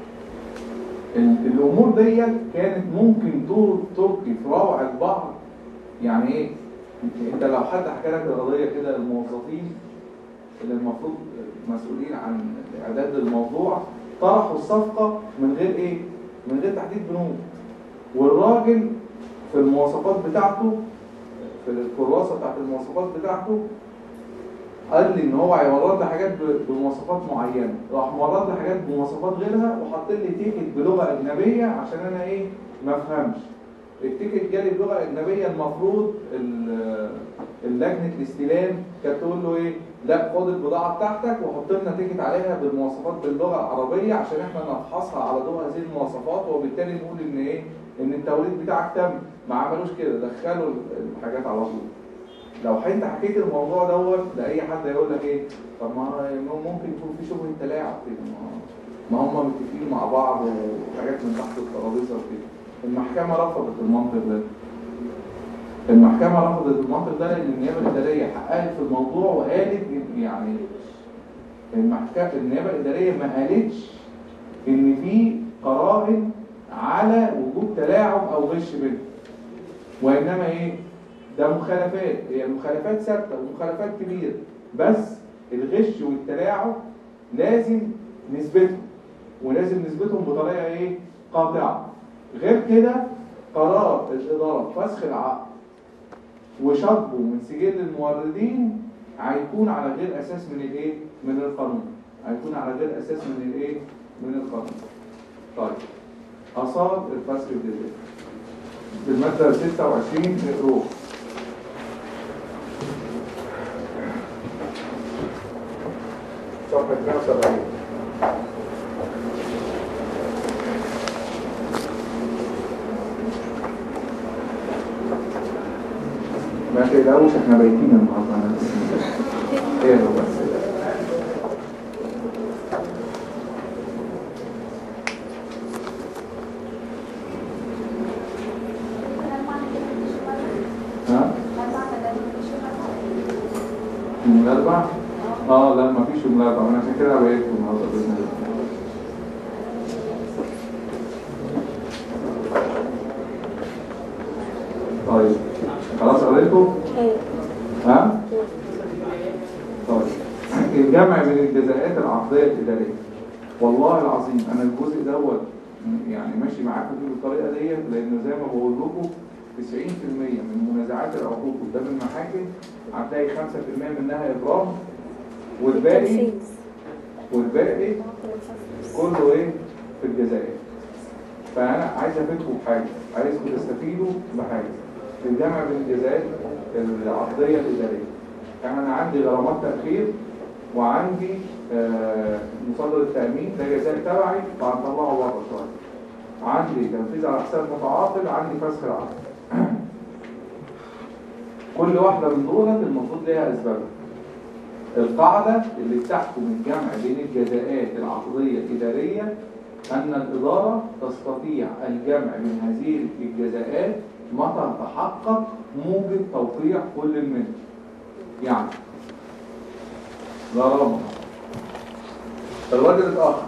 ال- الامور ديت كانت ممكن تر- تلقي في روعه بعض يعني ايه انت لو حد حكى لك القضيه كده الموظفين اللي المفروض مسؤولين عن اعداد الموضوع طرحوا الصفقه من غير ايه من غير تحديد بنود والراجل في المواصفات بتاعته في الكراسه بتاعت المواصفات بتاعته قال لي ان هو هيورد لي حاجات ب- بمواصفات معينه راح مورد لي حاجات بمواصفات غيرها وحط لي تيكت بلغه اجنبيه عشان انا ايه ما افهمش التيكت جالي بلغه اجنبيه المفروض ال- اللجنه الاستلام كانت تقول له ايه لا خد البضاعه بتاعتك وحط لنا تيكت عليها بالمواصفات باللغه العربيه عشان احنا نفحصها على ضوء هذه المواصفات وبالتالي نقول ان ايه ان التوريد بتاعك تم ما عملوش كده دخلوا الحاجات على طول لو انت حكيت الموضوع دوت لاي حد هيقول لك ايه طب ما ممكن يكون في شبهه تلاعب كده ما- ما هم متفقين مع بعض وحاجات من تحت الترابيزه وكده المحكمه رفضت المنطق ده المحكمه رفضت المنطق ده لان النيابه الاداريه حققت في الموضوع وقالت إن- يعني المحكمه النيابه الاداريه ما قالتش ان في قرائن على وجود تلاعب او غش منه وانما ايه ده مخالفات هي مخالفات ثابته ومخالفات كبيره بس الغش والتلاعب لازم نثبتهم ولازم نثبتهم بطريقه ايه قاطعه غير كده قرار الاداره فسخ العقد وشطبه من سجل الموردين هيكون على غير اساس من الايه من القانون هيكون على غير اساس من الايه من القانون طيب اثار الفسخ الجزائي بالماده 26 اقروه صفحه 170 ما تقلقوش احنا بايتين النهارده انا بس ايه هو بس ها يوم الاربع اه لا ما فيش يوم الاربع انا عشان كده بقيت النهارده باذن الله طيب خلاص قريته ايوه ها طيب الجمع بين الجزاءات العقديه الاداريه والله العظيم انا الجزء دوت يعني ماشي معاكم فيه بالطريقه ديت لان زي ما بقول لكم 90% من منازعات العقود قدام المحاكم هتلاقي 5% منها ابرام والباقي التنفيذ والباقي كله ايه في الجزائر فانا عايز افيدكم بحاجه عايزكم تستفيدوا بحاجه الجمع بين الجزائر العقديه الاداريه يعني انا عندي غرامات تاخير وعندي آه، مصدر التامين ده جزائي تبعي فهنطلعه بره شويه عندي تنفيذ على حساب متعاقد عندي فسخ العقد كل واحده من دولت المفروض ليها اسبابها القاعدة اللي بتحكم الجمع بين الجزاءات العقدية الإدارية أن الإدارة تستطيع الجمع من هذه الجزاءات متى تحقق موجب توقيع كل منه يعني غرامة الراجل اتأخر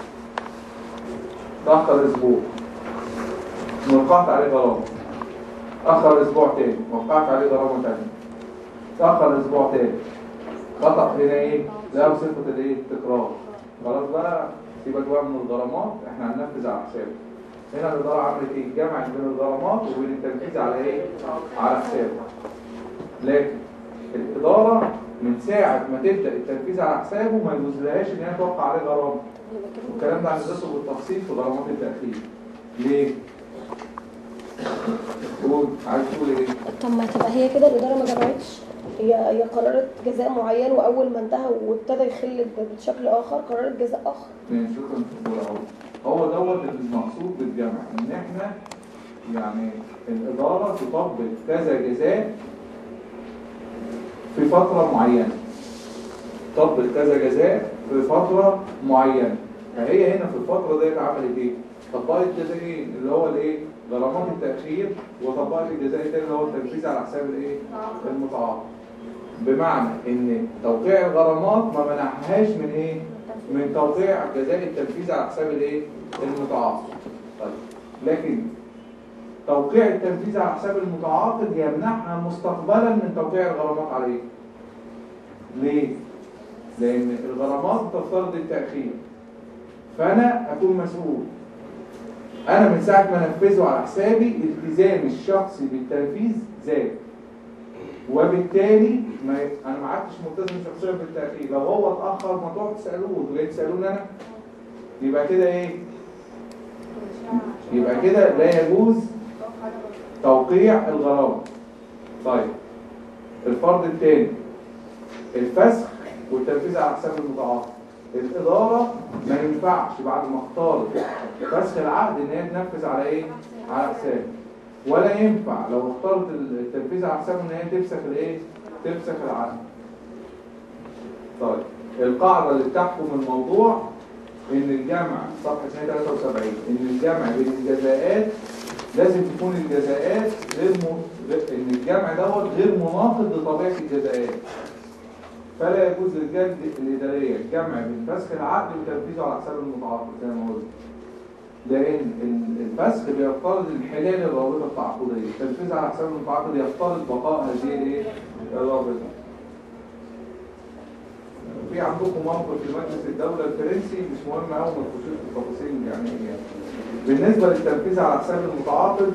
تأخر أسبوع وقعت عليه غرامة أخر أسبوع تاني وقعت عليه غرامة تانية تأخر أسبوع تاني خطأ هنا ايه؟ لا بصفة الايه؟ التكرار خلاص بقى سيبك بقى من الغرامات احنا هننفذ على حسابه هنا الإدارة عملت ايه؟ جمعت بين الغرامات وبين التنفيذ على ايه؟ على حسابه لكن الإدارة من ساعة ما تبدأ التنفيذ على حسابه ما يجوزلهاش إن هي توقع عليه غرامة والكلام ده هندرسه بالتفصيل في غرامات التأخير ليه؟ قول عايز تقول ايه؟ طب ما تبقى هي كده الإدارة ما جمعتش هي هي قررت جزاء معين وأول ما انتهى وابتدى يخل بشكل آخر قررت جزاء آخر ماشي شكرا دكتور اهو هو دوت المقصود بالجمع ان احنا يعني الاداره تطبق كذا جزاء في فتره معينه تطبق كذا جزاء في فتره معينه فهي هنا في الفتره ديت عملت ايه؟ طبقت جزائين اللي هو الايه؟ غرامات التاخير وطبقت الجزاء الثاني اللي هو التنفيذ على حساب الايه؟ المتعاقد بمعنى ان توقيع الغرامات ما منعهاش من ايه من توقيع جزاء التنفيذ على حساب الايه المتعاقد طيب لكن توقيع التنفيذ على حساب المتعاقد يمنعها مستقبلا من توقيع الغرامات عليه ليه؟ لأن الغرامات تفترض التأخير فأنا أكون مسؤول أنا من ساعة ما أنفذه على حسابي التزامي الشخصي بالتنفيذ زاد وبالتالي ما أنا ما عدتش ملتزم شخصيا بالتأخير لو هو اتأخر ما تقعد تسألوه انتوا جايين تسألوني أنا يبقى كده إيه؟ يبقى كده لا يجوز توقيع الغرامة طيب الفرض الثاني الفسخ والتنفيذ على حساب المتعاقد الإدارة ما ينفعش بعد ما اختارت فسخ العقد إن هي تنفذ على إيه؟ على حساب ولا ينفع لو اختارت التنفيذ على حساب إن هي تفسخ الإيه؟ تفسخ العقد طيب القاعدة اللي بتحكم الموضوع إن الجمع صفحة 173 إن الجمع بين الجزاءات لازم تكون الجزاءات غير م... غير- إن الجمع دوت غير مناقض لطبيعة الجزاءات فلا يجوز للجهة الإدارية الجمع بين فسخ العقد وتنفيذه على حساب المتعاقد زي ما قلت لأن ال- الفسخ بيفترض انحلال الرابطة التعاقدية التنفيذ على حساب المتعاقد يفترض بقاء هذه الإيه؟ الرابطة في عندكم موقف في مجلس الدولة الفرنسي مش مهم قوي ما تخشوش في التفاصيل يعني يعني بالنسبة للتنفيذ على حساب المتعاقد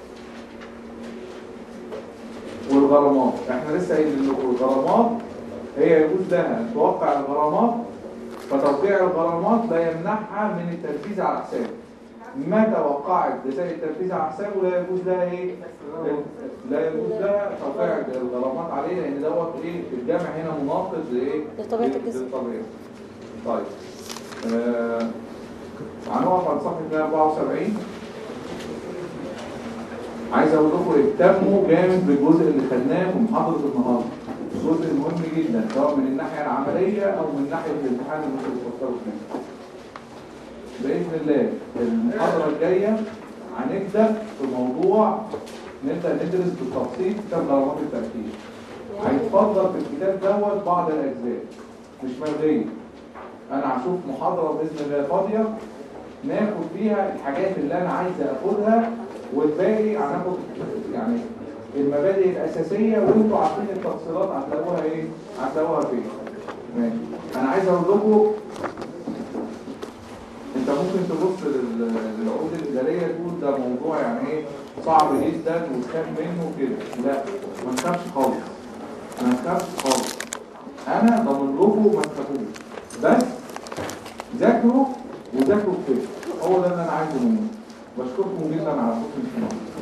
والغرامات احنا لسه قايلين لكم الغرامات هي يجوز لها ان توقع الغرامات فتوقيع الغرامات لا يمنعها من التنفيذ على حسابه متى وقعت جزاء التنفيذ على حسابه لا يجوز لها ايه لا يجوز لها توقيع الغرامات عليه لان دوت ايه الجمع هنا مناقض لايه لطبيعة الجسم. للطبيعه طيب آه هنقف على صفحه 174 عايز اقول لكم اهتموا جامد بالجزء اللي خدناه في محاضره النهارده جزء مهم جدا سواء من الناحيه العمليه او من ناحيه الامتحان اللي انتوا بتفكروا فيه باذن الله المحاضره الجايه هنبدا في موضوع نبدا ندرس بالتفصيل كتاب غرامات التاكيد هيتفضل في الكتاب دوت بعض الاجزاء مش ملغيه انا هشوف محاضره باذن الله فاضيه ناخد فيها الحاجات اللي انا عايز اخدها والباقي هناخد يعني المبادئ الاساسيه وانتوا عارفين التفصيلات هتلاقوها ايه هتلاقوها فين ماشي انا عايز اقول لكم انت ممكن تبص لل- للعقود الاداريه تقول ده موضوع يعني ايه صعب جدا وتخاف منه كده لا ما تخافش خالص ما تخافش خالص انا ضامن لكم ما تخافوش بس ذاكروا وذاكروا كده هو ده اللي انا عايزه منكم بشكركم جدا على حسن الاستماع